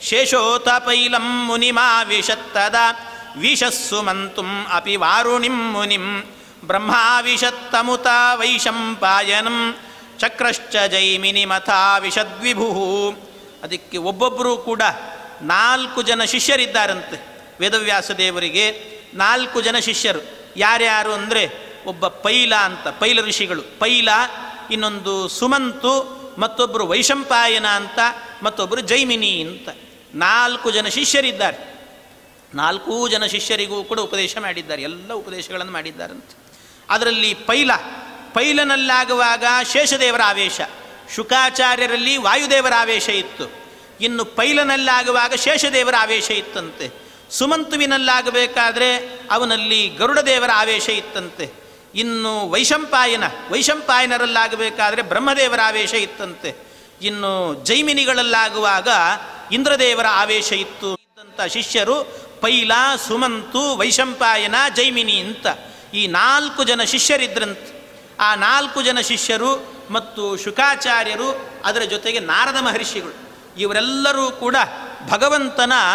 ಶೇಷೋತಪೈಲಂ ಮುನಿಮಾವಿಶತ್ತದ ವಿಶಸ್ಸು ಮಂತುಂ ಅಪಿ ವಾರುಣಿಂ ಮುನಿಂ ಬ್ರಹ್ಮಾವಿಶತ್ತಮುತ ವೈಶಂಪಾಯನಂ ಚಕ್ರಶ್ಚ ಜೈಮಿನಿ ಮಥಾ ವಿಷದ್ವಿಭು ಅದಕ್ಕೆ ಒಬ್ಬೊಬ್ಬರೂ ಕೂಡ ನಾಲ್ಕು ಜನ ಶಿಷ್ಯರಿದ್ದಾರಂತೆ ವೇದವ್ಯಾಸ ದೇವರಿಗೆ ನಾಲ್ಕು ಜನ ಶಿಷ್ಯರು ಯಾರ್ಯಾರು ಅಂದರೆ ಒಬ್ಬ ಪೈಲ ಅಂತ ಪೈಲ ಋಷಿಗಳು ಪೈಲ ಇನ್ನೊಂದು ಸುಮಂತು ಮತ್ತೊಬ್ಬರು ವೈಶಂಪಾಯನ ಅಂತ ಮತ್ತೊಬ್ಬರು ಜೈಮಿನಿ ಅಂತ ನಾಲ್ಕು ಜನ ಶಿಷ್ಯರಿದ್ದಾರೆ ನಾಲ್ಕೂ ಜನ ಶಿಷ್ಯರಿಗೂ ಕೂಡ ಉಪದೇಶ ಮಾಡಿದ್ದಾರೆ ಎಲ್ಲ ಉಪದೇಶಗಳನ್ನು ಮಾಡಿದ್ದಾರಂತೆ ಅದರಲ್ಲಿ ಪೈಲ ಪೈಲನಲ್ಲಾಗುವಾಗ ಶೇಷದೇವರ ಆವೇಶ ಶುಕಾಚಾರ್ಯರಲ್ಲಿ ವಾಯುದೇವರ ಆವೇಶ ಇತ್ತು ಇನ್ನು ಪೈಲನಲ್ಲಾಗುವಾಗ ಶೇಷದೇವರ ಆವೇಶ ಇತ್ತಂತೆ ಸುಮಂತುವಿನಲ್ಲಾಗಬೇಕಾದ್ರೆ ಅವನಲ್ಲಿ ಗರುಡದೇವರ ಆವೇಶ ಇತ್ತಂತೆ ಇನ್ನು ವೈಶಂಪಾಯನ ವೈಶಂಪಾಯನರಲ್ಲಾಗಬೇಕಾದ್ರೆ ಬ್ರಹ್ಮದೇವರ ಆವೇಶ ಇತ್ತಂತೆ ಇನ್ನು ಜೈಮಿನಿಗಳಲ್ಲಾಗುವಾಗ ಇಂದ್ರದೇವರ ಆವೇಶ ಇತ್ತು ಇದ್ದಂಥ ಶಿಷ್ಯರು ಪೈಲ ಸುಮಂತು ವೈಶಂಪಾಯನ ಜೈಮಿನಿ ಅಂತ ಈ ನಾಲ್ಕು ಜನ ಶಿಷ್ಯರಿದ್ರಂತೆ ಆ ನಾಲ್ಕು ಜನ ಶಿಷ್ಯರು ಮತ್ತು ಶುಕಾಚಾರ್ಯರು ಅದರ ಜೊತೆಗೆ ನಾರದ ಮಹರ್ಷಿಗಳು ಇವರೆಲ್ಲರೂ ಕೂಡ ಭಗವಂತನ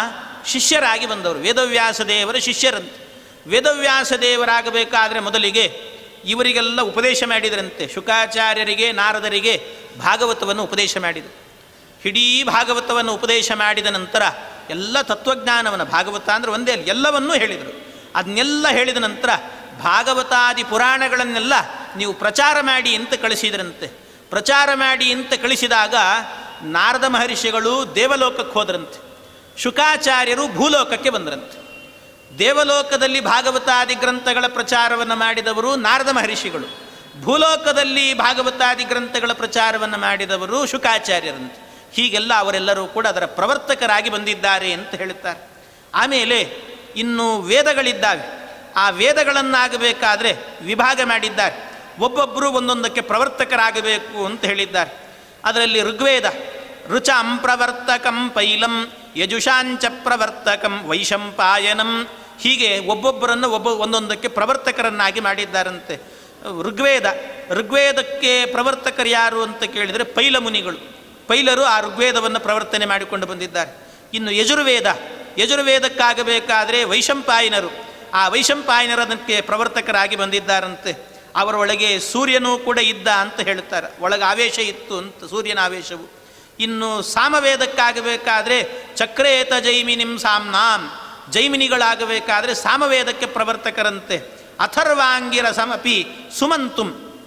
ಶಿಷ್ಯರಾಗಿ ಬಂದವರು ವೇದವ್ಯಾಸ ದೇವರ ಶಿಷ್ಯರಂತೆ ವೇದವ್ಯಾಸ ದೇವರಾಗಬೇಕಾದ್ರೆ ಮೊದಲಿಗೆ ಇವರಿಗೆಲ್ಲ ಉಪದೇಶ ಮಾಡಿದರಂತೆ ಶುಕಾಚಾರ್ಯರಿಗೆ ನಾರದರಿಗೆ ಭಾಗವತವನ್ನು ಉಪದೇಶ ಮಾಡಿದರು ಇಡೀ ಭಾಗವತವನ್ನು ಉಪದೇಶ ಮಾಡಿದ ನಂತರ ಎಲ್ಲ ತತ್ವಜ್ಞಾನವನ್ನು ಭಾಗವತ ಅಂದರೆ ಒಂದೇ ಅಲ್ಲ ಎಲ್ಲವನ್ನೂ ಹೇಳಿದರು ಅದನ್ನೆಲ್ಲ ಹೇಳಿದ ನಂತರ ಭಾಗವತಾದಿ ಪುರಾಣಗಳನ್ನೆಲ್ಲ ನೀವು ಪ್ರಚಾರ ಮಾಡಿ ಅಂತ ಕಳಿಸಿದ್ರಂತೆ ಪ್ರಚಾರ ಮಾಡಿ ಅಂತ ಕಳಿಸಿದಾಗ ನಾರದ ಮಹರ್ಷಿಗಳು ದೇವಲೋಕಕ್ಕೆ ಹೋದ್ರಂತೆ ಶುಕಾಚಾರ್ಯರು ಭೂಲೋಕಕ್ಕೆ ಬಂದರಂತೆ ದೇವಲೋಕದಲ್ಲಿ ಭಾಗವತಾದಿ ಗ್ರಂಥಗಳ ಪ್ರಚಾರವನ್ನು ಮಾಡಿದವರು ನಾರದ ಮಹರ್ಷಿಗಳು ಭೂಲೋಕದಲ್ಲಿ ಭಾಗವತಾದಿ ಗ್ರಂಥಗಳ ಪ್ರಚಾರವನ್ನು ಮಾಡಿದವರು ಶುಕಾಚಾರ್ಯರಂತೆ ಹೀಗೆಲ್ಲ ಅವರೆಲ್ಲರೂ ಕೂಡ ಅದರ ಪ್ರವರ್ತಕರಾಗಿ ಬಂದಿದ್ದಾರೆ ಅಂತ ಹೇಳುತ್ತಾರೆ ಆಮೇಲೆ ಇನ್ನು ವೇದಗಳಿದ್ದಾವೆ ಆ ವೇದಗಳನ್ನಾಗಬೇಕಾದ್ರೆ ವಿಭಾಗ ಮಾಡಿದ್ದಾರೆ ಒಬ್ಬೊಬ್ಬರು ಒಂದೊಂದಕ್ಕೆ ಪ್ರವರ್ತಕರಾಗಬೇಕು ಅಂತ ಹೇಳಿದ್ದಾರೆ ಅದರಲ್ಲಿ ಋಗ್ವೇದ ರುಚಂ ಪ್ರವರ್ತಕಂ ಪೈಲಂ ಯಜುಷಾಂಚ ಪ್ರವರ್ತಕಂ ವೈಶಂಪಾಯನಂ ಹೀಗೆ ಒಬ್ಬೊಬ್ಬರನ್ನು ಒಬ್ಬ ಒಂದೊಂದಕ್ಕೆ ಪ್ರವರ್ತಕರನ್ನಾಗಿ ಮಾಡಿದ್ದಾರಂತೆ ಋಗ್ವೇದ ಋಗ್ವೇದಕ್ಕೆ ಪ್ರವರ್ತಕರು ಯಾರು ಅಂತ ಕೇಳಿದರೆ ಪೈಲ ಮುನಿಗಳು ಪೈಲರು ಆ ಋಗ್ವೇದವನ್ನು ಪ್ರವರ್ತನೆ ಮಾಡಿಕೊಂಡು ಬಂದಿದ್ದಾರೆ ಇನ್ನು ಯಜುರ್ವೇದ ಯಜುರ್ವೇದಕ್ಕಾಗಬೇಕಾದರೆ ವೈಶಂಪಾಯನರು ಆ ವೈಶಂಪಾಯನರದಕ್ಕೆ ಪ್ರವರ್ತಕರಾಗಿ ಬಂದಿದ್ದಾರಂತೆ ಅವರೊಳಗೆ ಸೂರ್ಯನೂ ಕೂಡ ಇದ್ದ ಅಂತ ಹೇಳುತ್ತಾರೆ ಒಳಗೆ ಆವೇಶ ಇತ್ತು ಅಂತ ಸೂರ್ಯನ ಆವೇಶವು ಇನ್ನು ಸಾಮವೇದಕ್ಕಾಗಬೇಕಾದ್ರೆ ಚಕ್ರೇತ ಜೈಮಿನಿಂ ಸಾಮ್ನಾಂ ಜೈಮಿನಿಗಳಾಗಬೇಕಾದ್ರೆ ಸಾಮವೇದಕ್ಕೆ ಪ್ರವರ್ತಕರಂತೆ ಅಥರ್ವಾಂಗಿರ ಸಮಪಿ ಸುಮಂತುಂ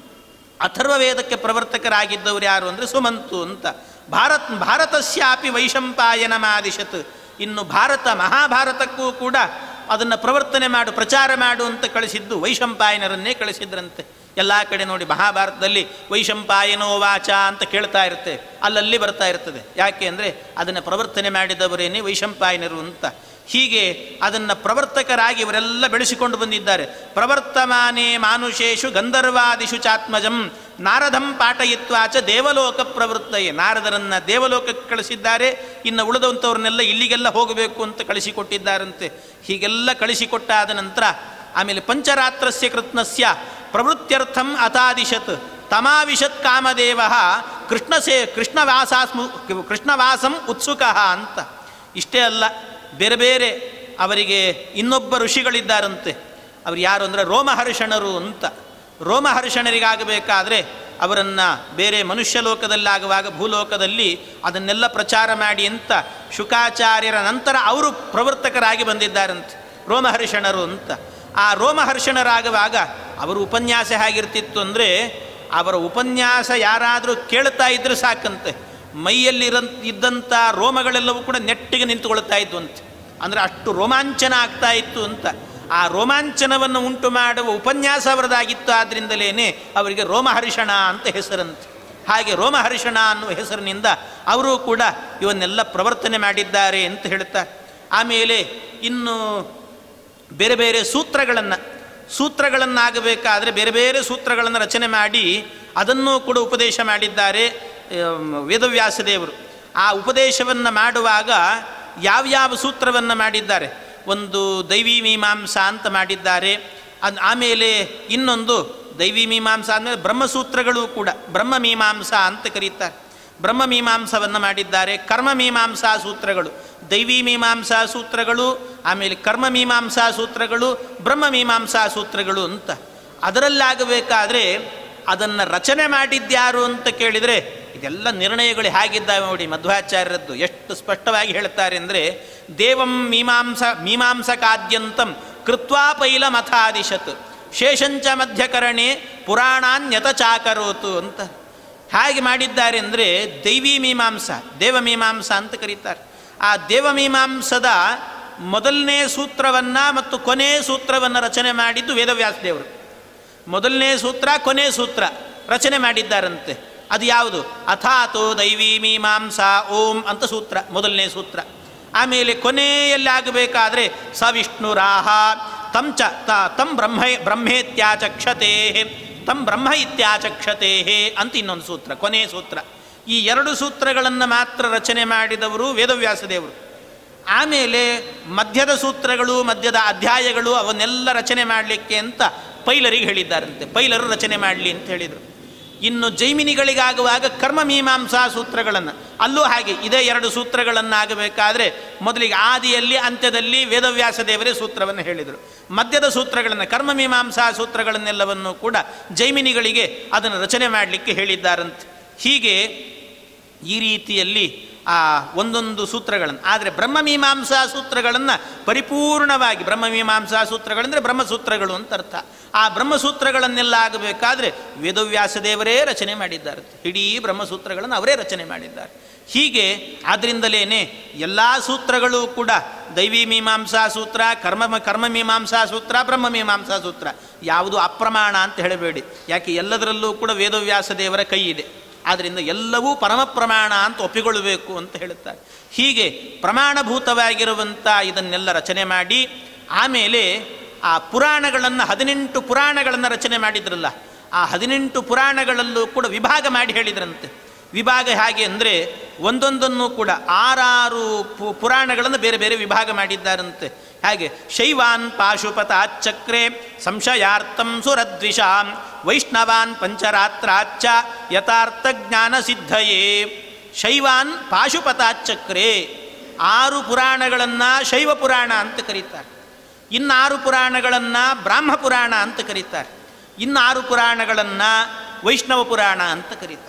ಅಥರ್ವ ವೇದಕ್ಕೆ ಪ್ರವರ್ತಕರಾಗಿದ್ದವರು ಯಾರು ಅಂದರೆ ಸುಮಂತು ಅಂತ ಭಾರತ್ ಭಾರತಸ್ಯಾಪಿ ವೈಶಂಪಾಯನಮಾದಿಶತ್ ಇನ್ನು ಭಾರತ ಮಹಾಭಾರತಕ್ಕೂ ಕೂಡ ಅದನ್ನು ಪ್ರವರ್ತನೆ ಮಾಡು ಪ್ರಚಾರ ಮಾಡು ಅಂತ ಕಳಿಸಿದ್ದು ವೈಶಂಪಾಯನರನ್ನೇ ಕಳಿಸಿದ್ರಂತೆ ಎಲ್ಲ ಕಡೆ ನೋಡಿ ಮಹಾಭಾರತದಲ್ಲಿ ವೈಶಂಪಾಯನೋ ವಾಚ ಅಂತ ಕೇಳ್ತಾ ಇರುತ್ತೆ ಅಲ್ಲಲ್ಲಿ ಬರ್ತಾ ಇರ್ತದೆ ಯಾಕೆ ಅಂದರೆ ಅದನ್ನು ಪ್ರವರ್ತನೆ ಮಾಡಿದವರೇನೇ ವೈಶಂಪಾಯನರು ಅಂತ ಹೀಗೆ ಅದನ್ನು ಪ್ರವರ್ತಕರಾಗಿ ಇವರೆಲ್ಲ ಬೆಳೆಸಿಕೊಂಡು ಬಂದಿದ್ದಾರೆ ಪ್ರವರ್ತಮಾನೇ ಮಾನುಷೇಶು ಗಂಧರ್ವಾದಿಷು ಚಾತ್ಮಜಂ ನಾರದಂ ಪಾಠಯಿತ್ವಾಚ ದೇವಲೋಕ ಪ್ರವೃತ್ತಯೇ ನಾರದರನ್ನು ದೇವಲೋಕಕ್ಕೆ ಕಳಿಸಿದ್ದಾರೆ ಇನ್ನು ಉಳಿದಂಥವ್ರನ್ನೆಲ್ಲ ಇಲ್ಲಿಗೆಲ್ಲ ಹೋಗಬೇಕು ಅಂತ ಕಳಿಸಿಕೊಟ್ಟಿದ್ದಾರಂತೆ ಹೀಗೆಲ್ಲ ಕಳಿಸಿಕೊಟ್ಟಾದ ನಂತರ ಆಮೇಲೆ ಪಂಚರಾತ್ರಸ್ಯ ಕೃತ್ನಸ್ಯ ಪ್ರವೃತ್ಯರ್ಥಂ ಅತಾದಿಶತ್ ತಮಾವಿಶತ್ ಕಾಮದೇವ ಕೃಷ್ಣಸೇ ಕೃಷ್ಣವಾಸಾಸ್ಮು ಕೃಷ್ಣವಾಸಂ ಉತ್ಸುಕ ಅಂತ ಇಷ್ಟೇ ಅಲ್ಲ ಬೇರೆ ಬೇರೆ ಅವರಿಗೆ ಇನ್ನೊಬ್ಬ ಋಷಿಗಳಿದ್ದಾರಂತೆ ಅವ್ರು ಯಾರು ಅಂದರೆ ರೋಮಹರ್ಷಣರು ಅಂತ ರೋಮಹರ್ಷಣರಿಗಾಗಬೇಕಾದ್ರೆ ಅವರನ್ನು ಬೇರೆ ಮನುಷ್ಯ ಲೋಕದಲ್ಲಾಗುವಾಗ ಭೂಲೋಕದಲ್ಲಿ ಅದನ್ನೆಲ್ಲ ಪ್ರಚಾರ ಮಾಡಿ ಅಂತ ಶುಕಾಚಾರ್ಯರ ನಂತರ ಅವರು ಪ್ರವರ್ತಕರಾಗಿ ಬಂದಿದ್ದಾರಂತೆ ರೋಮಹರ್ಷಣರು ಅಂತ ಆ ರೋಮಹರ್ಷಣರಾಗುವಾಗ ಅವರ ಉಪನ್ಯಾಸ ಹೇಗಿರ್ತಿತ್ತು ಅಂದರೆ ಅವರ ಉಪನ್ಯಾಸ ಯಾರಾದರೂ ಕೇಳ್ತಾ ಇದ್ರೆ ಸಾಕಂತೆ ಮೈಯಲ್ಲಿರ ಇದ್ದಂಥ ರೋಮಗಳೆಲ್ಲವೂ ಕೂಡ ನೆಟ್ಟಿಗೆ ನಿಂತುಕೊಳ್ತಾ ಇದ್ವು ಅಂತ ಅಂದರೆ ಅಷ್ಟು ರೋಮಾಂಚನ ಆಗ್ತಾ ಇತ್ತು ಅಂತ ಆ ರೋಮಾಂಚನವನ್ನು ಉಂಟು ಮಾಡುವ ಉಪನ್ಯಾಸ ಅವರದಾಗಿತ್ತು ಆದ್ದರಿಂದಲೇ ಅವರಿಗೆ ರೋಮಹರ್ಷಣ ಅಂತ ಹೆಸರಂತೆ ಹಾಗೆ ರೋಮಹರ್ಷಣ ಅನ್ನುವ ಹೆಸರಿನಿಂದ ಅವರು ಕೂಡ ಇವನ್ನೆಲ್ಲ ಪ್ರವರ್ತನೆ ಮಾಡಿದ್ದಾರೆ ಅಂತ ಹೇಳ್ತಾರೆ ಆಮೇಲೆ ಇನ್ನು ಬೇರೆ ಬೇರೆ ಸೂತ್ರಗಳನ್ನು ಸೂತ್ರಗಳನ್ನಾಗಬೇಕಾದರೆ ಬೇರೆ ಬೇರೆ ಸೂತ್ರಗಳನ್ನು ರಚನೆ ಮಾಡಿ ಅದನ್ನೂ ಕೂಡ ಉಪದೇಶ ಮಾಡಿದ್ದಾರೆ ವೇದವ್ಯಾಸದೇವರು ಆ ಉಪದೇಶವನ್ನು ಮಾಡುವಾಗ ಯಾವ್ಯಾವ ಸೂತ್ರವನ್ನು ಮಾಡಿದ್ದಾರೆ ಒಂದು ದೈವಿ ಮೀಮಾಂಸ ಅಂತ ಮಾಡಿದ್ದಾರೆ ಅದು ಆಮೇಲೆ ಇನ್ನೊಂದು ದೈವಿ ಮೀಮಾಂಸ ಅಂದರೆ ಬ್ರಹ್ಮಸೂತ್ರಗಳು ಕೂಡ ಬ್ರಹ್ಮ ಮೀಮಾಂಸ ಅಂತ ಕರೀತಾರೆ ಬ್ರಹ್ಮ ಮೀಮಾಂಸವನ್ನು ಮಾಡಿದ್ದಾರೆ ಕರ್ಮ ಮೀಮಾಂಸಾ ಸೂತ್ರಗಳು ದೈವಿ ಮೀಮಾಂಸಾ ಸೂತ್ರಗಳು ಆಮೇಲೆ ಕರ್ಮ ಮೀಮಾಂಸಾ ಸೂತ್ರಗಳು ಬ್ರಹ್ಮ ಮೀಮಾಂಸಾ ಸೂತ್ರಗಳು ಅಂತ ಅದರಲ್ಲಾಗಬೇಕಾದ್ರೆ ಅದನ್ನು ರಚನೆ ಮಾಡಿದ್ಯಾರು ಅಂತ ಕೇಳಿದರೆ ಇದೆಲ್ಲ ನಿರ್ಣಯಗಳು ಹೇಗಿದ್ದಾವೆ ನೋಡಿ ಮಧ್ವಾಚಾರ್ಯರದ್ದು ಎಷ್ಟು ಸ್ಪಷ್ಟವಾಗಿ ಹೇಳ್ತಾರೆ ಅಂದರೆ ದೇವಂ ಮೀಮಾಂಸ ಮೀಮಾಂಸಕಾದ್ಯಂತಂ ಕೃತ್ವಾ ಪೈಲ ಮಥಾದಿಶತ್ ಶೇಷಂಚ ಮಧ್ಯಕರಣೆ ಪುರಾಣಾನ್ಯತ ಚಾಕರೋತು ಅಂತ ಹಾಗೆ ಮಾಡಿದ್ದಾರೆ ಅಂದರೆ ದೈವಿ ಮೀಮಾಂಸ ದೇವಮೀಮಾಂಸ ಅಂತ ಕರೀತಾರೆ ಆ ದೇವಮೀಮಾಂಸದ ಮೊದಲನೇ ಸೂತ್ರವನ್ನು ಮತ್ತು ಕೊನೆ ಸೂತ್ರವನ್ನು ರಚನೆ ಮಾಡಿದ್ದು ವೇದವ್ಯಾಸ ದೇವರು ಮೊದಲನೇ ಸೂತ್ರ ಕೊನೆ ಸೂತ್ರ ರಚನೆ ಮಾಡಿದ್ದಾರಂತೆ ಅದು ಯಾವುದು ಅಥಾತೋ ದೈವಿ ಮೀಮಾಂಸಾ ಓಂ ಅಂತ ಸೂತ್ರ ಮೊದಲನೇ ಸೂತ್ರ ಆಮೇಲೆ ಕೊನೆಯಲ್ಲಿ ಆಗಬೇಕಾದ್ರೆ ಸವಿಷ್ಣುರಾಹ ತಂ ಚ ತ ತಂ ಬ್ರಹ್ಮ ಬ್ರಹ್ಮೇತ್ಯಾಚಕ್ಷತೆ ತಂ ಬ್ರಹ್ಮ ಇತ್ಯಾಚಕ್ಷತೆ ಅಂತ ಇನ್ನೊಂದು ಸೂತ್ರ ಕೊನೆ ಸೂತ್ರ ಈ ಎರಡು ಸೂತ್ರಗಳನ್ನು ಮಾತ್ರ ರಚನೆ ಮಾಡಿದವರು ವೇದವ್ಯಾಸದೇವರು ಆಮೇಲೆ ಮಧ್ಯದ ಸೂತ್ರಗಳು ಮಧ್ಯದ ಅಧ್ಯಾಯಗಳು ಅವನ್ನೆಲ್ಲ ರಚನೆ ಮಾಡಲಿಕ್ಕೆ ಅಂತ ಪೈಲರಿಗೆ ಹೇಳಿದ್ದಾರಂತೆ ಪೈಲರು ರಚನೆ ಮಾಡಲಿ ಅಂತ ಹೇಳಿದರು ಇನ್ನು ಜೈಮಿನಿಗಳಿಗಾಗುವಾಗ ಕರ್ಮ ಮೀಮಾಂಸಾ ಸೂತ್ರಗಳನ್ನು ಅಲ್ಲೂ ಹಾಗೆ ಇದೇ ಎರಡು ಸೂತ್ರಗಳನ್ನಾಗಬೇಕಾದ್ರೆ ಮೊದಲಿಗೆ ಆದಿಯಲ್ಲಿ ಅಂತ್ಯದಲ್ಲಿ ವೇದವ್ಯಾಸ ದೇವರೇ ಸೂತ್ರವನ್ನು ಹೇಳಿದರು ಮಧ್ಯದ ಸೂತ್ರಗಳನ್ನು ಕರ್ಮ ಮೀಮಾಂಸಾ ಸೂತ್ರಗಳನ್ನೆಲ್ಲವನ್ನು ಕೂಡ ಜೈಮಿನಿಗಳಿಗೆ ಅದನ್ನು ರಚನೆ ಮಾಡಲಿಕ್ಕೆ ಹೇಳಿದ್ದಾರಂತೆ ಹೀಗೆ ಈ ರೀತಿಯಲ್ಲಿ ಆ ಒಂದೊಂದು ಸೂತ್ರಗಳನ್ನು ಆದರೆ ಬ್ರಹ್ಮಮೀಮಾಂಸಾ ಸೂತ್ರಗಳನ್ನು ಪರಿಪೂರ್ಣವಾಗಿ ಬ್ರಹ್ಮಮೀಮಾಂಸಾ ಸೂತ್ರಗಳಂದರೆ ಬ್ರಹ್ಮಸೂತ್ರಗಳು ಅಂತ ಅರ್ಥ ಆ ಬ್ರಹ್ಮಸೂತ್ರಗಳನ್ನೆಲ್ಲ ಆಗಬೇಕಾದ್ರೆ ವೇದವ್ಯಾಸ ದೇವರೇ ರಚನೆ ಮಾಡಿದ್ದಾರೆ ಇಡೀ ಬ್ರಹ್ಮಸೂತ್ರಗಳನ್ನು ಅವರೇ ರಚನೆ ಮಾಡಿದ್ದಾರೆ ಹೀಗೆ ಆದ್ದರಿಂದಲೇ ಎಲ್ಲ ಸೂತ್ರಗಳು ಕೂಡ ದೈವಿ ಮೀಮಾಂಸಾ ಸೂತ್ರ ಕರ್ಮ ಕರ್ಮ ಮೀಮಾಂಸಾ ಸೂತ್ರ ಬ್ರಹ್ಮ ಮೀಮಾಂಸಾ ಸೂತ್ರ ಯಾವುದು ಅಪ್ರಮಾಣ ಅಂತ ಹೇಳಬೇಡಿ ಯಾಕೆ ಎಲ್ಲದರಲ್ಲೂ ಕೂಡ ವೇದವ್ಯಾಸ ದೇವರ ಕೈ ಇದೆ ಆದ್ದರಿಂದ ಎಲ್ಲವೂ ಪರಮ ಪ್ರಮಾಣ ಅಂತ ಒಪ್ಪಿಕೊಳ್ಳಬೇಕು ಅಂತ ಹೇಳುತ್ತಾರೆ ಹೀಗೆ ಪ್ರಮಾಣಭೂತವಾಗಿರುವಂಥ ಇದನ್ನೆಲ್ಲ ರಚನೆ ಮಾಡಿ ಆಮೇಲೆ ಆ ಪುರಾಣಗಳನ್ನು ಹದಿನೆಂಟು ಪುರಾಣಗಳನ್ನು ರಚನೆ ಮಾಡಿದ್ರಲ್ಲ ಆ ಹದಿನೆಂಟು ಪುರಾಣಗಳಲ್ಲೂ ಕೂಡ ವಿಭಾಗ ಮಾಡಿ ಹೇಳಿದ್ರಂತೆ ವಿಭಾಗ ಹೇಗೆ ಅಂದರೆ ಒಂದೊಂದನ್ನು ಕೂಡ ಆರಾರು ಪು ಪುರಾಣಗಳನ್ನು ಬೇರೆ ಬೇರೆ ವಿಭಾಗ ಮಾಡಿದ್ದಾರಂತೆ ಹಾಗೆ ಶೈವಾನ್ ಪಾಶುಪತಾಚ್ಚಕ್ರೆ ಸಂಶಯಾರ್ಥಂ ಸುರದ್ವಿಷಾಂ ವೈಷ್ಣವಾನ್ ಪಂಚರಾತ್ರಾಚ್ಚ ಯಥಾರ್ಥ ಜ್ಞಾನ ಸಿದ್ಧಯೇ ಶೈವಾನ್ ಪಾಶುಪತಾಚ್ಚಕ್ರೆ ಆರು ಪುರಾಣಗಳನ್ನು ಶೈವ ಪುರಾಣ ಅಂತ ಕರೀತಾರೆ ಇನ್ನಾರು ಪುರಾಣಗಳನ್ನು ಬ್ರಾಹ್ಮ ಪುರಾಣ ಅಂತ ಕರೀತಾರೆ ಇನ್ನಾರು ಪುರಾಣಗಳನ್ನು ವೈಷ್ಣವ ಪುರಾಣ ಅಂತ ಕರೀತಾರೆ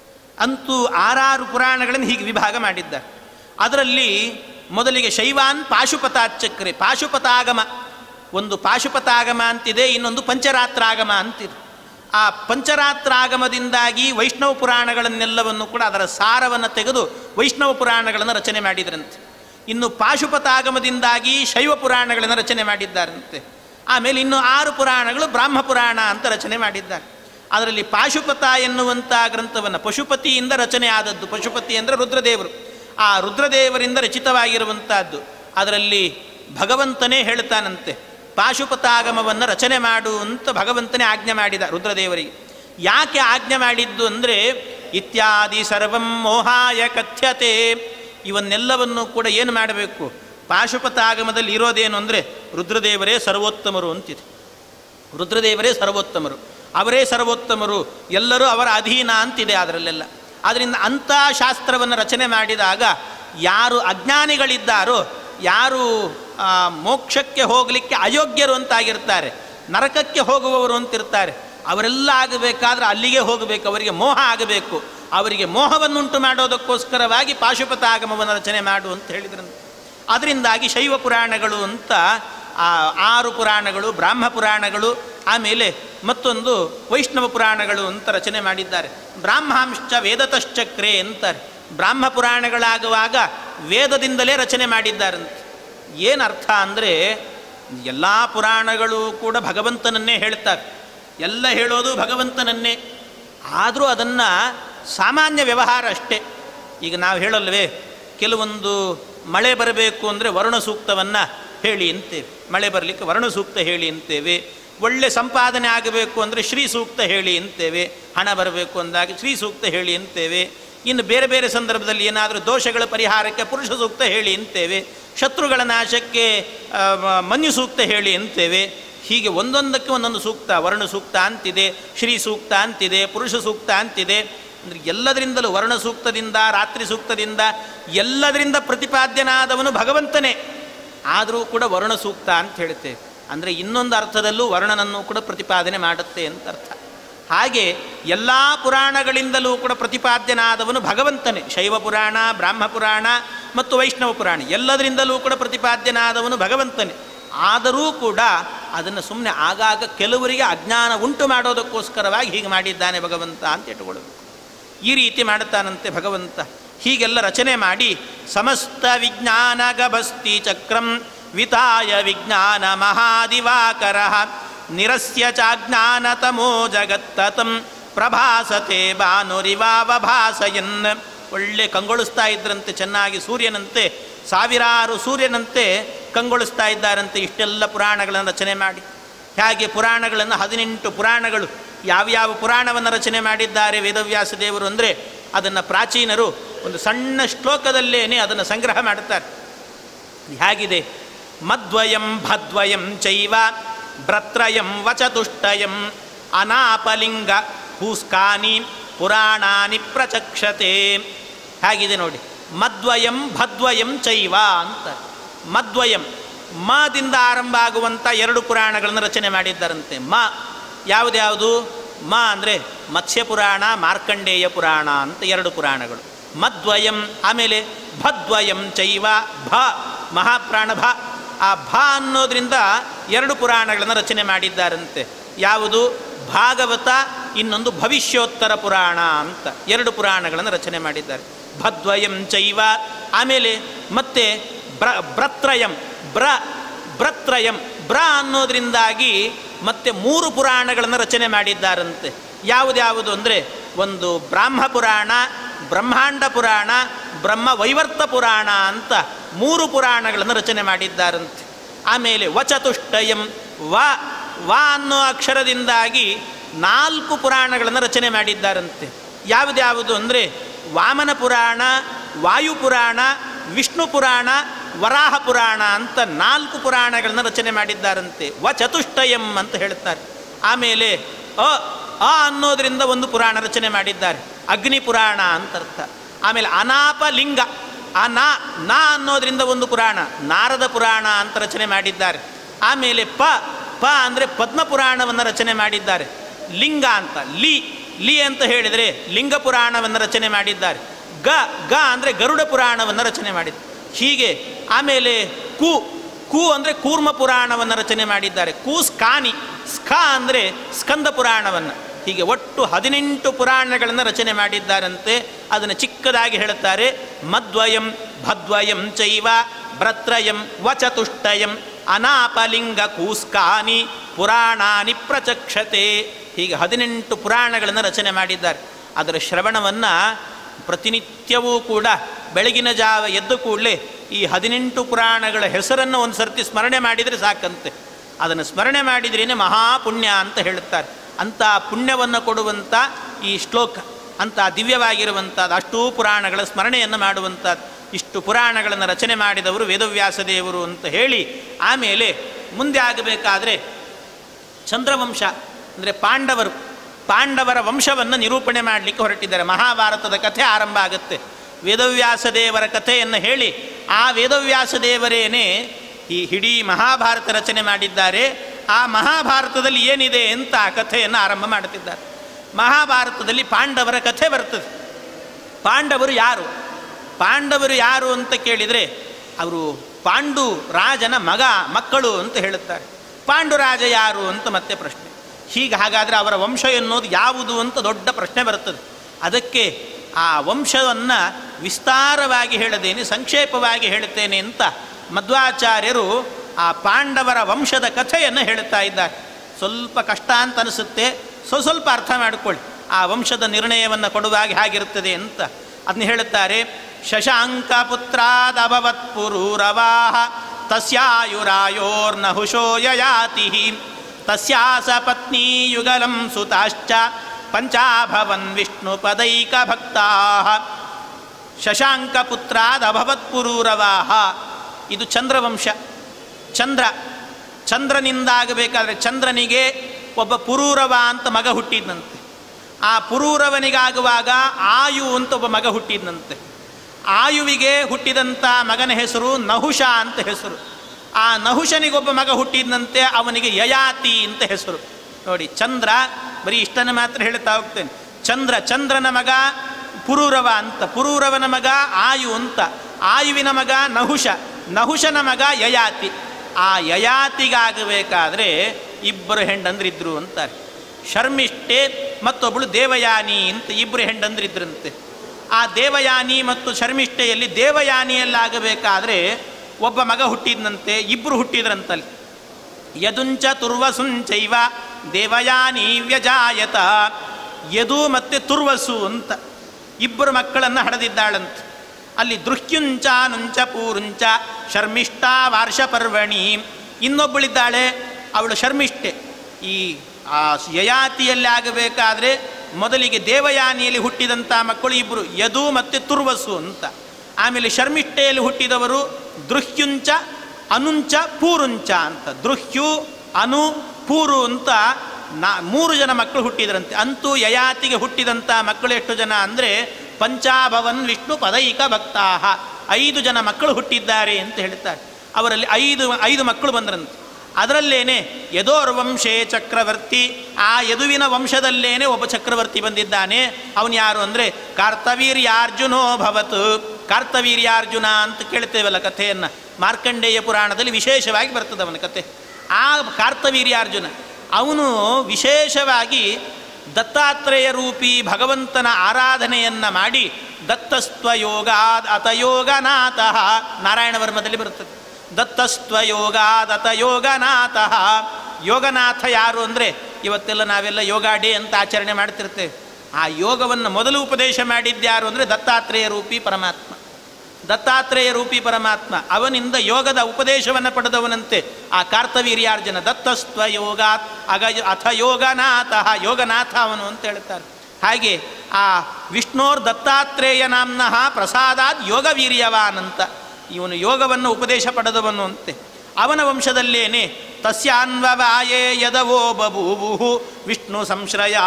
ಅಂತೂ ಆರಾರು ಪುರಾಣಗಳನ್ನು ಹೀಗೆ ವಿಭಾಗ ಮಾಡಿದ್ದಾರೆ ಅದರಲ್ಲಿ ಮೊದಲಿಗೆ ಶೈವಾನ್ ಪಾಶುಪತಾಚಕ್ರೆ ಪಾಶುಪತಾಗಮ ಒಂದು ಪಾಶುಪತಾಗಮ ಅಂತಿದೆ ಇನ್ನೊಂದು ಪಂಚರಾತ್ರಾಗಮ ಅಂತಿದೆ ಆ ಪಂಚರಾತ್ರಾಗಮದಿಂದಾಗಿ ವೈಷ್ಣವ ಪುರಾಣಗಳನ್ನೆಲ್ಲವನ್ನು ಕೂಡ ಅದರ ಸಾರವನ್ನು ತೆಗೆದು ವೈಷ್ಣವ ಪುರಾಣಗಳನ್ನು ರಚನೆ ಮಾಡಿದರಂತೆ ಇನ್ನು ಪಾಶುಪತಾಗಮದಿಂದಾಗಿ ಶೈವ ಪುರಾಣಗಳನ್ನು ರಚನೆ ಮಾಡಿದ್ದಾರಂತೆ ಆಮೇಲೆ ಇನ್ನು ಆರು ಪುರಾಣಗಳು ಬ್ರಾಹ್ಮ ಪುರಾಣ ಅಂತ ರಚನೆ ಮಾಡಿದ್ದಾರೆ ಅದರಲ್ಲಿ ಪಾಶುಪತ ಎನ್ನುವಂಥ ಗ್ರಂಥವನ್ನು ಪಶುಪತಿಯಿಂದ ರಚನೆ ಆದದ್ದು ಪಶುಪತಿ ಅಂದರೆ ರುದ್ರದೇವರು ಆ ರುದ್ರದೇವರಿಂದ ರಚಿತವಾಗಿರುವಂಥದ್ದು ಅದರಲ್ಲಿ ಭಗವಂತನೇ ಹೇಳ್ತಾನಂತೆ ಪಾಶುಪತಾಗಮವನ್ನು ರಚನೆ ಮಾಡು ಅಂತ ಭಗವಂತನೇ ಆಜ್ಞೆ ಮಾಡಿದ ರುದ್ರದೇವರಿಗೆ ಯಾಕೆ ಆಜ್ಞೆ ಮಾಡಿದ್ದು ಅಂದರೆ ಇತ್ಯಾದಿ ಸರ್ವಂ ಮೋಹಾಯ ಕಥ್ಯತೆ ಇವನ್ನೆಲ್ಲವನ್ನು ಕೂಡ ಏನು ಮಾಡಬೇಕು ಪಾಶುಪತಾಗಮದಲ್ಲಿ ಇರೋದೇನು ಅಂದರೆ ರುದ್ರದೇವರೇ ಸರ್ವೋತ್ತಮರು ಅಂತಿದೆ ರುದ್ರದೇವರೇ ಸರ್ವೋತ್ತಮರು ಅವರೇ ಸರ್ವೋತ್ತಮರು ಎಲ್ಲರೂ ಅವರ ಅಧೀನ ಅಂತಿದೆ ಅದರಲ್ಲೆಲ್ಲ ಆದ್ದರಿಂದ ಅಂಥ ಶಾಸ್ತ್ರವನ್ನು ರಚನೆ ಮಾಡಿದಾಗ ಯಾರು ಅಜ್ಞಾನಿಗಳಿದ್ದಾರೋ ಯಾರು ಆ, ಮೋಕ್ಷಕ್ಕೆ ಹೋಗಲಿಕ್ಕೆ ಅಯೋಗ್ಯರು ಅಂತಾಗಿರ್ತಾರೆ ನರಕಕ್ಕೆ ಹೋಗುವವರು ಅಂತಿರ್ತಾರೆ ಅವರೆಲ್ಲ ಆಗಬೇಕಾದ್ರೆ ಅಲ್ಲಿಗೆ ಹೋಗಬೇಕು ಅವರಿಗೆ ಮೋಹ ಆಗಬೇಕು ಅವರಿಗೆ ಮೋಹವನ್ನುಂಟು ಮಾಡೋದಕ್ಕೋಸ್ಕರವಾಗಿ ಪಾಶುಪತಾಗಮವನ್ನು ರಚನೆ ಮಾಡು ಅಂತ ಹೇಳಿದ್ರಂತೆ ಅದರಿಂದಾಗಿ ಶೈವ ಪುರಾಣಗಳು ಅಂತ ಆ ಆರು ಪುರಾಣಗಳು ಬ್ರಾಹ್ಮ ಪುರಾಣಗಳು ಆಮೇಲೆ ಮತ್ತೊಂದು ವೈಷ್ಣವ ಪುರಾಣಗಳು ಅಂತ ರಚನೆ ಮಾಡಿದ್ದಾರೆ ಬ್ರಾಹ್ಮಾಂಶ ವೇದತಶ್ಚಕ್ರೆ ಅಂತಾರೆ ಬ್ರಾಹ್ಮ ಪುರಾಣಗಳಾಗುವಾಗ ವೇದದಿಂದಲೇ ರಚನೆ ಮಾಡಿದ್ದಾರಂತೆ ಏನು ಅರ್ಥ ಅಂದರೆ ಎಲ್ಲ ಪುರಾಣಗಳು ಕೂಡ ಭಗವಂತನನ್ನೇ ಹೇಳ್ತಾರೆ ಎಲ್ಲ ಹೇಳೋದು ಭಗವಂತನನ್ನೇ ಆದರೂ ಅದನ್ನು ಸಾಮಾನ್ಯ ವ್ಯವಹಾರ ಅಷ್ಟೇ ಈಗ ನಾವು ಹೇಳಲ್ವೇ ಕೆಲವೊಂದು ಮಳೆ ಬರಬೇಕು ಅಂದರೆ ವರುಣ ಸೂಕ್ತವನ್ನು ಹೇಳಿ ಅಂತೇವೆ ಮಳೆ ಬರಲಿಕ್ಕೆ ವರುಣ ಸೂಕ್ತ ಹೇಳಿ ಅಂತೇವೆ ಒಳ್ಳೆ ಸಂಪಾದನೆ ಆಗಬೇಕು ಅಂದರೆ ಶ್ರೀ ಸೂಕ್ತ ಹೇಳಿ ಅಂತೇವೆ ಹಣ ಬರಬೇಕು ಅಂದಾಗ ಶ್ರೀ ಸೂಕ್ತ ಹೇಳಿ ಅಂತೇವೆ ಇನ್ನು ಬೇರೆ ಬೇರೆ ಸಂದರ್ಭದಲ್ಲಿ ಏನಾದರೂ ದೋಷಗಳ ಪರಿಹಾರಕ್ಕೆ ಪುರುಷ ಸೂಕ್ತ ಹೇಳಿ ಅಂತೇವೆ ಶತ್ರುಗಳ ನಾಶಕ್ಕೆ ಆ, ಮ- ಮನ್ಯು ಸೂಕ್ತ ಹೇಳಿ ಅಂತೇವೆ ಹೀಗೆ ಒಂದೊಂದಕ್ಕೆ ಒಂದೊಂದು ಸೂಕ್ತ ವರ್ಣ ಸೂಕ್ತ ಅಂತಿದೆ ಶ್ರೀ ಸೂಕ್ತ ಅಂತಿದೆ ಪುರುಷ ಸೂಕ್ತ ಅಂತಿದೆ ಅಂದರೆ ಎಲ್ಲದರಿಂದಲೂ ವರ್ಣ ಸೂಕ್ತದಿಂದ ರಾತ್ರಿ ಸೂಕ್ತದಿಂದ ಎಲ್ಲದರಿಂದ ಪ್ರತಿಪಾದ್ಯನಾದವನು ಭಗವಂತನೇ ಆದರೂ ಕೂಡ ವರ್ಣ ಸೂಕ್ತ ಅಂತ ಹೇಳುತ್ತೆ ಅಂದರೆ ಇನ್ನೊಂದು ಅರ್ಥದಲ್ಲೂ ವರ್ಣನನ್ನು ಕೂಡ ಪ್ರತಿಪಾದನೆ ಮಾಡುತ್ತೆ ಅಂತ ಅರ್ಥ ಹಾಗೆ ಎಲ್ಲ ಪುರಾಣಗಳಿಂದಲೂ ಕೂಡ ಪ್ರತಿಪಾದ್ಯನಾದವನು ಭಗವಂತನೇ ಶೈವ ಪುರಾಣ ಬ್ರಾಹ್ಮ ಪುರಾಣ ಮತ್ತು ವೈಷ್ಣವ ಪುರಾಣ ಎಲ್ಲದರಿಂದಲೂ ಕೂಡ ಪ್ರತಿಪಾದ್ಯನಾದವನು ಭಗವಂತನೇ ಆದರೂ ಕೂಡ ಅದನ್ನು ಸುಮ್ಮನೆ ಆಗಾಗ ಕೆಲವರಿಗೆ ಅಜ್ಞಾನ ಉಂಟು ಮಾಡೋದಕ್ಕೋಸ್ಕರವಾಗಿ ಹೀಗೆ ಮಾಡಿದ್ದಾನೆ ಭಗವಂತ ಅಂತ ಇಟ್ಟುಕೊಳ್ಳಬೇಕು ಈ ರೀತಿ ಮಾಡುತ್ತಾನಂತೆ ಭಗವಂತ ಹೀಗೆಲ್ಲ ರಚನೆ ಮಾಡಿ ಸಮಸ್ತ ವಿಜ್ಞಾನ ಗಭಸ್ತಿ ಚಕ್ರಂ ವಿತಾಯ ವಿಜ್ಞಾನ ಮಹಾದಿವಾಕರ ನಿರಸ್ಯ ಚಾಜ್ಞಾನತಮೋ ಜಗತ್ತತಂ ಪ್ರಭಾಸತೆ ಭಾನುರಿವಾವಭಾಸಯನ್ ಒಳ್ಳೆ ಕಂಗೊಳಿಸ್ತಾ ಇದ್ರಂತೆ ಚೆನ್ನಾಗಿ ಸೂರ್ಯನಂತೆ ಸಾವಿರಾರು ಸೂರ್ಯನಂತೆ ಕಂಗೊಳಿಸ್ತಾ ಇದ್ದಾರಂತೆ ಇಷ್ಟೆಲ್ಲ ಪುರಾಣಗಳನ್ನು ರಚನೆ ಮಾಡಿ ಹೇಗೆ ಪುರಾಣಗಳನ್ನು ಹದಿನೆಂಟು ಪುರಾಣಗಳು ಯಾವ್ಯಾವ ಪುರಾಣವನ್ನು ರಚನೆ ಮಾಡಿದ್ದಾರೆ ವೇದವ್ಯಾಸ ದೇವರು ಅಂದರೆ ಅದನ್ನು ಪ್ರಾಚೀನರು ಒಂದು ಸಣ್ಣ ಶ್ಲೋಕದಲ್ಲೇನೆ ಅದನ್ನು ಸಂಗ್ರಹ ಮಾಡುತ್ತಾರೆ ಹೇಗಿದೆ ಮದ್ವಯಂ ಭದ್ವಯಂ ಚೈವ ಭ್ರತ್ರಯಂ ವಚತುಷ್ಟಯಂ ಅನಾಪಲಿಂಗ ಕೂಸ್ಕಾನಿ ಪುರಾಣಾನಿ ಪ್ರಚಕ್ಷತೆ ಹಾಗಿದೆ ನೋಡಿ ಮದ್ವಯಂ ಭದ್ವಯಂ ಚೈವ ಅಂತ ಮದ್ವಯಂ ಮದಿಂದ ಆರಂಭ ಆಗುವಂಥ ಎರಡು ಪುರಾಣಗಳನ್ನು ರಚನೆ ಮಾಡಿದ್ದಾರಂತೆ ಮ ಯಾವುದ್ಯಾವುದು ಮ ಅಂದರೆ ಮತ್ಸ್ಯ ಪುರಾಣ ಮಾರ್ಕಂಡೇಯ ಪುರಾಣ ಅಂತ ಎರಡು ಪುರಾಣಗಳು ಮದ್ವಯಂ ಆಮೇಲೆ ಭದ್ವಯಂ ಚೈವ ಭ ಮಹಾಪ್ರಾಣ ಭ ಆ ಭ ಅನ್ನೋದ್ರಿಂದ ಎರಡು ಪುರಾಣಗಳನ್ನು ರಚನೆ ಮಾಡಿದ್ದಾರಂತೆ ಯಾವುದು ಭಾಗವತ ಇನ್ನೊಂದು ಭವಿಷ್ಯೋತ್ತರ ಪುರಾಣ ಅಂತ ಎರಡು ಪುರಾಣಗಳನ್ನು ರಚನೆ ಮಾಡಿದ್ದಾರೆ ಭದ್ವಯಂ ಚೈವ ಆಮೇಲೆ ಮತ್ತೆ ಬ್ರ ಬ್ರತ್ರಯಂ ಬ್ರ ಬ್ರತ್ರಯಂ ಬ್ರ ಅನ್ನೋದ್ರಿಂದಾಗಿ ಮತ್ತೆ ಮೂರು ಪುರಾಣಗಳನ್ನು ರಚನೆ ಮಾಡಿದ್ದಾರಂತೆ ಯಾವುದ್ಯಾವುದು ಅಂದರೆ ಒಂದು ಬ್ರಾಹ್ಮ ಪುರಾಣ ಬ್ರಹ್ಮಾಂಡ ಪುರಾಣ ಬ್ರಹ್ಮ ವೈವರ್ತ ಪುರಾಣ ಅಂತ ಮೂರು ಪುರಾಣಗಳನ್ನು ರಚನೆ ಮಾಡಿದ್ದಾರಂತೆ ಆಮೇಲೆ ವಚತುಷ್ಟಯಂ ವ ವ ಅನ್ನೋ ಅಕ್ಷರದಿಂದಾಗಿ ನಾಲ್ಕು ಪುರಾಣಗಳನ್ನು ರಚನೆ ಮಾಡಿದ್ದಾರಂತೆ ಯಾವುದ್ಯಾವುದು ಅಂದರೆ ವಾಮನ ಪುರಾಣ ವಾಯು ಪುರಾಣ ವಿಷ್ಣು ಪುರಾಣ ವರಾಹ ಪುರಾಣ ಅಂತ ನಾಲ್ಕು ಪುರಾಣಗಳನ್ನು ರಚನೆ ಮಾಡಿದ್ದಾರಂತೆ ವ ಚತುಷ್ಟಯಂ ಅಂತ ಹೇಳ್ತಾರೆ ಆಮೇಲೆ ಅ ಅ ಅನ್ನೋದರಿಂದ ಒಂದು ಪುರಾಣ ರಚನೆ ಮಾಡಿದ್ದಾರೆ ಅಗ್ನಿ ಪುರಾಣ ಅಂತ ಅರ್ಥ ಆಮೇಲೆ ಅನಾಪ ಲಿಂಗ ಆ ನಾ ನಾ ಅನ್ನೋದರಿಂದ ಒಂದು ಪುರಾಣ ನಾರದ ಪುರಾಣ ಅಂತ ರಚನೆ ಮಾಡಿದ್ದಾರೆ ಆಮೇಲೆ ಪ ಪ ಅಂದರೆ ಪದ್ಮ ಪುರಾಣವನ್ನು ರಚನೆ ಮಾಡಿದ್ದಾರೆ ಲಿಂಗ ಅಂತ ಲಿ ಲಿ ಅಂತ ಹೇಳಿದರೆ ಲಿಂಗ ಪುರಾಣವನ್ನು ರಚನೆ ಮಾಡಿದ್ದಾರೆ ಗ ಗ ಅಂದರೆ ಗರುಡ ಪುರಾಣವನ್ನು ರಚನೆ ಮಾಡಿದ್ದಾರೆ ಹೀಗೆ ಆಮೇಲೆ ಕು ಕು ಅಂದರೆ ಕೂರ್ಮ ಪುರಾಣವನ್ನು ರಚನೆ ಮಾಡಿದ್ದಾರೆ ಕು ಸ್ಕಾನಿ ಸ್ಖ ಅಂದರೆ ಸ್ಕಂದ ಪುರಾಣವನ್ನು ಹೀಗೆ ಒಟ್ಟು ಹದಿನೆಂಟು ಪುರಾಣಗಳನ್ನು ರಚನೆ ಮಾಡಿದ್ದಾರಂತೆ ಅದನ್ನು ಚಿಕ್ಕದಾಗಿ ಹೇಳುತ್ತಾರೆ ಮದ್ವಯಂ ಭದ್ವಯಂ ಚೈವ ಭ್ರತ್ರಯಂ ವಚತುಷ್ಟಯಂ ಅನಾಪಲಿಂಗ ಕೂಸ್ಕಾನಿ ಪುರಾಣಾನಿ ಪ್ರಚಕ್ಷತೆ ಹೀಗೆ ಹದಿನೆಂಟು ಪುರಾಣಗಳನ್ನು ರಚನೆ ಮಾಡಿದ್ದಾರೆ ಅದರ ಶ್ರವಣವನ್ನು ಪ್ರತಿನಿತ್ಯವೂ ಕೂಡ ಬೆಳಗಿನ ಜಾವ ಎದ್ದು ಕೂಡಲೇ ಈ ಹದಿನೆಂಟು ಪುರಾಣಗಳ ಹೆಸರನ್ನು ಒಂದು ಸರ್ತಿ ಸ್ಮರಣೆ ಮಾಡಿದರೆ ಸಾಕಂತೆ ಅದನ್ನು ಸ್ಮರಣೆ ಮಾಡಿದ್ರೇ ಮಹಾಪುಣ್ಯ ಅಂತ ಹೇಳುತ್ತಾರೆ ಅಂಥ ಪುಣ್ಯವನ್ನು ಕೊಡುವಂಥ ಈ ಶ್ಲೋಕ ಅಂಥ ದಿವ್ಯವಾಗಿರುವಂಥದ್ದು ಅಷ್ಟೂ ಪುರಾಣಗಳ ಸ್ಮರಣೆಯನ್ನು ಮಾಡುವಂಥದ್ದು ಇಷ್ಟು ಪುರಾಣಗಳನ್ನು ರಚನೆ ಮಾಡಿದವರು ವೇದವ್ಯಾಸ ದೇವರು ಅಂತ ಹೇಳಿ ಆಮೇಲೆ ಮುಂದೆ ಆಗಬೇಕಾದ್ರೆ ಚಂದ್ರವಂಶ ಅಂದರೆ ಪಾಂಡವರು ಪಾಂಡವರ ವಂಶವನ್ನು ನಿರೂಪಣೆ ಮಾಡಲಿಕ್ಕೆ ಹೊರಟಿದ್ದಾರೆ ಮಹಾಭಾರತದ ಕಥೆ ಆರಂಭ ಆಗುತ್ತೆ ವೇದವ್ಯಾಸ ದೇವರ ಕಥೆಯನ್ನು ಹೇಳಿ ಆ ವೇದವ್ಯಾಸ ದೇವರೇನೇ ಈ ಇಡೀ ಮಹಾಭಾರತ ರಚನೆ ಮಾಡಿದ್ದಾರೆ ಆ ಮಹಾಭಾರತದಲ್ಲಿ ಏನಿದೆ ಅಂತ ಆ ಕಥೆಯನ್ನು ಆರಂಭ ಮಾಡುತ್ತಿದ್ದಾರೆ ಮಹಾಭಾರತದಲ್ಲಿ ಪಾಂಡವರ ಕಥೆ ಬರ್ತದೆ ಪಾಂಡವರು ಯಾರು ಪಾಂಡವರು ಯಾರು ಅಂತ ಕೇಳಿದರೆ ಅವರು ಪಾಂಡು ರಾಜನ ಮಗ ಮಕ್ಕಳು ಅಂತ ಹೇಳುತ್ತಾರೆ ಪಾಂಡುರಾಜ ಯಾರು ಅಂತ ಮತ್ತೆ ಪ್ರಶ್ನೆ ಹೀಗೆ ಹಾಗಾದರೆ ಅವರ ವಂಶ ಎನ್ನುವುದು ಯಾವುದು ಅಂತ ದೊಡ್ಡ ಪ್ರಶ್ನೆ ಬರುತ್ತದೆ ಅದಕ್ಕೆ ಆ ವಂಶವನ್ನು ವಿಸ್ತಾರವಾಗಿ ಹೇಳದೇನೆ ಸಂಕ್ಷೇಪವಾಗಿ ಹೇಳುತ್ತೇನೆ ಅಂತ ಮಧ್ವಾಚಾರ್ಯರು ಆ ಪಾಂಡವರ ವಂಶದ ಕಥೆಯನ್ನು ಹೇಳುತ್ತಾ ಇದ್ದಾರೆ ಸ್ವಲ್ಪ ಕಷ್ಟ ಅಂತ ಅನಿಸುತ್ತೆ ಸ್ವ ಸ್ವಲ್ಪ ಅರ್ಥ ಮಾಡಿಕೊಳ್ಳಿ ಆ ವಂಶದ ನಿರ್ಣಯವನ್ನು ಕೊಡುವಾಗ ಹೇಗಿರುತ್ತದೆ ಅಂತ ಅದನ್ನ ಹೇಳುತ್ತಾರೆ ಶಶಾಂಕ ಪುತ್ರಾದಭವತ್ ಪುರೂರವಾಹ ತಸ್ಯಾಯುರಾಯೋರ್ನಹುಶೋ ಯಯಾತಿ ತಸ್ಯಾಸ ಪತ್ನಿ ಯುಗಲಂ ಸುತಾಶ್ಚ ಪಂಚಾಭವನ್ ವಿಷ್ಣು ಪದೈಕ ಭಕ್ತಾ ಶಶಾಂಕ ಪುತ್ರಾದಭವತ್ ಪುರೂರವಾಹ ಇದು ಚಂದ್ರವಂಶ ಚಂದ್ರ ಚಂದ್ರನಿಂದಾಗಬೇಕಾದ್ರೆ ಚಂದ್ರನಿಗೆ ಒಬ್ಬ ಪುರೂರವ ಅಂತ ಮಗ ಹುಟ್ಟಿದ್ನಂತೆ ಆ ಪುರೂರವನಿಗಾಗುವಾಗ ಆಯು ಅಂತ ಒಬ್ಬ ಮಗ ಹುಟ್ಟಿದ್ನಂತೆ ಆಯುವಿಗೆ ಹುಟ್ಟಿದಂಥ ಮಗನ ಹೆಸರು ನಹುಷ ಅಂತ ಹೆಸರು ಆ ನಹುಷನಿಗೊಬ್ಬ ಮಗ ಹುಟ್ಟಿದ್ನಂತೆ ಅವನಿಗೆ ಯಯಾತಿ ಅಂತ ಹೆಸರು ನೋಡಿ ಚಂದ್ರ ಬರೀ ಇಷ್ಟನ್ನು ಮಾತ್ರ ಹೇಳ್ತಾ ಹೋಗ್ತೇನೆ ಚಂದ್ರ ಚಂದ್ರನ ಮಗ ಪುರೂರವ ಅಂತ ಪುರೂರವನ ಮಗ ಆಯು ಅಂತ ಆಯುವಿನ ಮಗ ನಹುಷ ನಹುಷನ ಮಗ ಯಯಾತಿ ಆ ಯಯಾತಿಗಾಗಬೇಕಾದ್ರೆ ಇಬ್ಬರು ಹೆಂಡಂದ್ರಿದ್ರು ಅಂತಾರೆ ಶರ್ಮಿಷ್ಠೆ ಮತ್ತೊಬ್ಬಳು ದೇವಯಾನಿ ಅಂತ ಇಬ್ಬರು ಹೆಂಡಂದ್ರಿದ್ರಂತೆ ಆ ದೇವಯಾನಿ ಮತ್ತು ಶರ್ಮಿಷ್ಠೆಯಲ್ಲಿ ದೇವಯಾನಿಯಲ್ಲಾಗಬೇಕಾದ್ರೆ ಒಬ್ಬ ಮಗ ಹುಟ್ಟಿದ್ನಂತೆ ಇಬ್ಬರು ಹುಟ್ಟಿದ್ರಂತಲ್ಲಿ ಯದುಂಚ ತುರ್ವಸುಂಚೈವ ದೇವಯಾನಿ ವ್ಯಜಾಯತ ಯದು ಮತ್ತು ತುರ್ವಸು ಅಂತ ಇಬ್ಬರು ಮಕ್ಕಳನ್ನು ಹಡೆದಿದ್ದಾಳಂತೆ ಅಲ್ಲಿ ದೃಹ್ಯುಂಚ ನುಂಚ ಪೂರುಂಚ ಶರ್ಮಿಷ್ಠಾ ವಾರ್ಷ ಪರ್ವಣಿ ಇನ್ನೊಬ್ಬಳಿದ್ದಾಳೆ ಅವಳು ಶರ್ಮಿಷ್ಠೆ ಈ ಆ ಯಯಾತಿಯಲ್ಲಿ ಆಗಬೇಕಾದ್ರೆ ಮೊದಲಿಗೆ ದೇವಯಾನಿಯಲ್ಲಿ ಹುಟ್ಟಿದಂಥ ಮಕ್ಕಳು ಇಬ್ಬರು ಯದು ಮತ್ತು ತುರ್ವಸು ಅಂತ ಆಮೇಲೆ ಶರ್ಮಿಷ್ಠೆಯಲ್ಲಿ ಹುಟ್ಟಿದವರು ದೃಹ್ಯುಂಚ ಅನುಂಚ ಪೂರುಂಚ ಅಂತ ದೃಹ್ಯು ಅನು ಪೂರು ಅಂತ ನಾ ಮೂರು ಜನ ಮಕ್ಕಳು ಹುಟ್ಟಿದ್ರಂತೆ ಅಂತೂ ಯಯಾತಿಗೆ ಹುಟ್ಟಿದಂಥ ಮಕ್ಕಳು ಎಷ್ಟು ಜನ ಅಂದರೆ ಪಂಚಾಭವನ್ ವಿಷ್ಣು ಪದೈಕ ಭಕ್ತಾಹ ಐದು ಜನ ಮಕ್ಕಳು ಹುಟ್ಟಿದ್ದಾರೆ ಅಂತ ಹೇಳ್ತಾರೆ ಅವರಲ್ಲಿ ಐದು ಐದು ಮಕ್ಕಳು ಬಂದ್ರಂತೆ ಅದರಲ್ಲೇನೆ ಯದೋರ್ ವಂಶೇ ಚಕ್ರವರ್ತಿ ಆ ಯದುವಿನ ವಂಶದಲ್ಲೇನೆ ಒಬ್ಬ ಚಕ್ರವರ್ತಿ ಬಂದಿದ್ದಾನೆ ಅವನು ಯಾರು ಅಂದರೆ ಕಾರ್ತವೀರ್ಯಾರ್ಜುನೋ ಭವತ್ ಕಾರ್ತವೀರ್ಯಾರ್ಜುನ ಅಂತ ಕೇಳ್ತೇವಲ್ಲ ಕಥೆಯನ್ನು ಮಾರ್ಕಂಡೇಯ ಪುರಾಣದಲ್ಲಿ ವಿಶೇಷವಾಗಿ ಬರ್ತದೆ ಅವನ ಕಥೆ ಆ ಕಾರ್ತವೀರ್ಯಾರ್ಜುನ ಅವನು ವಿಶೇಷವಾಗಿ ದತ್ತಾತ್ರೇಯ ರೂಪಿ ಭಗವಂತನ ಆರಾಧನೆಯನ್ನು ಮಾಡಿ ದತ್ತಸ್ತ್ವಯೋಗಾದ್ ಅತಯೋಗನಾಥಃ ನಾರಾಯಣ ವರ್ಮದಲ್ಲಿ ಬರುತ್ತದೆ ದತ್ತಸ್ತ್ವಯೋಗಾದ್ ಅತಯೋಗನಾಥಃ ಯೋಗನಾಥ ಯಾರು ಅಂದರೆ ಇವತ್ತೆಲ್ಲ ನಾವೆಲ್ಲ ಯೋಗ ಡೇ ಅಂತ ಆಚರಣೆ ಮಾಡ್ತಿರ್ತೇವೆ ಆ ಯೋಗವನ್ನು ಮೊದಲು ಉಪದೇಶ ಮಾಡಿದ್ಯಾರು ಅಂದರೆ ದತ್ತಾತ್ರೇಯ ರೂಪಿ ಪರಮಾತ್ಮ ದತ್ತಾತ್ರೇಯ ರೂಪಿ ಪರಮಾತ್ಮ ಅವನಿಂದ ಯೋಗದ ಉಪದೇಶವನ್ನು ಪಡೆದವನಂತೆ ಆ ಕಾರ್ತವೀರ್ಯಾರ್ಜುನ ದತ್ತಸ್ತ್ವ ಯೋಗಾತ್ ಅಗ ಅಥ ಯೋಗನಾಥ ಯೋಗನಾಥ ಅವನು ಅಂತ ಹೇಳ್ತಾರೆ ಹಾಗೆ ಆ ವಿಷ್ಣೋರ್ ದತ್ತಾತ್ರೇಯ ನಾಮ್ನಃ ಪ್ರಸಾದಾತ್ ಯೋಗವೀರ್ಯವಾನ್ ಅಂತ ಇವನು ಯೋಗವನ್ನು ಉಪದೇಶ ಪಡೆದವನು ಅಂತೆ ಅವನ ವಂಶದಲ್ಲೇನೆ ತಸ್ಯಾನ್ವವಾಯೇ ಯದವೋ ಬಭೂವು ವಿಷ್ಣು ಸಂಶ್ರಯಾ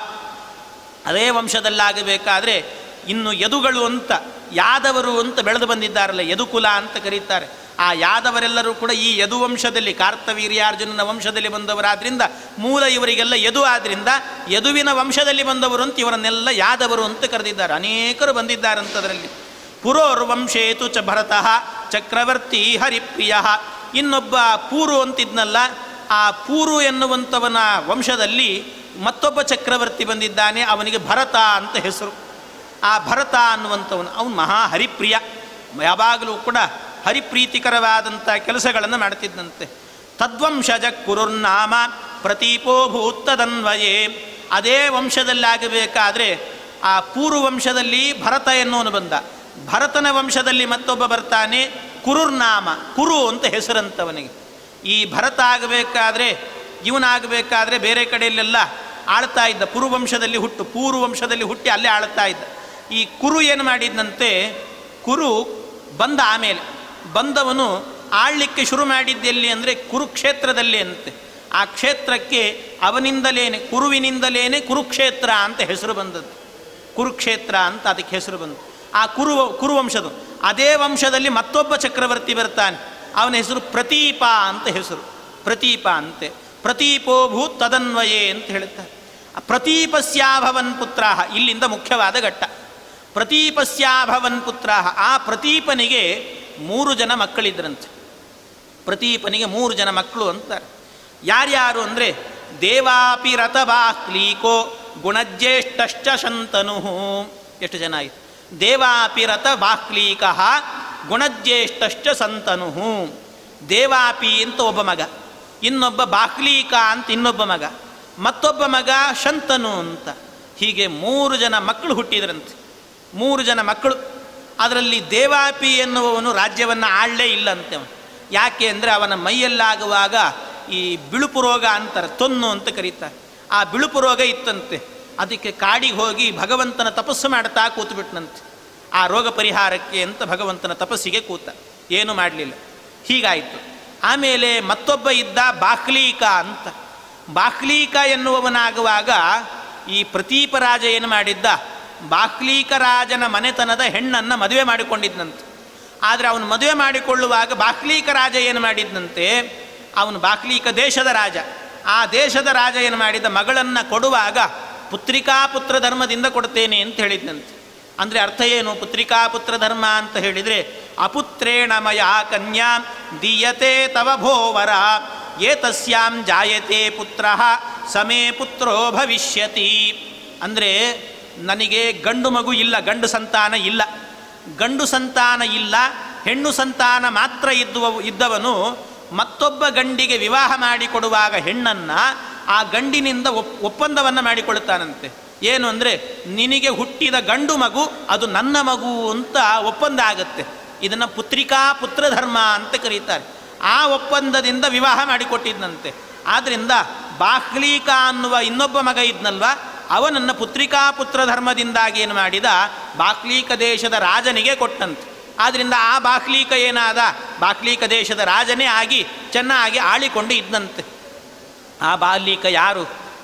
ಅದೇ ವಂಶದಲ್ಲಾಗಬೇಕಾದ್ರೆ ಇನ್ನು ಯದುಗಳು ಅಂತ ಯಾದವರು ಅಂತ ಬೆಳೆದು ಬಂದಿದ್ದಾರಲ್ಲ ಯದುಕುಲ ಅಂತ ಕರೀತಾರೆ ಆ ಯಾದವರೆಲ್ಲರೂ ಕೂಡ ಈ ಯದು ವಂಶದಲ್ಲಿ ಕಾರ್ತವೀರ್ಯಾರ್ಜುನನ ವಂಶದಲ್ಲಿ ಬಂದವರಾದ್ರಿಂದ ಮೂಲ ಇವರಿಗೆಲ್ಲ ಯದು ಆದ್ರಿಂದ ಯದುವಿನ ವಂಶದಲ್ಲಿ ಬಂದವರು ಅಂತ ಇವರನ್ನೆಲ್ಲ ಯಾದವರು ಅಂತ ಕರೆದಿದ್ದಾರೆ ಅನೇಕರು ಬಂದಿದ್ದಾರಂತದರಲ್ಲಿ ಪುರೋರ್ವಂಶೇತು ಚ ಭರತಃ ಚಕ್ರವರ್ತಿ ಹರಿಪ್ರಿಯ ಇನ್ನೊಬ್ಬ ಪೂರು ಅಂತಿದ್ನಲ್ಲ ಆ ಪೂರು ಎನ್ನುವಂಥವನ ವಂಶದಲ್ಲಿ ಮತ್ತೊಬ್ಬ ಚಕ್ರವರ್ತಿ ಬಂದಿದ್ದಾನೆ ಅವನಿಗೆ ಭರತ ಅಂತ ಹೆಸರು ಆ ಭರತ ಅನ್ನುವಂಥವನು ಅವನು ಮಹಾ ಹರಿಪ್ರಿಯ ಯಾವಾಗಲೂ ಕೂಡ ಹರಿಪ್ರೀತಿಕರವಾದಂಥ ಕೆಲಸಗಳನ್ನು ಮಾಡ್ತಿದ್ದಂತೆ ತದ್ವಂಶಜ ಕುರುರ್ನಾಮ ಪ್ರತೀಪೋ ಭೂತ್ತದನ್ವಯೇ ಅದೇ ವಂಶದಲ್ಲಾಗಬೇಕಾದ್ರೆ ಆ ಪೂರ್ವ ವಂಶದಲ್ಲಿ ಭರತ ಎನ್ನುವನು ಬಂದ ಭರತನ ವಂಶದಲ್ಲಿ ಮತ್ತೊಬ್ಬ ಬರ್ತಾನೆ ಕುರುರ್ನಾಮ ಕುರು ಅಂತ ಹೆಸರಂತವನಿಗೆ ಈ ಭರತ ಆಗಬೇಕಾದ್ರೆ ಇವನಾಗಬೇಕಾದ್ರೆ ಬೇರೆ ಕಡೆಯಲ್ಲೆಲ್ಲ ಆಳ್ತಾ ಇದ್ದ ಪುರುವಂಶದಲ್ಲಿ ಹುಟ್ಟು ಪೂರ್ವಂಶದಲ್ಲಿ ಹುಟ್ಟಿ ಅಲ್ಲೇ ಆಳ್ತಾ ಇದ್ದ ಈ ಕುರು ಏನು ಮಾಡಿದ್ದಂತೆ ಕುರು ಬಂದ ಆಮೇಲೆ ಬಂದವನು ಆಳ್ಲಿಕ್ಕೆ ಶುರು ಮಾಡಿದ್ದೆಲ್ಲಿ ಅಂದರೆ ಕುರುಕ್ಷೇತ್ರದಲ್ಲಿ ಅಂತೆ ಆ ಕ್ಷೇತ್ರಕ್ಕೆ ಅವನಿಂದಲೇನೆ ಕುರುವಿನಿಂದಲೇನೆ ಕುರುಕ್ಷೇತ್ರ ಅಂತ ಹೆಸರು ಬಂದದ್ದು ಕುರುಕ್ಷೇತ್ರ ಅಂತ ಅದಕ್ಕೆ ಹೆಸರು ಬಂದು ಆ ಕುರು ಕುರುವಂಶದ ಅದೇ ವಂಶದಲ್ಲಿ ಮತ್ತೊಬ್ಬ ಚಕ್ರವರ್ತಿ ಬರ್ತಾನೆ ಅವನ ಹೆಸರು ಪ್ರತೀಪ ಅಂತ ಹೆಸರು ಪ್ರತೀಪ ಅಂತೆ ಪ್ರತೀಪೋ ಭೂತ್ ತದನ್ವಯೇ ಅಂತ ಹೇಳುತ್ತಾರೆ ಆ ಪ್ರತೀಪಸ್ಯಾಭವನ್ ಪುತ್ರ ಇಲ್ಲಿಂದ ಮುಖ್ಯವಾದ ಘಟ್ಟ ಪ್ರತೀಪಸ್ಯಾಭವನ್ ಪುತ್ರ ಆ ಪ್ರತೀಪನಿಗೆ ಮೂರು ಜನ ಮಕ್ಕಳಿದ್ರಂತೆ ಪ್ರತೀಪನಿಗೆ ಮೂರು ಜನ ಮಕ್ಕಳು ಅಂತಾರೆ ಯಾರ್ಯಾರು ಅಂದರೆ ದೇವಾಪಿ ರಥಬಾಕ್ಲೀಕೋ ಗುಣಜ್ಯೇಷ್ಠಶ್ಚ ಶಂತನು ಎಷ್ಟು ಜನ ಆಯಿತು ದೇವಾಪಿ ರಥ ಬಾಕ್ಲೀಕ ಗುಣಜ್ಯೇಷ್ಠಶ್ಚ ಸಂತನು ದೇವಾಪಿ ಅಂತ ಒಬ್ಬ ಮಗ ಇನ್ನೊಬ್ಬ ಬಾಕ್ಲೀಕ ಅಂತ ಇನ್ನೊಬ್ಬ ಮಗ ಮತ್ತೊಬ್ಬ ಮಗ ಶಂತನು ಅಂತ ಹೀಗೆ ಮೂರು ಜನ ಮಕ್ಕಳು ಹುಟ್ಟಿದ್ರಂತೆ ಮೂರು ಜನ ಮಕ್ಕಳು ಅದರಲ್ಲಿ ದೇವಾಪಿ ಎನ್ನುವವನು ರಾಜ್ಯವನ್ನು ಆಳಲೇ ಇಲ್ಲಂತೆ ಅವನು ಯಾಕೆ ಅಂದರೆ ಅವನ ಮೈಯಲ್ಲಾಗುವಾಗ ಈ ಬಿಳುಪು ರೋಗ ಅಂತಾರೆ ತೊನ್ನು ಅಂತ ಕರೀತಾರೆ ಆ ಬಿಳುಪು ರೋಗ ಇತ್ತಂತೆ ಅದಕ್ಕೆ ಕಾಡಿಗೆ ಹೋಗಿ ಭಗವಂತನ ತಪಸ್ಸು ಮಾಡ್ತಾ ಕೂತ್ಬಿಟ್ನಂತೆ ಆ ರೋಗ ಪರಿಹಾರಕ್ಕೆ ಅಂತ ಭಗವಂತನ ತಪಸ್ಸಿಗೆ ಕೂತ ಏನು ಮಾಡಲಿಲ್ಲ ಹೀಗಾಯಿತು ಆಮೇಲೆ ಮತ್ತೊಬ್ಬ ಇದ್ದ ಬಾಕ್ಲೀಕ ಅಂತ ಬಾಕ್ಲೀಕ ಎನ್ನುವವನಾಗುವಾಗ ಈ ಪ್ರತೀಪ ರಾಜ ಏನು ಮಾಡಿದ್ದ ಬಾಕ್ಲೀಕ ರಾಜನ ಮನೆತನದ ಹೆಣ್ಣನ್ನು ಮದುವೆ ಮಾಡಿಕೊಂಡಿದ್ದಂತೆ ಆದರೆ ಅವನು ಮದುವೆ ಮಾಡಿಕೊಳ್ಳುವಾಗ ಬಾಕ್ಲೀಕ ರಾಜ ಏನು ಮಾಡಿದ್ದಂತೆ ಅವನು ಬಾಕ್ಲೀಕ ದೇಶದ ರಾಜ ಆ ದೇಶದ ರಾಜ ಏನು ಮಾಡಿದ ಮಗಳನ್ನು ಕೊಡುವಾಗ ಪುತ್ರಿಕಾ ಪುತ್ರ ಧರ್ಮದಿಂದ ಕೊಡ್ತೇನೆ ಅಂತ ಹೇಳಿದ್ದಂತೆ ಅಂದರೆ ಅರ್ಥ ಏನು ಪುತ್ರಿಕಾ ಪುತ್ರ ಧರ್ಮ ಅಂತ ಹೇಳಿದರೆ ಅಪುತ್ರೇಣ ಮಯ ಕನ್ಯಾ ದೀಯತೆ ತವ ಭೋವರ ಏತಸ್ಯಾಂ ಜಾಯತೆ ಪುತ್ರ ಸಮೇ ಪುತ್ರೋ ಭವಿಷ್ಯತಿ ಅಂದರೆ ನನಗೆ ಗಂಡು ಮಗು ಇಲ್ಲ ಗಂಡು ಸಂತಾನ ಇಲ್ಲ ಗಂಡು ಸಂತಾನ ಇಲ್ಲ ಹೆಣ್ಣು ಸಂತಾನ ಮಾತ್ರ ಇದ್ದುವ ಇದ್ದವನು ಮತ್ತೊಬ್ಬ ಗಂಡಿಗೆ ವಿವಾಹ ಮಾಡಿಕೊಡುವಾಗ ಹೆಣ್ಣನ್ನು ಆ ಗಂಡಿನಿಂದ ಒಪ್ ಒಪ್ಪಂದವನ್ನು ಮಾಡಿಕೊಳ್ತಾನಂತೆ ಏನು ಅಂದರೆ ನಿನಗೆ ಹುಟ್ಟಿದ ಗಂಡು ಮಗು ಅದು ನನ್ನ ಮಗು ಅಂತ ಒಪ್ಪಂದ ಆಗುತ್ತೆ ಇದನ್ನು ಪುತ್ರಿಕಾ ಪುತ್ರಧರ್ಮ ಅಂತ ಕರೀತಾರೆ ಆ ಒಪ್ಪಂದದಿಂದ ವಿವಾಹ ಮಾಡಿಕೊಟ್ಟಿದ್ದಂತೆ ಆದ್ದರಿಂದ ಬಾಹ್ಲೀಕ ಅನ್ನುವ ಇನ್ನೊಬ್ಬ ಮಗ ಇದ್ನಲ್ವ ಅವನನ್ನು ಪುತ್ರಿಕಾ ಪುತ್ರ ಧರ್ಮದಿಂದಾಗಿ ಏನು ಮಾಡಿದ ಬಾಕ್ಲೀಕ ದೇಶದ ರಾಜನಿಗೆ ಕೊಟ್ಟಂತೆ ಆದ್ದರಿಂದ ಆ ಬಾಕ್ಲೀಕ ಏನಾದ ಬಾಕ್ಲೀಕ ದೇಶದ ರಾಜನೇ ಆಗಿ ಚೆನ್ನಾಗಿ ಆಳಿಕೊಂಡು ಇದ್ದಂತೆ ಆ ಬಾಲ್ಯಕ ಯಾರು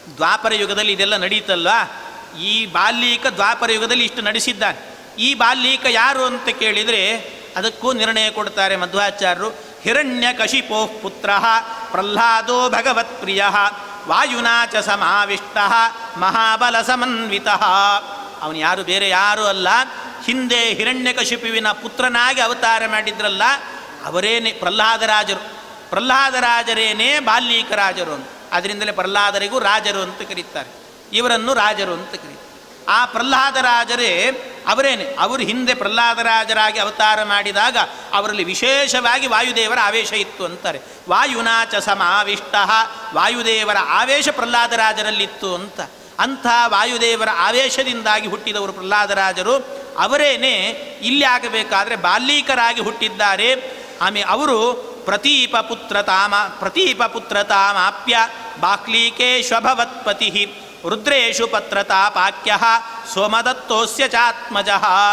ದ್ವಾಪರ ಯುಗದಲ್ಲಿ ಇದೆಲ್ಲ ನಡೀತಲ್ಲ ಈ ಬಾಲ್ಯೀಕ ದ್ವಾಪರ ಯುಗದಲ್ಲಿ ಇಷ್ಟು ನಡೆಸಿದ್ದಾನೆ ಈ ಬಾಲ್ಯೀಕ ಯಾರು ಅಂತ ಕೇಳಿದರೆ ಅದಕ್ಕೂ ನಿರ್ಣಯ ಕೊಡ್ತಾರೆ ಮಧ್ವಾಚಾರ್ಯರು ಹಿರಣ್ಯ ಕಶಿಪೋ ಪುತ್ರ ಪ್ರಹ್ಲಾದೋ ಭಗವತ್ಪ್ರಿಯ ವಾಯುನಾ ಚ ಸಮಾವಿಷ್ಟ ಮಹಾಬಲ ಸಮನ್ವಿತ ಅವನು ಯಾರು ಬೇರೆ ಯಾರು ಅಲ್ಲ ಹಿಂದೆ ಹಿರಣ್ಯಕಶಿಪುವಿನ ಪುತ್ರನಾಗಿ ಅವತಾರ ಮಾಡಿದ್ರಲ್ಲ ಅವರೇನೆ ಪ್ರಹ್ಲಾದರಾಜರು ಪ್ರಹ್ಲಾದರಾಜರೇನೇ ಬಾಲ್ಯೀಕ ರಾಜರು ಅಂತ ಅದರಿಂದಲೇ ಪ್ರಹ್ಲಾದರಿಗೂ ರಾಜರು ಅಂತ ಕರೀತಾರೆ ಇವರನ್ನು ರಾಜರು ಅಂತ ಕರೀತಾರೆ ಆ ಪ್ರಹ್ಲಾದರಾಜರೇ ಅವರೇನೆ ಅವರು ಹಿಂದೆ ಪ್ರಹ್ಲಾದರಾಜರಾಗಿ ಅವತಾರ ಮಾಡಿದಾಗ ಅವರಲ್ಲಿ ವಿಶೇಷವಾಗಿ ವಾಯುದೇವರ ಆವೇಶ ಇತ್ತು ಅಂತಾರೆ ವಾಯುನಾಚ ಸಮಾವಿಷ್ಟ ವಾಯುದೇವರ ಆವೇಶ ಪ್ರಹ್ಲಾದರಾಜರಲ್ಲಿತ್ತು ಅಂತ ಅಂಥ ವಾಯುದೇವರ ಆವೇಶದಿಂದಾಗಿ ಹುಟ್ಟಿದವರು ಪ್ರಹ್ಲಾದರಾಜರು ಅವರೇನೆ ಇಲ್ಲಿ ಆಗಬೇಕಾದ್ರೆ ಬಾಲ್ಯೀಕರಾಗಿ ಹುಟ್ಟಿದ್ದಾರೆ ಆಮೆ ಅವರು ಪ್ರತೀಪ ಪುತ್ರ ತಾಮ ಪ್ರತೀಪ ಪುತ್ರ ತಾಮಾಪ್ಯ ಬಾಕ್ಲೀಕೆ ಶ್ವಭವತ್ಪತಿ ರುದ್ರೇಶು ಪತ್ರತಾಪಾಕ್ಯ ಸೋಮದತ್ತೋಸ್ಯ ಚಾತ್ಮಜ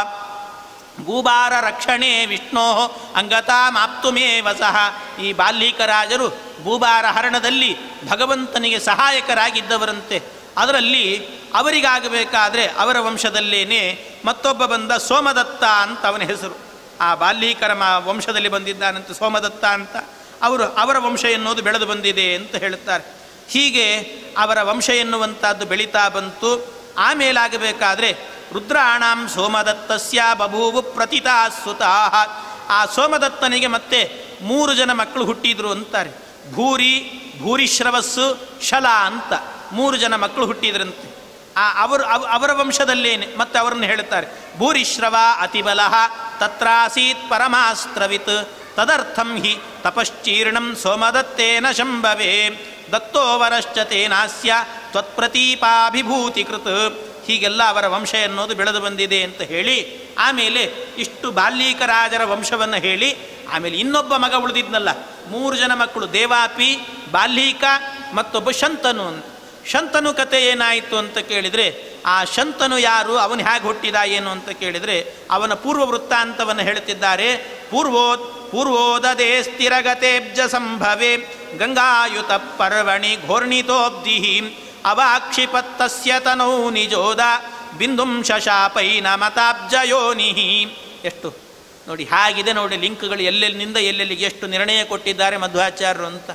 ಭೂಭಾರ ರಕ್ಷಣೆ ವಿಷ್ಣೋ ಅಂಗತಾಮಾಪ್ತುಮೇವ ಸಹ ಈ ಬಾಲ್ಯೀಕರಾಜರು ಭೂಭಾರ ಹರಣದಲ್ಲಿ ಭಗವಂತನಿಗೆ ಸಹಾಯಕರಾಗಿದ್ದವರಂತೆ ಅದರಲ್ಲಿ ಅವರಿಗಾಗಬೇಕಾದ್ರೆ ಅವರ ವಂಶದಲ್ಲೇನೆ ಮತ್ತೊಬ್ಬ ಬಂದ ಸೋಮದತ್ತ ಅಂತ ಅವನ ಹೆಸರು ಆ ಬಾಲ್ಯೀಕರ ಮ ವಂಶದಲ್ಲಿ ಬಂದಿದ್ದಾನಂತೆ ಸೋಮದತ್ತ ಅಂತ ಅವರು ಅವರ ವಂಶ ಎನ್ನುವುದು ಬೆಳೆದು ಬಂದಿದೆ ಅಂತ ಹೇಳುತ್ತಾರೆ ಹೀಗೆ ಅವರ ವಂಶ ಎನ್ನುವಂಥದ್ದು ಬೆಳೀತಾ ಬಂತು ಆಮೇಲಾಗಬೇಕಾದ್ರೆ ರುದ್ರಾಣಾಂ ಸೋಮದತ್ತಸ್ಯ ಬಭೂವು ಪ್ರತಿತಾ ಸುತಾ ಆ ಸೋಮದತ್ತನಿಗೆ ಮತ್ತೆ ಮೂರು ಜನ ಮಕ್ಕಳು ಹುಟ್ಟಿದ್ರು ಅಂತಾರೆ ಭೂರಿ ಭೂರಿಶ್ರವಸ್ಸು ಶಲ ಅಂತ ಮೂರು ಜನ ಮಕ್ಕಳು ಹುಟ್ಟಿದ್ರಂತೆ ಆ ಅವರು ಅವ- ಅವರ ವಂಶದಲ್ಲೇನೆ ಮತ್ತೆ ಅವರನ್ನು ಹೇಳುತ್ತಾರೆ ಭೂರಿಶ್ರವ ಅತಿಬಲ ತತ್ರಾಸೀತ್ ಪರಮಾಸ್ತ್ರವಿತ್ ತದರ್ಥಂ ಹಿ ತಪಶ್ಚೀರ್ಣಂ ಸೋಮದತ್ತೇನ ಶಂಭವೇ ದತ್ತೋವರಶ್ಚ ತೇನಾಸ್ಯ ತ್ವತ್ಪ್ರತೀಪಾಭಿಭೂತಿಕೃತ್ ಹೀಗೆಲ್ಲ ಅವರ ವಂಶ ಎನ್ನುವುದು ಬೆಳೆದು ಬಂದಿದೆ ಅಂತ ಹೇಳಿ ಆಮೇಲೆ ಇಷ್ಟು ಬಾಲ್ಯೀಕರಾಜರ ವಂಶವನ್ನು ಹೇಳಿ ಆಮೇಲೆ ಇನ್ನೊಬ್ಬ ಮಗ ಉಳಿದಿದ್ನಲ್ಲ ಮೂರು ಜನ ಮಕ್ಕಳು ದೇವಾಪಿ ಬಾಲ್ಯೀಕ ಮತ್ತೊಬ್ಬ ಶಂತನು ಅಂತ ಶಂತನು ಕತೆ ಏನಾಯಿತು ಅಂತ ಕೇಳಿದರೆ ಆ ಶಂತನು ಯಾರು ಅವನು ಹೇಗೆ ಹುಟ್ಟಿದ ಏನು ಅಂತ ಕೇಳಿದರೆ ಅವನ ಪೂರ್ವ ವೃತ್ತಾಂತವನ್ನು ಹೇಳುತ್ತಿದ್ದಾರೆ ಪೂರ್ವೋ ಪೂರ್ವೋದದೇ ಸ್ಥಿರಗತೇಬ್ಜ ಸಂಭವೆ ಗಂಗಾಯುತ ಪರ್ವಣಿ ಘೋರ್ಣಿತೋಬ್ಧಿ ಅವಾಕ್ಷಿಪತ್ತಸ್ಯ ತನೌ ನಿಜೋದ ಬಿಂದುಂ ಶಶಾಪೈನ ಮತಾಬ್ಜಯೋನಿ ಎಷ್ಟು ನೋಡಿ ಹಾಗಿದೆ ನೋಡಿ ಲಿಂಕ್ಗಳು ಎಲ್ಲೆಲ್ಲಿಂದ ಎಲ್ಲೆಲ್ಲಿಗೆ ಎಷ್ಟು ನಿರ್ಣಯ ಕೊಟ್ಟಿದ್ದಾರೆ ಮಧ್ವಾಚಾರ್ಯರು ಅಂತ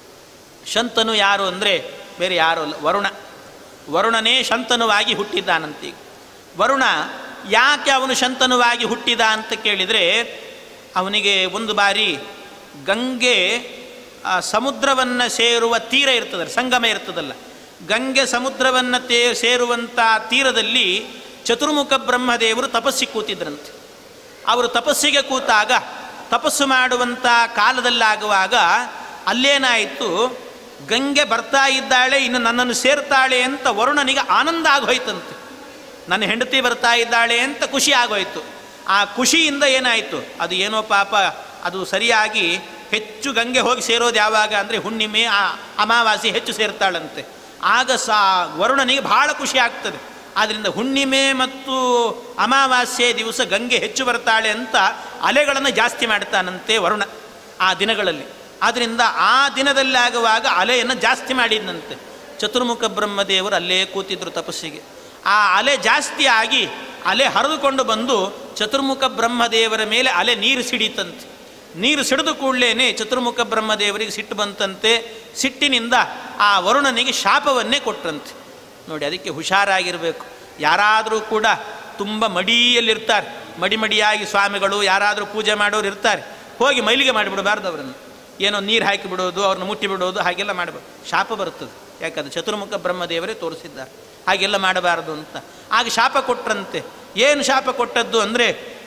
ಶಂತನು ಯಾರು ಅಂದರೆ ಬೇರೆ ಯಾರು ಅಲ್ಲ ವರುಣ ವರುಣನೇ ಶಂತನುವಾಗಿ ಹುಟ್ಟಿದ್ದಾನಂತೀಗ ವರುಣ ಯಾಕೆ ಅವನು ಶಂತನುವಾಗಿ ಹುಟ್ಟಿದ ಅಂತ ಕೇಳಿದರೆ ಅವನಿಗೆ ಒಂದು ಬಾರಿ ಗಂಗೆ ಆ, ಸಮುದ್ರವನ್ನು ಸೇರುವ ತೀರ ಇರ್ತದಲ್ಲ ಸಂಗಮ ಇರ್ತದಲ್ಲ ಗಂಗೆ ಸಮುದ್ರವನ್ನು ತೇ ಸೇರುವಂಥ ತೀರದಲ್ಲಿ ಚತುರ್ಮುಖ ಬ್ರಹ್ಮದೇವರು ತಪಸ್ಸಿ ಕೂತಿದ್ರಂತೆ ಅವರು ತಪಸ್ಸಿಗೆ ಕೂತಾಗ ತಪಸ್ಸು ಮಾಡುವಂಥ ಕಾಲದಲ್ಲಾಗುವಾಗ ಅಲ್ಲೇನಾಯಿತು ಗಂಗೆ ಬರ್ತಾ ಇದ್ದಾಳೆ ಇನ್ನು ನನ್ನನ್ನು ಸೇರ್ತಾಳೆ ಅಂತ ವರುಣನಿಗೆ ಆನಂದ ಆಗೋಯ್ತಂತೆ ನನ್ನ ಹೆಂಡತಿ ಬರ್ತಾ ಇದ್ದಾಳೆ ಅಂತ ಖುಷಿ ಆಗೋಯ್ತು ಆ ಖುಷಿಯಿಂದ ಏನಾಯಿತು ಅದು ಏನೋ ಪಾಪ ಅದು ಸರಿಯಾಗಿ ಹೆಚ್ಚು ಗಂಗೆ ಹೋಗಿ ಸೇರೋದು ಯಾವಾಗ ಅಂದರೆ ಹುಣ್ಣಿಮೆ ಆ ಅಮಾವಾಸ್ಯೆ ಹೆಚ್ಚು ಸೇರ್ತಾಳಂತೆ ಆಗ ಸಾ ವರುಣನಿಗೆ ಬಹಳ ಖುಷಿ ಆಗ್ತದೆ ಆದ್ದರಿಂದ ಹುಣ್ಣಿಮೆ ಮತ್ತು ಅಮಾವಾಸ್ಯೆ ದಿವಸ ಗಂಗೆ ಹೆಚ್ಚು ಬರ್ತಾಳೆ ಅಂತ ಅಲೆಗಳನ್ನು ಜಾಸ್ತಿ ಮಾಡ್ತಾನಂತೆ ವರುಣ ಆ ದಿನಗಳಲ್ಲಿ ಆದ್ದರಿಂದ ಆ ದಿನದಲ್ಲಿ ಆಗುವಾಗ ಅಲೆಯನ್ನು ಜಾಸ್ತಿ ಮಾಡಿದಂತೆ ಚತುರ್ಮುಖ ಬ್ರಹ್ಮದೇವರು ಅಲ್ಲೇ ಕೂತಿದ್ರು ತಪಸ್ಸಿಗೆ ಆ ಅಲೆ ಜಾಸ್ತಿ ಆಗಿ ಅಲೆ ಹರಿದುಕೊಂಡು ಬಂದು ಚತುರ್ಮುಖ ಬ್ರಹ್ಮದೇವರ ಮೇಲೆ ಅಲೆ ನೀರು ಸಿಡೀತಂತೆ ನೀರು ಸಿಡಿದು ಕೂಡಲೇ ಚತುರ್ಮುಖ ಬ್ರಹ್ಮದೇವರಿಗೆ ಸಿಟ್ಟು ಬಂತಂತೆ ಸಿಟ್ಟಿನಿಂದ ಆ ವರುಣನಿಗೆ ಶಾಪವನ್ನೇ ಕೊಟ್ರಂತೆ ನೋಡಿ ಅದಕ್ಕೆ ಹುಷಾರಾಗಿರಬೇಕು ಯಾರಾದರೂ ಕೂಡ ತುಂಬ ಮಡಿಯಲ್ಲಿರ್ತಾರೆ ಮಡಿ ಮಡಿಯಾಗಿ ಸ್ವಾಮಿಗಳು ಯಾರಾದರೂ ಪೂಜೆ ಮಾಡೋರು ಇರ್ತಾರೆ ಹೋಗಿ ಮೈಲಿಗೆ ಮಾಡಿಬಿಡಬಾರ್ದು ಅವರನ್ನು ಏನೋ ನೀರು ಹಾಕಿ ಬಿಡೋದು ಅವ್ರನ್ನ ಮುಟ್ಟಿ ಬಿಡೋದು ಹಾಗೆಲ್ಲ ಮಾಡಬಾರ್ದು ಶಾಪ ಬರುತ್ತದೆ ಯಾಕಂದ್ರೆ ಚತುರ್ಮುಖ ಬ್ರಹ್ಮದೇವರೇ ತೋರಿಸಿದ್ದಾರೆ ಹಾಗೆಲ್ಲ ಮಾಡಬಾರದು ಅಂತ ಆಗ ಶಾಪ ಕೊಟ್ರಂತೆ ಏನು ಶಾಪ ಕೊಟ್ಟದ್ದು ಅಂದರೆ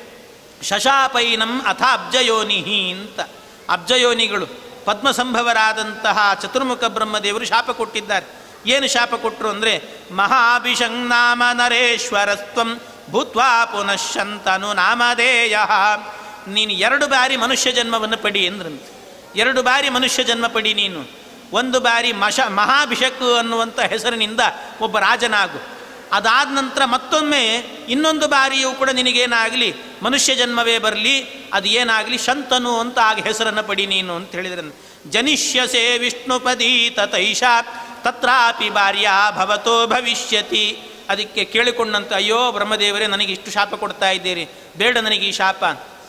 ಶಶಾಪೈನಂ ಅಥ ಅಬ್ಜಯೋನಿಹಿ ಅಂತ ಅಬ್ಜಯೋನಿಗಳು ಪದ್ಮಸಂಭವರಾದಂತಹ ಚತುರ್ಮುಖ ಬ್ರಹ್ಮದೇವರು ಶಾಪ ಕೊಟ್ಟಿದ್ದಾರೆ ಏನು ಶಾಪ ಕೊಟ್ಟರು ಅಂದರೆ ಮಹಾಭಿಷಂನಾಮ ನರೇಶ್ವರಸ್ತ್ವಂ ಭೂತ್ವಾ ಪುನಃಶಂತನು ನಾಮಧೇಯ ನೀನು ಎರಡು ಬಾರಿ ಮನುಷ್ಯ ಜನ್ಮವನ್ನು ಪಡಿ ಎಂದ್ರಂತೆ ಎರಡು ಬಾರಿ ಮನುಷ್ಯ ಜನ್ಮ ಪಡಿ ನೀನು ಒಂದು ಬಾರಿ ಮಶ ಮಹಾಭಿಷಕ್ ಅನ್ನುವಂಥ ಹೆಸರಿನಿಂದ ಒಬ್ಬ ರಾಜನಾಗು ಅದಾದ ನಂತರ ಮತ್ತೊಮ್ಮೆ ಇನ್ನೊಂದು ಬಾರಿಯೂ ಕೂಡ ನಿನಗೇನಾಗಲಿ ಮನುಷ್ಯ ಜನ್ಮವೇ ಬರಲಿ ಅದು ಏನಾಗಲಿ ಶಂತನು ಅಂತ ಆಗ ಹೆಸರನ್ನು ಪಡಿ ನೀನು ಅಂತ ಹೇಳಿದ್ರೆ ಜನಿಷ್ಯಸೆ ವಿಷ್ಣುಪದಿ ತತೈಷ ತತ್ರಾಪಿ ಭಾರ್ಯ ಭವತೋ ಭವಿಷ್ಯತಿ ಅದಕ್ಕೆ ಕೇಳಿಕೊಂಡಂತ ಅಯ್ಯೋ ಬ್ರಹ್ಮದೇವರೇ ನನಗೆ ಇಷ್ಟು ಶಾಪ ಕೊಡ್ತಾ ಇದ್ದೀರಿ ಬೇಡ ನನಗೆ ಈ ಶಾಪ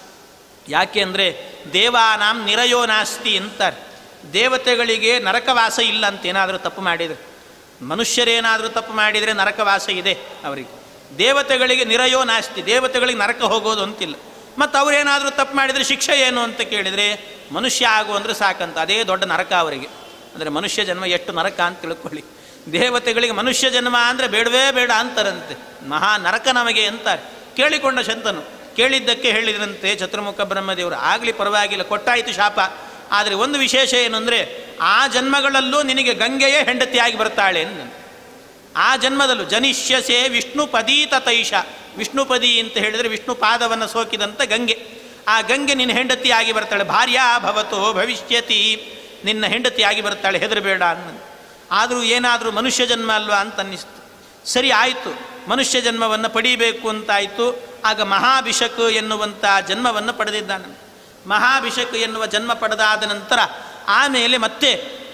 ಯಾಕೆ ಅಂದರೆ ದೇವಾನಾಂ ನಿರಯೋ ನಾಸ್ತಿ ಅಂತಾರೆ ದೇವತೆಗಳಿಗೆ ನರಕವಾಸ ಇಲ್ಲ ಅಂತ ಏನಾದರೂ ತಪ್ಪು ಮಾಡಿದರೆ ಮನುಷ್ಯರೇನಾದರೂ ತಪ್ಪು ಮಾಡಿದರೆ ನರಕವಾಸ ಇದೆ ಅವರಿಗೆ ದೇವತೆಗಳಿಗೆ ನಿರಯೋ ನಾಸ್ತಿ ದೇವತೆಗಳಿಗೆ ನರಕ ಹೋಗೋದು ಅಂತಿಲ್ಲ ಮತ್ತು ಅವರೇನಾದರೂ ತಪ್ಪು ಮಾಡಿದರೆ ಶಿಕ್ಷೆ ಏನು ಅಂತ ಕೇಳಿದರೆ ಮನುಷ್ಯ ಆಗು ಅಂದರೆ ಸಾಕಂತ ಅದೇ ದೊಡ್ಡ ನರಕ ಅವರಿಗೆ ಅಂದರೆ ಮನುಷ್ಯ ಜನ್ಮ ಎಷ್ಟು ನರಕ ಅಂತ ತಿಳ್ಕೊಳ್ಳಿ ದೇವತೆಗಳಿಗೆ ಮನುಷ್ಯ ಜನ್ಮ ಅಂದರೆ ಬೇಡವೇ ಬೇಡ ಅಂತಾರಂತೆ ಮಹಾ ನರಕ ನಮಗೆ ಅಂತಾರೆ ಕೇಳಿಕೊಂಡ ಶಂತನು ಕೇಳಿದ್ದಕ್ಕೆ ಹೇಳಿದ್ರಂತೆ ಚತುರ್ಮುಖ ಬ್ರಹ್ಮದೇವರು ಆಗಲಿ ಪರವಾಗಿಲ್ಲ ಕೊಟ್ಟಾಯಿತು ಶಾಪ ಆದರೆ ಒಂದು ವಿಶೇಷ ಏನು ಅಂದರೆ ಆ ಜನ್ಮಗಳಲ್ಲೂ ನಿನಗೆ ಗಂಗೆಯೇ ಹೆಂಡತಿಯಾಗಿ ಬರ್ತಾಳೆ ಅಂದನು ಆ ಜನ್ಮದಲ್ಲೂ ಜನಿಷ್ಯಸೆ ವಿಷ್ಣು ಪದೀತ ತೈಷ ವಿಷ್ಣುಪದಿ ಅಂತ ಹೇಳಿದರೆ ವಿಷ್ಣು ಪಾದವನ್ನು ಸೋಕಿದಂಥ ಗಂಗೆ ಆ ಗಂಗೆ ನಿನ್ನ ಹೆಂಡತಿಯಾಗಿ ಬರ್ತಾಳೆ ಭಾರ್ಯ ಭವತೋ ಭವಿಷ್ಯತಿ ನಿನ್ನ ಹೆಂಡತಿಯಾಗಿ ಬರ್ತಾಳೆ ಹೆದರಬೇಡ ಅನ್ನಂದು ಆದರೂ ಏನಾದರೂ ಮನುಷ್ಯ ಜನ್ಮ ಅಲ್ವಾ ಅಂತ ಅನ್ನಿಸ್ತು ಸರಿ ಆಯಿತು ಮನುಷ್ಯ ಜನ್ಮವನ್ನು ಪಡೀಬೇಕು ಅಂತಾಯಿತು ಆಗ ಮಹಾಭಿಷಕ್ ಎನ್ನುವಂಥ ಜನ್ಮವನ್ನು ಪಡೆದಿದ್ದಾನೆ ಮಹಾಭಿಷಕ್ ಎನ್ನುವ ಜನ್ಮ ಪಡೆದಾದ ನಂತರ ಆಮೇಲೆ ಮತ್ತೆ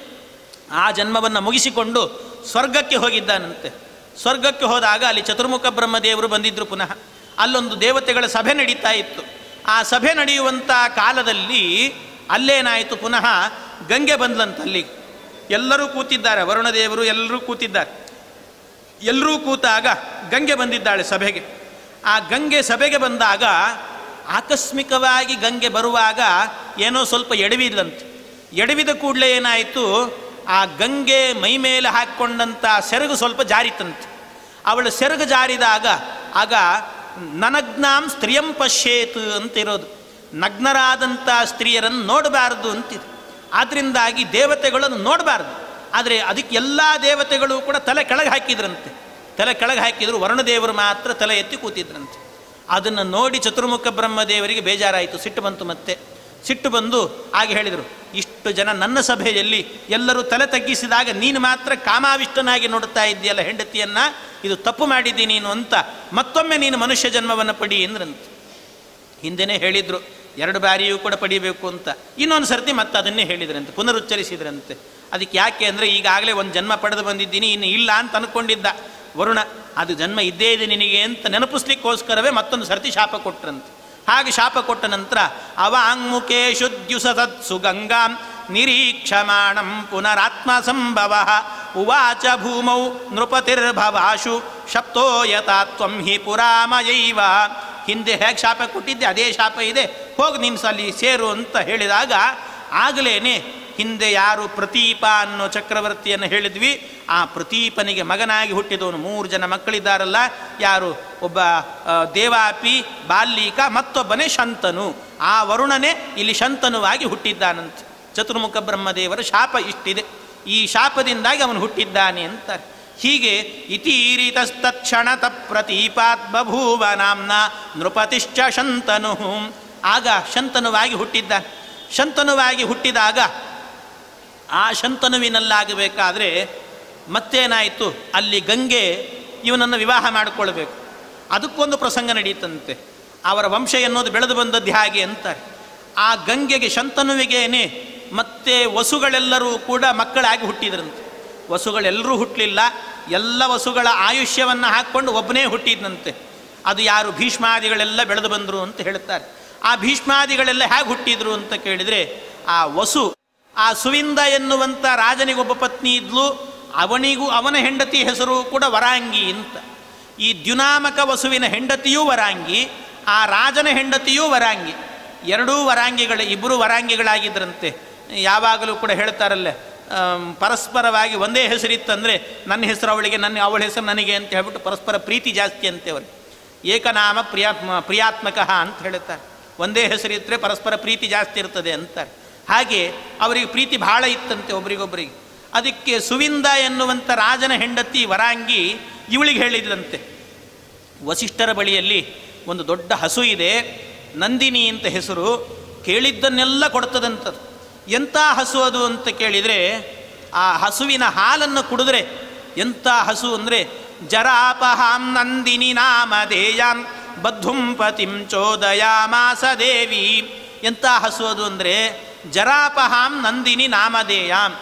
ಆ ಜನ್ಮವನ್ನು ಮುಗಿಸಿಕೊಂಡು ಸ್ವರ್ಗಕ್ಕೆ ಹೋಗಿದ್ದಾನಂತೆ ಸ್ವರ್ಗಕ್ಕೆ ಹೋದಾಗ ಅಲ್ಲಿ ಚತುರ್ಮುಖ ಬ್ರಹ್ಮದೇವರು ಬಂದಿದ್ದರು ಪುನಃ ಅಲ್ಲೊಂದು ದೇವತೆಗಳ ಸಭೆ ನಡೀತಾ ಇತ್ತು ಆ ಸಭೆ ನಡೆಯುವಂಥ ಕಾಲದಲ್ಲಿ ಅಲ್ಲೇನಾಯಿತು ಪುನಃ ಗಂಗೆ ಬಂದ್ಲಂತ ಅಲ್ಲಿ ಎಲ್ಲರೂ ಕೂತಿದ್ದಾರೆ ವರುಣದೇವರು ಎಲ್ಲರೂ ಕೂತಿದ್ದಾರೆ ಎಲ್ಲರೂ ಕೂತಾಗ ಗಂಗೆ ಬಂದಿದ್ದಾಳೆ ಸಭೆಗೆ ಆ ಗಂಗೆ ಸಭೆಗೆ ಬಂದಾಗ ಆಕಸ್ಮಿಕವಾಗಿ ಗಂಗೆ ಬರುವಾಗ ಏನೋ ಸ್ವಲ್ಪ ಎಡವಿದ್ಲಂತೆ ಎಡವಿದ ಕೂಡಲೇ ಏನಾಯಿತು ಆ ಗಂಗೆ ಮೈ ಮೇಲೆ ಹಾಕ್ಕೊಂಡಂಥ ಸೆರಗು ಸ್ವಲ್ಪ ಜಾರಿತಂತೆ ಅವಳ ಸೆರಗು ಜಾರಿದಾಗ ಆಗ ನನಗ್ನಾಂ ಸ್ತ್ರೀಯಂ ಪಶ್ಯೇತ್ ಅಂತ ಇರೋದು ನಗ್ನರಾದಂಥ ಸ್ತ್ರೀಯರನ್ನು ನೋಡಬಾರದು ಅಂತಿದೆ ಆದ್ದರಿಂದಾಗಿ ದೇವತೆಗಳನ್ನು ನೋಡಬಾರ್ದು ಆದರೆ ಅದಕ್ಕೆ ಎಲ್ಲ ದೇವತೆಗಳು ಕೂಡ ತಲೆ ಕೆಳಗೆ ಹಾಕಿದ್ರಂತೆ ತಲೆ ಕೆಳಗೆ ಹಾಕಿದ್ರು ವರುಣದೇವರು ಮಾತ್ರ ತಲೆ ಎತ್ತಿ ಕೂತಿದ್ರಂತೆ ಅದನ್ನು ನೋಡಿ ಚತುರ್ಮುಖ ಬ್ರಹ್ಮದೇವರಿಗೆ ಬೇಜಾರಾಯಿತು ಸಿಟ್ಟು ಬಂತು ಮತ್ತೆ ಸಿಟ್ಟು ಬಂದು ಹಾಗೆ ಹೇಳಿದರು ಇಷ್ಟು ಜನ ನನ್ನ ಸಭೆಯಲ್ಲಿ ಎಲ್ಲರೂ ತಲೆ ತಗ್ಗಿಸಿದಾಗ ನೀನು ಮಾತ್ರ ಕಾಮಾವಿಷ್ಟನಾಗಿ ನೋಡುತ್ತಾ ಇದ್ದೀಯಲ್ಲ ಹೆಂಡತಿಯನ್ನು ಇದು ತಪ್ಪು ಮಾಡಿದ್ದೀನಿ ನೀನು ಅಂತ ಮತ್ತೊಮ್ಮೆ ನೀನು ಮನುಷ್ಯ ಜನ್ಮವನ್ನು ಪಡಿ ಎಂದ್ರಂತೆ ಹಿಂದೆನೇ ಹೇಳಿದರು ಎರಡು ಬಾರಿಯೂ ಕೂಡ ಪಡಿಬೇಕು ಅಂತ ಇನ್ನೊಂದು ಸರ್ತಿ ಮತ್ತೆ ಅದನ್ನೇ ಹೇಳಿದ್ರಂತೆ ಪುನರುಚ್ಚರಿಸಿದ್ರಂತೆ ಅದಕ್ಕೆ ಯಾಕೆ ಅಂದರೆ ಈಗಾಗಲೇ ಒಂದು ಜನ್ಮ ಪಡೆದು ಬಂದಿದ್ದೀನಿ ಇನ್ನು ಇಲ್ಲ ಅಂತ ಅಂದ್ಕೊಂಡಿದ್ದ ವರುಣ ಅದು ಜನ್ಮ ಇದ್ದೇ ಇದೆ ನಿನಗೆ ಅಂತ ನೆನಪಿಸ್ಲಿಕ್ಕೋಸ್ಕರವೇ ಮತ್ತೊಂದು ಸರ್ತಿ ಶಾಪ ಕೊಟ್ರಂತೆ ಹಾಗೆ ಶಾಪ ಕೊಟ್ಟ ನಂತರ ಅವಾಂಗ್ಮುಖೇ ಶುದ್ಯುಸತ್ಸು ಗಂಗಾಂ ನಿರೀಕ್ಷಮಾಣಂ ಪುನರಾತ್ಮ ಸಂಭವ ಉವಾಚ ಭೂಮೌ ನೃಪತಿರ್ಭವಾಶು ಶಪ್ತೋ ಯಥಾ ತ್ವಂ ಹಿ ಪುರಾಮಯೈವ ಹಿಂದೆ ಹೇಗೆ ಶಾಪ ಕೊಟ್ಟಿದ್ದೆ ಅದೇ ಶಾಪ ಇದೆ ಹೋಗಿ ನೀನು ಅಲ್ಲಿ ಸೇರು ಅಂತ ಹೇಳಿದಾಗ ಆಗಲೇ ಹಿಂದೆ ಯಾರು ಪ್ರತೀಪ ಅನ್ನೋ ಚಕ್ರವರ್ತಿಯನ್ನು ಹೇಳಿದ್ವಿ ಆ ಪ್ರತೀಪನಿಗೆ ಮಗನಾಗಿ ಹುಟ್ಟಿದವನು ಮೂರು ಜನ ಮಕ್ಕಳಿದ್ದಾರಲ್ಲ ಯಾರು ಒಬ್ಬ ಆ, ದೇವಾಪಿ ಬಾಲ್ಯೀಕ ಮತ್ತೊಬ್ಬನೇ ಶಂತನು ಆ ವರುಣನೇ ಇಲ್ಲಿ ಶಂತನುವಾಗಿ ಹುಟ್ಟಿದ್ದಾನಂತೆ ಚತುರ್ಮುಖ ಬ್ರಹ್ಮದೇವರ ಶಾಪ ಇಷ್ಟಿದೆ ಈ ಶಾಪದಿಂದಾಗಿ ಅವನು ಹುಟ್ಟಿದ್ದಾನೆ ಅಂತಾರೆ ಹೀಗೆ ಇತೀರಿತಸ್ತಕ್ಷಣತ ಪ್ರತೀಪಾತ್ ಬಭೂವ ನಾಮ್ನ ನೃಪತಿಶ್ಚ ಶಂತನು ಆಗ ಶಂತನುವಾಗಿ ಹುಟ್ಟಿದ್ದ ಶಂತನುವಾಗಿ ಹುಟ್ಟಿದಾಗ ಆ ಶಂತನುವಿನಲ್ಲಾಗಬೇಕಾದ್ರೆ ಮತ್ತೇನಾಯಿತು ಅಲ್ಲಿ ಗಂಗೆ ಇವನನ್ನು ವಿವಾಹ ಮಾಡಿಕೊಳ್ಬೇಕು ಅದಕ್ಕೊಂದು ಪ್ರಸಂಗ ನಡೀತಂತೆ ಅವರ ವಂಶ ಎನ್ನುವುದು ಬೆಳೆದು ಬಂದದ್ದು ಹಾಗೆ ಅಂತಾರೆ ಆ ಗಂಗೆಗೆ ಶಂತನುವಿಗೇನೆ ಮತ್ತೆ ವಸುಗಳೆಲ್ಲರೂ ಕೂಡ ಮಕ್ಕಳಾಗಿ ಹುಟ್ಟಿದ್ರಂತೆ ವಸುಗಳೆಲ್ಲರೂ ಹುಟ್ಟಲಿಲ್ಲ ಎಲ್ಲ ವಸುಗಳ ಆಯುಷ್ಯವನ್ನು ಹಾಕ್ಕೊಂಡು ಒಬ್ಬನೇ ಹುಟ್ಟಿದ್ನಂತೆ ಅದು ಯಾರು ಭೀಷ್ಮಾದಿಗಳೆಲ್ಲ ಬೆಳೆದು ಬಂದರು ಅಂತ ಹೇಳ್ತಾರೆ ಆ ಭೀಷ್ಮಾದಿಗಳೆಲ್ಲ ಹೇಗೆ ಹುಟ್ಟಿದ್ರು ಅಂತ ಕೇಳಿದರೆ ಆ ವಸು ಆ ಸುವಿಂದ ಎನ್ನುವಂಥ ರಾಜನಿಗೊಬ್ಬ ಪತ್ನಿ ಇದ್ಲು ಅವನಿಗೂ ಅವನ ಹೆಂಡತಿ ಹೆಸರು ಕೂಡ ವರಾಂಗಿ ಅಂತ ಈ ದ್ಯುನಾಮಕ ವಸುವಿನ ಹೆಂಡತಿಯೂ ವರಾಂಗಿ ಆ ರಾಜನ ಹೆಂಡತಿಯೂ ವರಾಂಗಿ ಎರಡೂ ವರಾಂಗಿಗಳು ಇಬ್ಬರು ವರಾಂಗಿಗಳಾಗಿದ್ದರಂತೆ ಯಾವಾಗಲೂ ಕೂಡ ಹೇಳ್ತಾರಲ್ಲೇ ಆಮ್, ಪರಸ್ಪರವಾಗಿ ಒಂದೇ ಹೆಸರಿತ್ತಂದರೆ ನನ್ನ ಹೆಸರು ಅವಳಿಗೆ ನನ್ನ ಅವಳ ಹೆಸರು ನನಗೆ ಅಂತ ಹೇಳ್ಬಿಟ್ಟು ಪರಸ್ಪರ ಪ್ರೀತಿ ಜಾಸ್ತಿ ಅಂತೆ ಅವರು ಏಕನಾಮ ಪ್ರಿಯಾತ್ಮ ಪ್ರಿಯಾತ್ಮಕ ಅಂತ ಹೇಳುತ್ತಾರೆ ಒಂದೇ ಹೆಸರಿದ್ದರೆ ಪರಸ್ಪರ ಪ್ರೀತಿ ಜಾಸ್ತಿ ಇರ್ತದೆ ಅಂತಾರೆ ಹಾಗೆ ಅವರಿಗೆ ಪ್ರೀತಿ ಬಹಳ ಇತ್ತಂತೆ ಒಬ್ರಿಗೊಬ್ಬರಿಗೆ ಅದಕ್ಕೆ ಸುವಿಂದ ಎನ್ನುವಂಥ ರಾಜನ ಹೆಂಡತಿ ವರಾಂಗಿ ಇವಳಿಗೆ ಹೇಳಿದ್ಲಂತೆ ವಸಿಷ್ಠರ ಬಳಿಯಲ್ಲಿ ಒಂದು ದೊಡ್ಡ ಹಸು ಇದೆ ನಂದಿನಿ ಅಂತ ಹೆಸರು ಕೇಳಿದ್ದನ್ನೆಲ್ಲ ಕೊಡ್ತದಂಥದ್ದು ಎಂಥ ಹಸು ಅದು ಅಂತ ಕೇಳಿದರೆ ಆ ಹಸುವಿನ ಹಾಲನ್ನು ಕುಡಿದ್ರೆ ಎಂಥ ಹಸು ಅಂದರೆ ಜರಾಪಹಾಂ ನಂದಿನಿ ನಾಮಧೇಯಾಂ ಬದ್ಧುಂ ಪತಿಂ ಚೋದಯಾಮಾಸ ದೇವಿ ಎಂಥ ಹಸು ಅದು ಅಂದರೆ ಜರಾಪಹಾಂ ನಂದಿನಿ ನಾಮಧೇಯಾಂ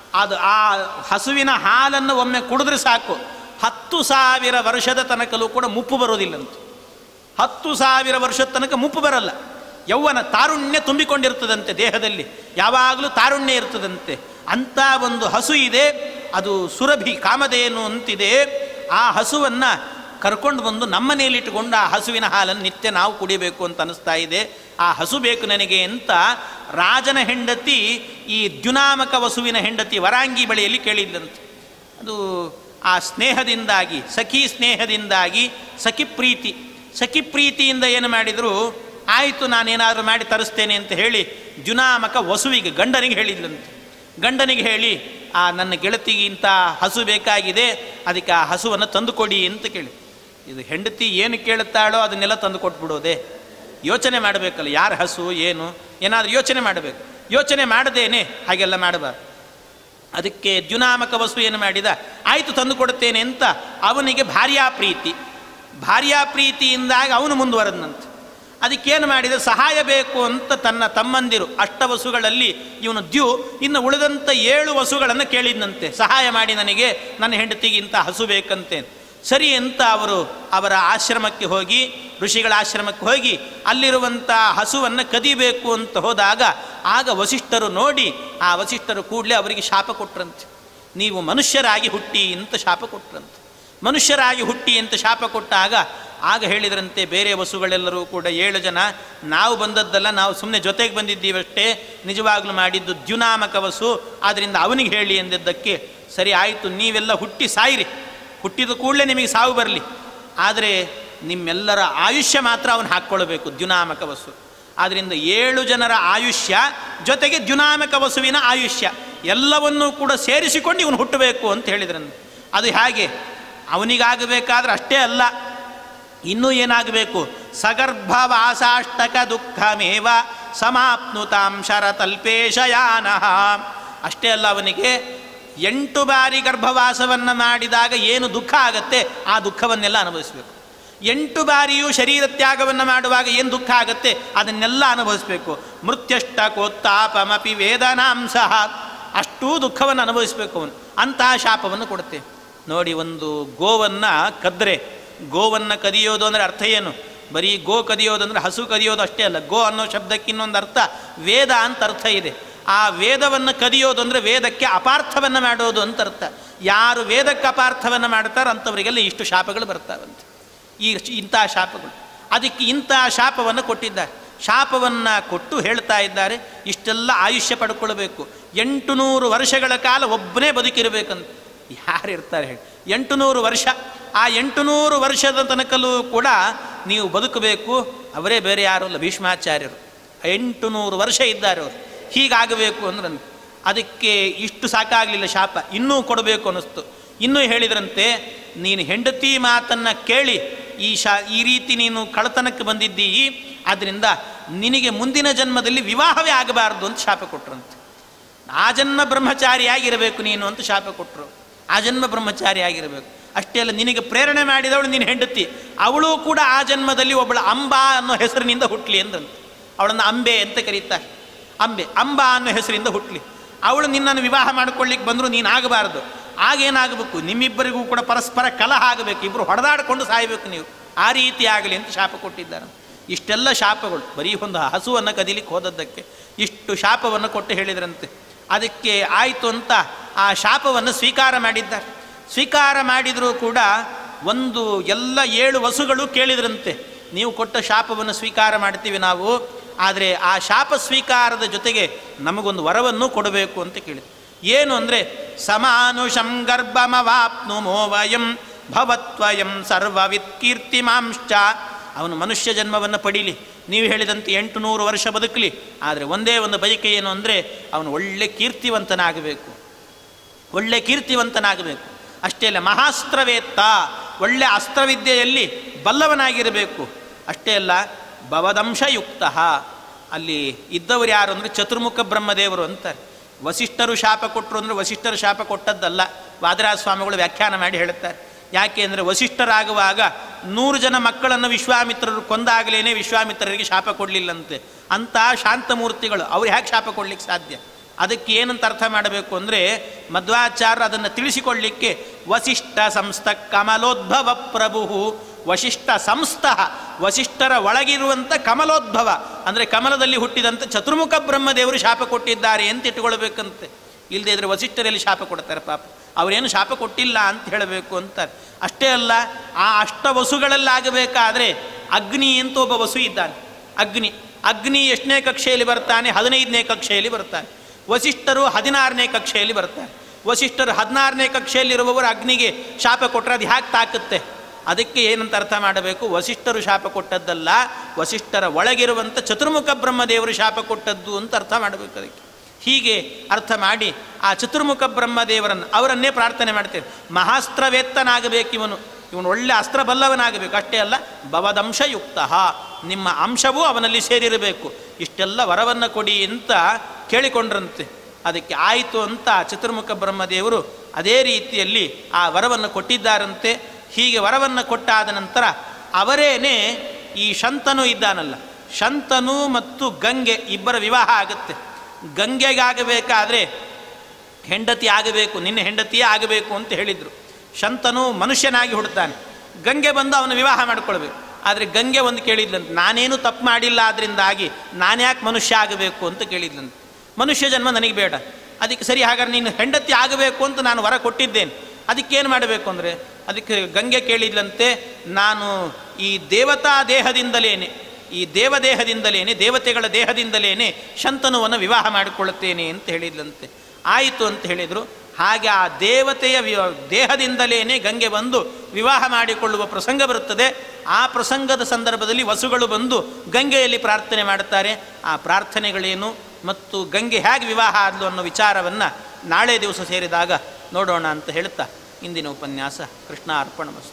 ಅದು ಆ ಹಸುವಿನ ಹಾಲನ್ನು ಒಮ್ಮೆ ಕುಡಿದ್ರೆ ಸಾಕು ಹತ್ತು ಸಾವಿರ ವರ್ಷದ ತನಕಲೂ ಕೂಡ ಮುಪ್ಪು ಬರೋದಿಲ್ಲಂತೆ ಹತ್ತು ಸಾವಿರ ವರ್ಷದ ತನಕ ಮುಪ್ಪು ಬರಲ್ಲ ಯೌವನ ತಾರುಣ್ಯ ತುಂಬಿಕೊಂಡಿರ್ತದಂತೆ ದೇಹದಲ್ಲಿ ಯಾವಾಗಲೂ ತಾರುಣ್ಯ ಇರ್ತದಂತೆ ಅಂಥ ಒಂದು ಹಸು ಇದೆ ಅದು ಸುರಭಿ ಕಾಮಧೇನು ಅಂತಿದೆ ಆ ಹಸುವನ್ನು ಕರ್ಕೊಂಡು ಬಂದು ನಮ್ಮನೆಯಲ್ಲಿಟ್ಟುಕೊಂಡು ಆ ಹಸುವಿನ ಹಾಲನ್ನು ನಿತ್ಯ ನಾವು ಕುಡಿಬೇಕು ಅಂತ ಅನಿಸ್ತಾ ಇದೆ ಆ ಹಸು ಬೇಕು ನನಗೆ ಅಂತ ರಾಜನ ಹೆಂಡತಿ ಈ ದ್ಯುನಾಮಕ ವಸುವಿನ ಹೆಂಡತಿ ವರಾಂಗಿ ಬಳಿಯಲ್ಲಿ ಕೇಳಿದ್ದಂತೆ ಅದು ಆ ಸ್ನೇಹದಿಂದಾಗಿ ಸಖಿ ಸ್ನೇಹದಿಂದಾಗಿ ಸಖಿ ಪ್ರೀತಿ ಸಖಿ ಪ್ರೀತಿಯಿಂದ ಏನು ಮಾಡಿದರು ಆಯಿತು ನಾನೇನಾದರೂ ಮಾಡಿ ತರಿಸ್ತೇನೆ ಅಂತ ಹೇಳಿ ಜುನಾಮಕ ವಸುವಿಗೆ ಗಂಡನಿಗೆ ಹೇಳಿದ್ಲಂತೆ ಗಂಡನಿಗೆ ಹೇಳಿ ಆ ನನ್ನ ಗೆಳತಿಗೆ ಇಂಥ ಹಸು ಬೇಕಾಗಿದೆ ಅದಕ್ಕೆ ಆ ಹಸುವನ್ನು ತಂದುಕೊಡಿ ಅಂತ ಕೇಳಿ ಇದು ಹೆಂಡತಿ ಏನು ಕೇಳುತ್ತಾಳೋ ಅದನ್ನೆಲ್ಲ ತಂದು ಕೊಟ್ಬಿಡೋದೆ ಯೋಚನೆ ಮಾಡಬೇಕಲ್ಲ ಯಾರ ಹಸು ಏನು ಏನಾದರೂ ಯೋಚನೆ ಮಾಡಬೇಕು ಯೋಚನೆ ಮಾಡದೇನೆ ಹಾಗೆಲ್ಲ ಮಾಡಬಾರ್ದು ಅದಕ್ಕೆ ದ್ಯುನಾಮಕ ವಸು ಏನು ಮಾಡಿದ ಆಯಿತು ತಂದು ಕೊಡುತ್ತೇನೆ ಅಂತ ಅವನಿಗೆ ಭಾರ್ಯಾ ಪ್ರೀತಿ ಭಾರ್ಯಾ ಪ್ರೀತಿಯಿಂದಾಗಿ ಅವನು ಮುಂದುವರೆದಂತೆ ಅದಕ್ಕೇನು ಮಾಡಿದ ಸಹಾಯ ಬೇಕು ಅಂತ ತನ್ನ ತಮ್ಮಂದಿರು ಅಷ್ಟ ವಸುಗಳಲ್ಲಿ ಇವನು ದ್ಯು ಇನ್ನು ಉಳಿದಂಥ ಏಳು ವಸುಗಳನ್ನು ಕೇಳಿದಂತೆ ಸಹಾಯ ಮಾಡಿ ನನಗೆ ನನ್ನ ಹೆಂಡತಿಗೆ ಇಂಥ ಹಸು ಬೇಕಂತೆ ಸರಿ ಅಂತ ಅವರು ಅವರ ಆಶ್ರಮಕ್ಕೆ ಹೋಗಿ ಋಷಿಗಳ ಆಶ್ರಮಕ್ಕೆ ಹೋಗಿ ಅಲ್ಲಿರುವಂಥ ಹಸುವನ್ನು ಕದಿಬೇಕು ಅಂತ ಹೋದಾಗ ಆಗ ವಸಿಷ್ಠರು ನೋಡಿ ಆ ವಸಿಷ್ಠರು ಕೂಡಲೇ ಅವರಿಗೆ ಶಾಪ ಕೊಟ್ರಂತೆ ನೀವು ಮನುಷ್ಯರಾಗಿ ಹುಟ್ಟಿ ಅಂತ ಶಾಪ ಕೊಟ್ರಂತೆ ಮನುಷ್ಯರಾಗಿ ಹುಟ್ಟಿ ಅಂತ ಶಾಪ ಕೊಟ್ಟಾಗ ಆಗ ಹೇಳಿದ್ರಂತೆ ಬೇರೆ ವಸುಗಳೆಲ್ಲರೂ ಕೂಡ ಏಳು ಜನ ನಾವು ಬಂದದ್ದಲ್ಲ ನಾವು ಸುಮ್ಮನೆ ಜೊತೆಗೆ ಬಂದಿದ್ದೀವಷ್ಟೇ ನಿಜವಾಗ್ಲೂ ಮಾಡಿದ್ದು ದ್ಯುನಾಮಕ ವಸು ಆದ್ದರಿಂದ ಅವನಿಗೆ ಹೇಳಿ ಎಂದಿದ್ದಕ್ಕೆ ಸರಿ ಆಯಿತು ನೀವೆಲ್ಲ ಹುಟ್ಟಿ ಸಾಯಿರಿ ಹುಟ್ಟಿದ ಕೂಡಲೇ ನಿಮಗೆ ಸಾವು ಬರಲಿ ಆದರೆ ನಿಮ್ಮೆಲ್ಲರ ಆಯುಷ್ಯ ಮಾತ್ರ ಅವನು ಹಾಕ್ಕೊಳ್ಬೇಕು ದ್ಯುನಾಮಕ ವಸು ಆದ್ದರಿಂದ ಏಳು ಜನರ ಆಯುಷ್ಯ ಜೊತೆಗೆ ದ್ಯುನಾಮಕ ವಸುವಿನ ಆಯುಷ್ಯ ಎಲ್ಲವನ್ನೂ ಕೂಡ ಸೇರಿಸಿಕೊಂಡು ಇವನು ಹುಟ್ಟಬೇಕು ಅಂತ ಹೇಳಿದ್ರನು ಅದು ಹೇಗೆ ಅವನಿಗಾಗಬೇಕಾದ್ರೆ ಅಷ್ಟೇ ಅಲ್ಲ ಇನ್ನೂ ಏನಾಗಬೇಕು ಸಗರ್ಭವಾಸಾಷ್ಟಕ ದುಃಖಮೇವ ಸಮಾಪ್ನುತಾಂ ಶರತಲ್ಪೇಶಯಾನ ಅಷ್ಟೇ ಅಲ್ಲ ಅವನಿಗೆ ಎಂಟು ಬಾರಿ ಗರ್ಭವಾಸವನ್ನು ಮಾಡಿದಾಗ ಏನು ದುಃಖ ಆಗತ್ತೆ ಆ ದುಃಖವನ್ನೆಲ್ಲ ಅನುಭವಿಸಬೇಕು ಎಂಟು ಬಾರಿಯೂ ಶರೀರ ತ್ಯಾಗವನ್ನು ಮಾಡುವಾಗ ಏನು ದುಃಖ ಆಗತ್ತೆ ಅದನ್ನೆಲ್ಲ ಅನುಭವಿಸಬೇಕು ಮೃತ್ಯಷ್ಟಕೋತ್ತಾಪಮಪಿ ವೇದನಾಂಸಃ ಅಷ್ಟೂ ದುಃಖವನ್ನು ಅನುಭವಿಸಬೇಕು ಅವನು ಅಂತಹ ಶಾಪವನ್ನು ಕೊಡುತ್ತೆ ನೋಡಿ ಒಂದು ಗೋವನ್ನು ಕದ್ರೆ ಗೋವನ್ನು ಕದಿಯೋದು ಅಂದರೆ ಅರ್ಥ ಏನು ಬರೀ ಗೋ ಕದಿಯೋದು ಅಂದರೆ ಹಸು ಕದಿಯೋದು ಅಷ್ಟೇ ಅಲ್ಲ ಗೋ ಅನ್ನೋ ಶಬ್ದಕ್ಕೆ ಇನ್ನೊಂದು ಅರ್ಥ ವೇದ ಅಂತ ಅರ್ಥ ಇದೆ ಆ ವೇದವನ್ನು ಕದಿಯೋದು ಅಂದರೆ ವೇದಕ್ಕೆ ಅಪಾರ್ಥವನ್ನು ಮಾಡೋದು ಅಂತ ಅರ್ಥ ಯಾರು ವೇದಕ್ಕೆ ಅಪಾರ್ಥವನ್ನು ಮಾಡ್ತಾರೋ ಅಂಥವರಿಗೆಲ್ಲ ಇಷ್ಟು ಶಾಪಗಳು ಬರ್ತಾವಂತೆ ಈ ಇಂಥ ಶಾಪಗಳು ಅದಕ್ಕೆ ಇಂಥ ಶಾಪವನ್ನು ಕೊಟ್ಟಿದ್ದಾರೆ ಶಾಪವನ್ನು ಕೊಟ್ಟು ಹೇಳ್ತಾ ಇದ್ದಾರೆ ಇಷ್ಟೆಲ್ಲ ಆಯುಷ್ಯ ಪಡ್ಕೊಳ್ಬೇಕು ಎಂಟು ನೂರು ವರ್ಷಗಳ ಕಾಲ ಒಬ್ಬನೇ ಬದುಕಿರಬೇಕಂತ ಯಾರು ಇರ್ತಾರೆ ಹೇಳಿ ಎಂಟು ನೂರು ವರ್ಷ ಆ ಎಂಟು ನೂರು ವರ್ಷದ ತನಕಲೂ ಕೂಡ ನೀವು ಬದುಕಬೇಕು ಅವರೇ ಬೇರೆ ಯಾರು ಅಲ್ಲ ಭೀಷ್ಮಾಚಾರ್ಯರು ಎಂಟು ನೂರು ವರ್ಷ ಇದ್ದಾರೆ ಅವರು ಹೀಗಾಗಬೇಕು ಅಂದ್ರೆ ಅದಕ್ಕೆ ಇಷ್ಟು ಸಾಕಾಗಲಿಲ್ಲ ಶಾಪ ಇನ್ನೂ ಕೊಡಬೇಕು ಅನ್ನಿಸ್ತು ಇನ್ನೂ ಹೇಳಿದ್ರಂತೆ ನೀನು ಹೆಂಡತಿ ಮಾತನ್ನು ಕೇಳಿ ಈ ಶಾ ಈ ರೀತಿ ನೀನು ಕಳತನಕ್ಕೆ ಬಂದಿದ್ದೀ ಆದ್ದರಿಂದ ನಿನಗೆ ಮುಂದಿನ ಜನ್ಮದಲ್ಲಿ ವಿವಾಹವೇ ಆಗಬಾರ್ದು ಅಂತ ಶಾಪ ಕೊಟ್ರಂತೆ ಆ ಜನ್ಮ ಬ್ರಹ್ಮಚಾರಿಯಾಗಿರಬೇಕು ನೀನು ಅಂತ ಶಾಪ ಕೊಟ್ಟರು ಆ ಜನ್ಮ ಬ್ರಹ್ಮಚಾರಿಯಾಗಿರಬೇಕು ಅಷ್ಟೇ ಅಲ್ಲ ನಿನಗೆ ಪ್ರೇರಣೆ ಮಾಡಿದವಳು ನೀನು ಹೆಂಡತಿ ಅವಳು ಕೂಡ ಆ ಜನ್ಮದಲ್ಲಿ ಒಬ್ಬಳ ಅಂಬಾ ಅನ್ನೋ ಹೆಸರಿನಿಂದ ಹುಟ್ಟಲಿ ಅಂದಂತೆ ಅವಳನ್ನು ಅಂಬೆ ಅಂತ ಕರೀತಾರೆ ಅಂಬೆ ಅಂಬಾ ಅನ್ನೋ ಹೆಸರಿಂದ ಹುಟ್ಟಲಿ ಅವಳು ನಿನ್ನನ್ನು ವಿವಾಹ ಮಾಡ್ಕೊಳ್ಳಿಕ್ಕೆ ಬಂದರೂ ನೀನು ಆಗಬಾರ್ದು ಆಗೇನಾಗಬೇಕು ನಿಮ್ಮಿಬ್ಬರಿಗೂ ಕೂಡ ಪರಸ್ಪರ ಕಲಹ ಆಗಬೇಕು ಇಬ್ಬರು ಹೊಡೆದಾಡಿಕೊಂಡು ಸಾಯಬೇಕು ನೀವು ಆ ರೀತಿ ಆಗಲಿ ಅಂತ ಶಾಪ ಕೊಟ್ಟಿದ್ದಾರೆ ಇಷ್ಟೆಲ್ಲ ಶಾಪಗಳು ಬರೀ ಒಂದು ಹಸುವನ್ನು ಕದಿಲಿಕ್ಕೆ ಹೋದದ್ದಕ್ಕೆ ಇಷ್ಟು ಶಾಪವನ್ನು ಕೊಟ್ಟು ಹೇಳಿದ್ರಂತೆ ಅದಕ್ಕೆ ಆಯಿತು ಅಂತ ಆ ಶಾಪವನ್ನು ಸ್ವೀಕಾರ ಮಾಡಿದ್ದಾರೆ ಸ್ವೀಕಾರ ಮಾಡಿದರೂ ಕೂಡ ಒಂದು ಎಲ್ಲ ಏಳು ವಸುಗಳು ಕೇಳಿದ್ರಂತೆ ನೀವು ಕೊಟ್ಟ ಶಾಪವನ್ನು ಸ್ವೀಕಾರ ಮಾಡ್ತೀವಿ ನಾವು ಆದರೆ ಆ ಶಾಪ ಸ್ವೀಕಾರದ ಜೊತೆಗೆ ನಮಗೊಂದು ವರವನ್ನು ಕೊಡಬೇಕು ಅಂತ ಕೇಳಿದ್ರು ಏನು ಅಂದರೆ ಸಮಾನುಷಂ ಗರ್ಭಮವಾಪ್ನುಮೋ ವಯಂ ಭವತ್ವಯಂ ಸರ್ವವಿತ್ ಕೀರ್ತಿಮಾಂಶ್ಚ ಅವನು ಮನುಷ್ಯ ಜನ್ಮವನ್ನು ಪಡೀಲಿ ನೀವು ಹೇಳಿದಂತೆ ಎಂಟು ನೂರು ವರ್ಷ ಬದುಕಲಿ ಆದರೆ ಒಂದೇ ಒಂದು ಬಯಕೆ ಏನು ಅಂದರೆ ಅವನು ಒಳ್ಳೆ ಕೀರ್ತಿವಂತನಾಗಬೇಕು ಒಳ್ಳೆ ಕೀರ್ತಿವಂತನಾಗಬೇಕು ಅಷ್ಟೇ ಅಲ್ಲ ಮಹಾಸ್ತ್ರವೇತ್ತ ಒಳ್ಳೆ ಅಸ್ತ್ರವಿದ್ಯೆಯಲ್ಲಿ ಬಲ್ಲವನಾಗಿರಬೇಕು ಅಷ್ಟೇ ಅಲ್ಲ ಭವದಂಶಯುಕ್ತ ಅಲ್ಲಿ ಇದ್ದವರು ಯಾರು ಅಂದರೆ ಚತುರ್ಮುಖ ಬ್ರಹ್ಮದೇವರು ಅಂತಾರೆ ವಸಿಷ್ಠರು ಶಾಪ ಕೊಟ್ಟರು ಅಂದರೆ ವಸಿಷ್ಠರು ಶಾಪ ಕೊಟ್ಟದ್ದಲ್ಲ ವಾದರಾಜ ಸ್ವಾಮಿಗಳು ವ್ಯಾಖ್ಯಾನ ಮಾಡಿ ಹೇಳುತ್ತಾರೆ ಯಾಕೆ ಅಂದರೆ ವಸಿಷ್ಠರಾಗುವಾಗ ನೂರು ಜನ ಮಕ್ಕಳನ್ನು ವಿಶ್ವಾಮಿತ್ರರು ಕೊಂದಾಗಲೇ ವಿಶ್ವಾಮಿತ್ರರಿಗೆ ಶಾಪ ಕೊಡಲಿಲ್ಲಂತೆ ಅಂಥ ಶಾಂತಮೂರ್ತಿಗಳು ಅವ್ರು ಹೇಗೆ ಶಾಪ ಕೊಡ್ಲಿಕ್ಕೆ ಸಾಧ್ಯ ಅದಕ್ಕೆ ಏನಂತ ಅರ್ಥ ಮಾಡಬೇಕು ಅಂದರೆ ಮಧ್ವಾಚಾರ್ಯ ಅದನ್ನು ತಿಳಿಸಿಕೊಳ್ಳಿಕ್ಕೆ ವಸಿಷ್ಠ ಸಂಸ್ಥ ಕಮಲೋದ್ಭವ ಪ್ರಭು ವಶಿಷ್ಠ ಸಂಸ್ಥಃ ವಸಿಷ್ಠರ ಒಳಗಿರುವಂಥ ಕಮಲೋದ್ಭವ ಅಂದರೆ ಕಮಲದಲ್ಲಿ ಹುಟ್ಟಿದಂಥ ಚತುರ್ಮುಖ ಬ್ರಹ್ಮದೇವರು ಶಾಪ ಕೊಟ್ಟಿದ್ದಾರೆ ಅಂತ ಇಟ್ಕೊಳ್ಬೇಕಂತೆ ಇಲ್ಲದೆ ಇದ್ರೆ ವಸಿಷ್ಠರಲ್ಲಿ ಶಾಪ ಕೊಡ್ತಾರೆ ಪಾಪ ಅವರೇನು ಶಾಪ ಕೊಟ್ಟಿಲ್ಲ ಅಂತ ಹೇಳಬೇಕು ಅಂತಾರೆ ಅಷ್ಟೇ ಅಲ್ಲ ಆ ಅಷ್ಟ ವಸುಗಳಲ್ಲಾಗಬೇಕಾದ್ರೆ ಅಗ್ನಿ ಅಂತ ಒಬ್ಬ ವಸು ಇದ್ದಾನೆ ಅಗ್ನಿ ಅಗ್ನಿ ಎಷ್ಟನೇ ಕಕ್ಷೆಯಲ್ಲಿ ಬರ್ತಾನೆ ಹದಿನೈದನೇ ಕಕ್ಷೆಯಲ್ಲಿ ಬರ್ತಾನೆ ವಸಿಷ್ಠರು ಹದಿನಾರನೇ ಕಕ್ಷೆಯಲ್ಲಿ ಬರ್ತಾರೆ ವಸಿಷ್ಠರು ಹದಿನಾರನೇ ಕಕ್ಷೆಯಲ್ಲಿರುವವರು ಅಗ್ನಿಗೆ ಶಾಪ ಕೊಟ್ಟರೆ ಅದು ಹ್ಯಾಕೆ ತಾಕುತ್ತೆ ಅದಕ್ಕೆ ಏನಂತ ಅರ್ಥ ಮಾಡಬೇಕು ವಸಿಷ್ಠರು ಶಾಪ ಕೊಟ್ಟದ್ದಲ್ಲ ವಸಿಷ್ಠರ ಒಳಗಿರುವಂಥ ಚತುರ್ಮುಖ ಬ್ರಹ್ಮದೇವರು ಶಾಪ ಕೊಟ್ಟದ್ದು ಅಂತ ಅರ್ಥ ಮಾಡಬೇಕು ಅದಕ್ಕೆ ಹೀಗೆ ಅರ್ಥ ಮಾಡಿ ಆ ಚತುರ್ಮುಖ ಬ್ರಹ್ಮದೇವರನ್ನು ಅವರನ್ನೇ ಪ್ರಾರ್ಥನೆ ಮಾಡ್ತೇವೆ ಮಹಾಸ್ತ್ರವೇತ್ತನಾಗಬೇಕು ಇವನು ಇವನು ಒಳ್ಳೆ ಅಸ್ತ್ರ ಬಲ್ಲವನಾಗಬೇಕು ಅಷ್ಟೇ ಅಲ್ಲ ಭವದಂಶಯುಕ್ತ ನಿಮ್ಮ ಅಂಶವೂ ಅವನಲ್ಲಿ ಸೇರಿರಬೇಕು ಇಷ್ಟೆಲ್ಲ ವರವನ್ನು ಕೊಡಿ ಅಂತ ಕೇಳಿಕೊಂಡ್ರಂತೆ ಅದಕ್ಕೆ ಆಯಿತು ಅಂತ ಚತುರ್ಮುಖ ಬ್ರಹ್ಮದೇವರು ಅದೇ ರೀತಿಯಲ್ಲಿ ಆ ವರವನ್ನು ಕೊಟ್ಟಿದ್ದಾರಂತೆ ಹೀಗೆ ವರವನ್ನು ಕೊಟ್ಟಾದ ನಂತರ ಅವರೇನೇ ಈ ಶಂತನು ಇದ್ದಾನಲ್ಲ ಶಂತನು ಮತ್ತು ಗಂಗೆ ಇಬ್ಬರ ವಿವಾಹ ಆಗುತ್ತೆ ಗಂಗೆಗಾಗಬೇಕಾದ್ರೆ ಹೆಂಡತಿ ಆಗಬೇಕು ನಿನ್ನ ಹೆಂಡತಿಯೇ ಆಗಬೇಕು ಅಂತ ಹೇಳಿದರು ಶಂತನು ಮನುಷ್ಯನಾಗಿ ಹುಡ್ತಾನೆ ಗಂಗೆ ಬಂದು ಅವನ ವಿವಾಹ ಮಾಡ್ಕೊಳ್ಬೇಕು ಆದರೆ ಗಂಗೆ ಒಂದು ಕೇಳಿದ್ಲಂತೆ ನಾನೇನು ತಪ್ಪು ಮಾಡಿಲ್ಲ ಅದರಿಂದಾಗಿ ನಾನ್ಯಾಕೆ ಮನುಷ್ಯ ಆಗಬೇಕು ಅಂತ ಕೇಳಿದ್ಲಂತೆ ಮನುಷ್ಯ ಜನ್ಮ ನನಗೆ ಬೇಡ ಅದಕ್ಕೆ ಸರಿ ಹಾಗಾದ್ರೆ ನೀನು ಹೆಂಡತಿ ಆಗಬೇಕು ಅಂತ ನಾನು ವರ ಕೊಟ್ಟಿದ್ದೇನೆ ಅದಕ್ಕೇನು ಮಾಡಬೇಕು ಅಂದರೆ ಅದಕ್ಕೆ ಗಂಗೆ ಕೇಳಿದ್ಲಂತೆ ನಾನು ಈ ದೇವತಾ ದೇಹದಿಂದಲೇನೆ ಈ ದೇವದೇಹದಿಂದಲೇನೆ ದೇವತೆಗಳ ದೇಹದಿಂದಲೇನೆ ಶಂತನುವನ್ನು ವಿವಾಹ ಮಾಡಿಕೊಳ್ಳುತ್ತೇನೆ ಅಂತ ಹೇಳಿದ್ಲಂತೆ ಆಯಿತು ಅಂತ ಹೇಳಿದರು ಹಾಗೆ ಆ ದೇವತೆಯ ವಿ ದೇಹದಿಂದಲೇನೆ ಗಂಗೆ ಬಂದು ವಿವಾಹ ಮಾಡಿಕೊಳ್ಳುವ ಪ್ರಸಂಗ ಬರುತ್ತದೆ ಆ ಪ್ರಸಂಗದ ಸಂದರ್ಭದಲ್ಲಿ ವಸುಗಳು ಬಂದು ಗಂಗೆಯಲ್ಲಿ ಪ್ರಾರ್ಥನೆ ಮಾಡುತ್ತಾರೆ ಆ ಪ್ರಾರ್ಥನೆಗಳೇನು ಮತ್ತು ಗಂಗೆ ಹೇಗೆ ವಿವಾಹ ಆದಲು ಅನ್ನೋ ವಿಚಾರವನ್ನು ನಾಳೆ ದಿವಸ ಸೇರಿದಾಗ ನೋಡೋಣ ಅಂತ ಹೇಳ್ತಾ ಇಂದಿನ ಉಪನ್ಯಾಸ ಕೃಷ್ಣ ಅರ್ಪಣಮಸ್ತು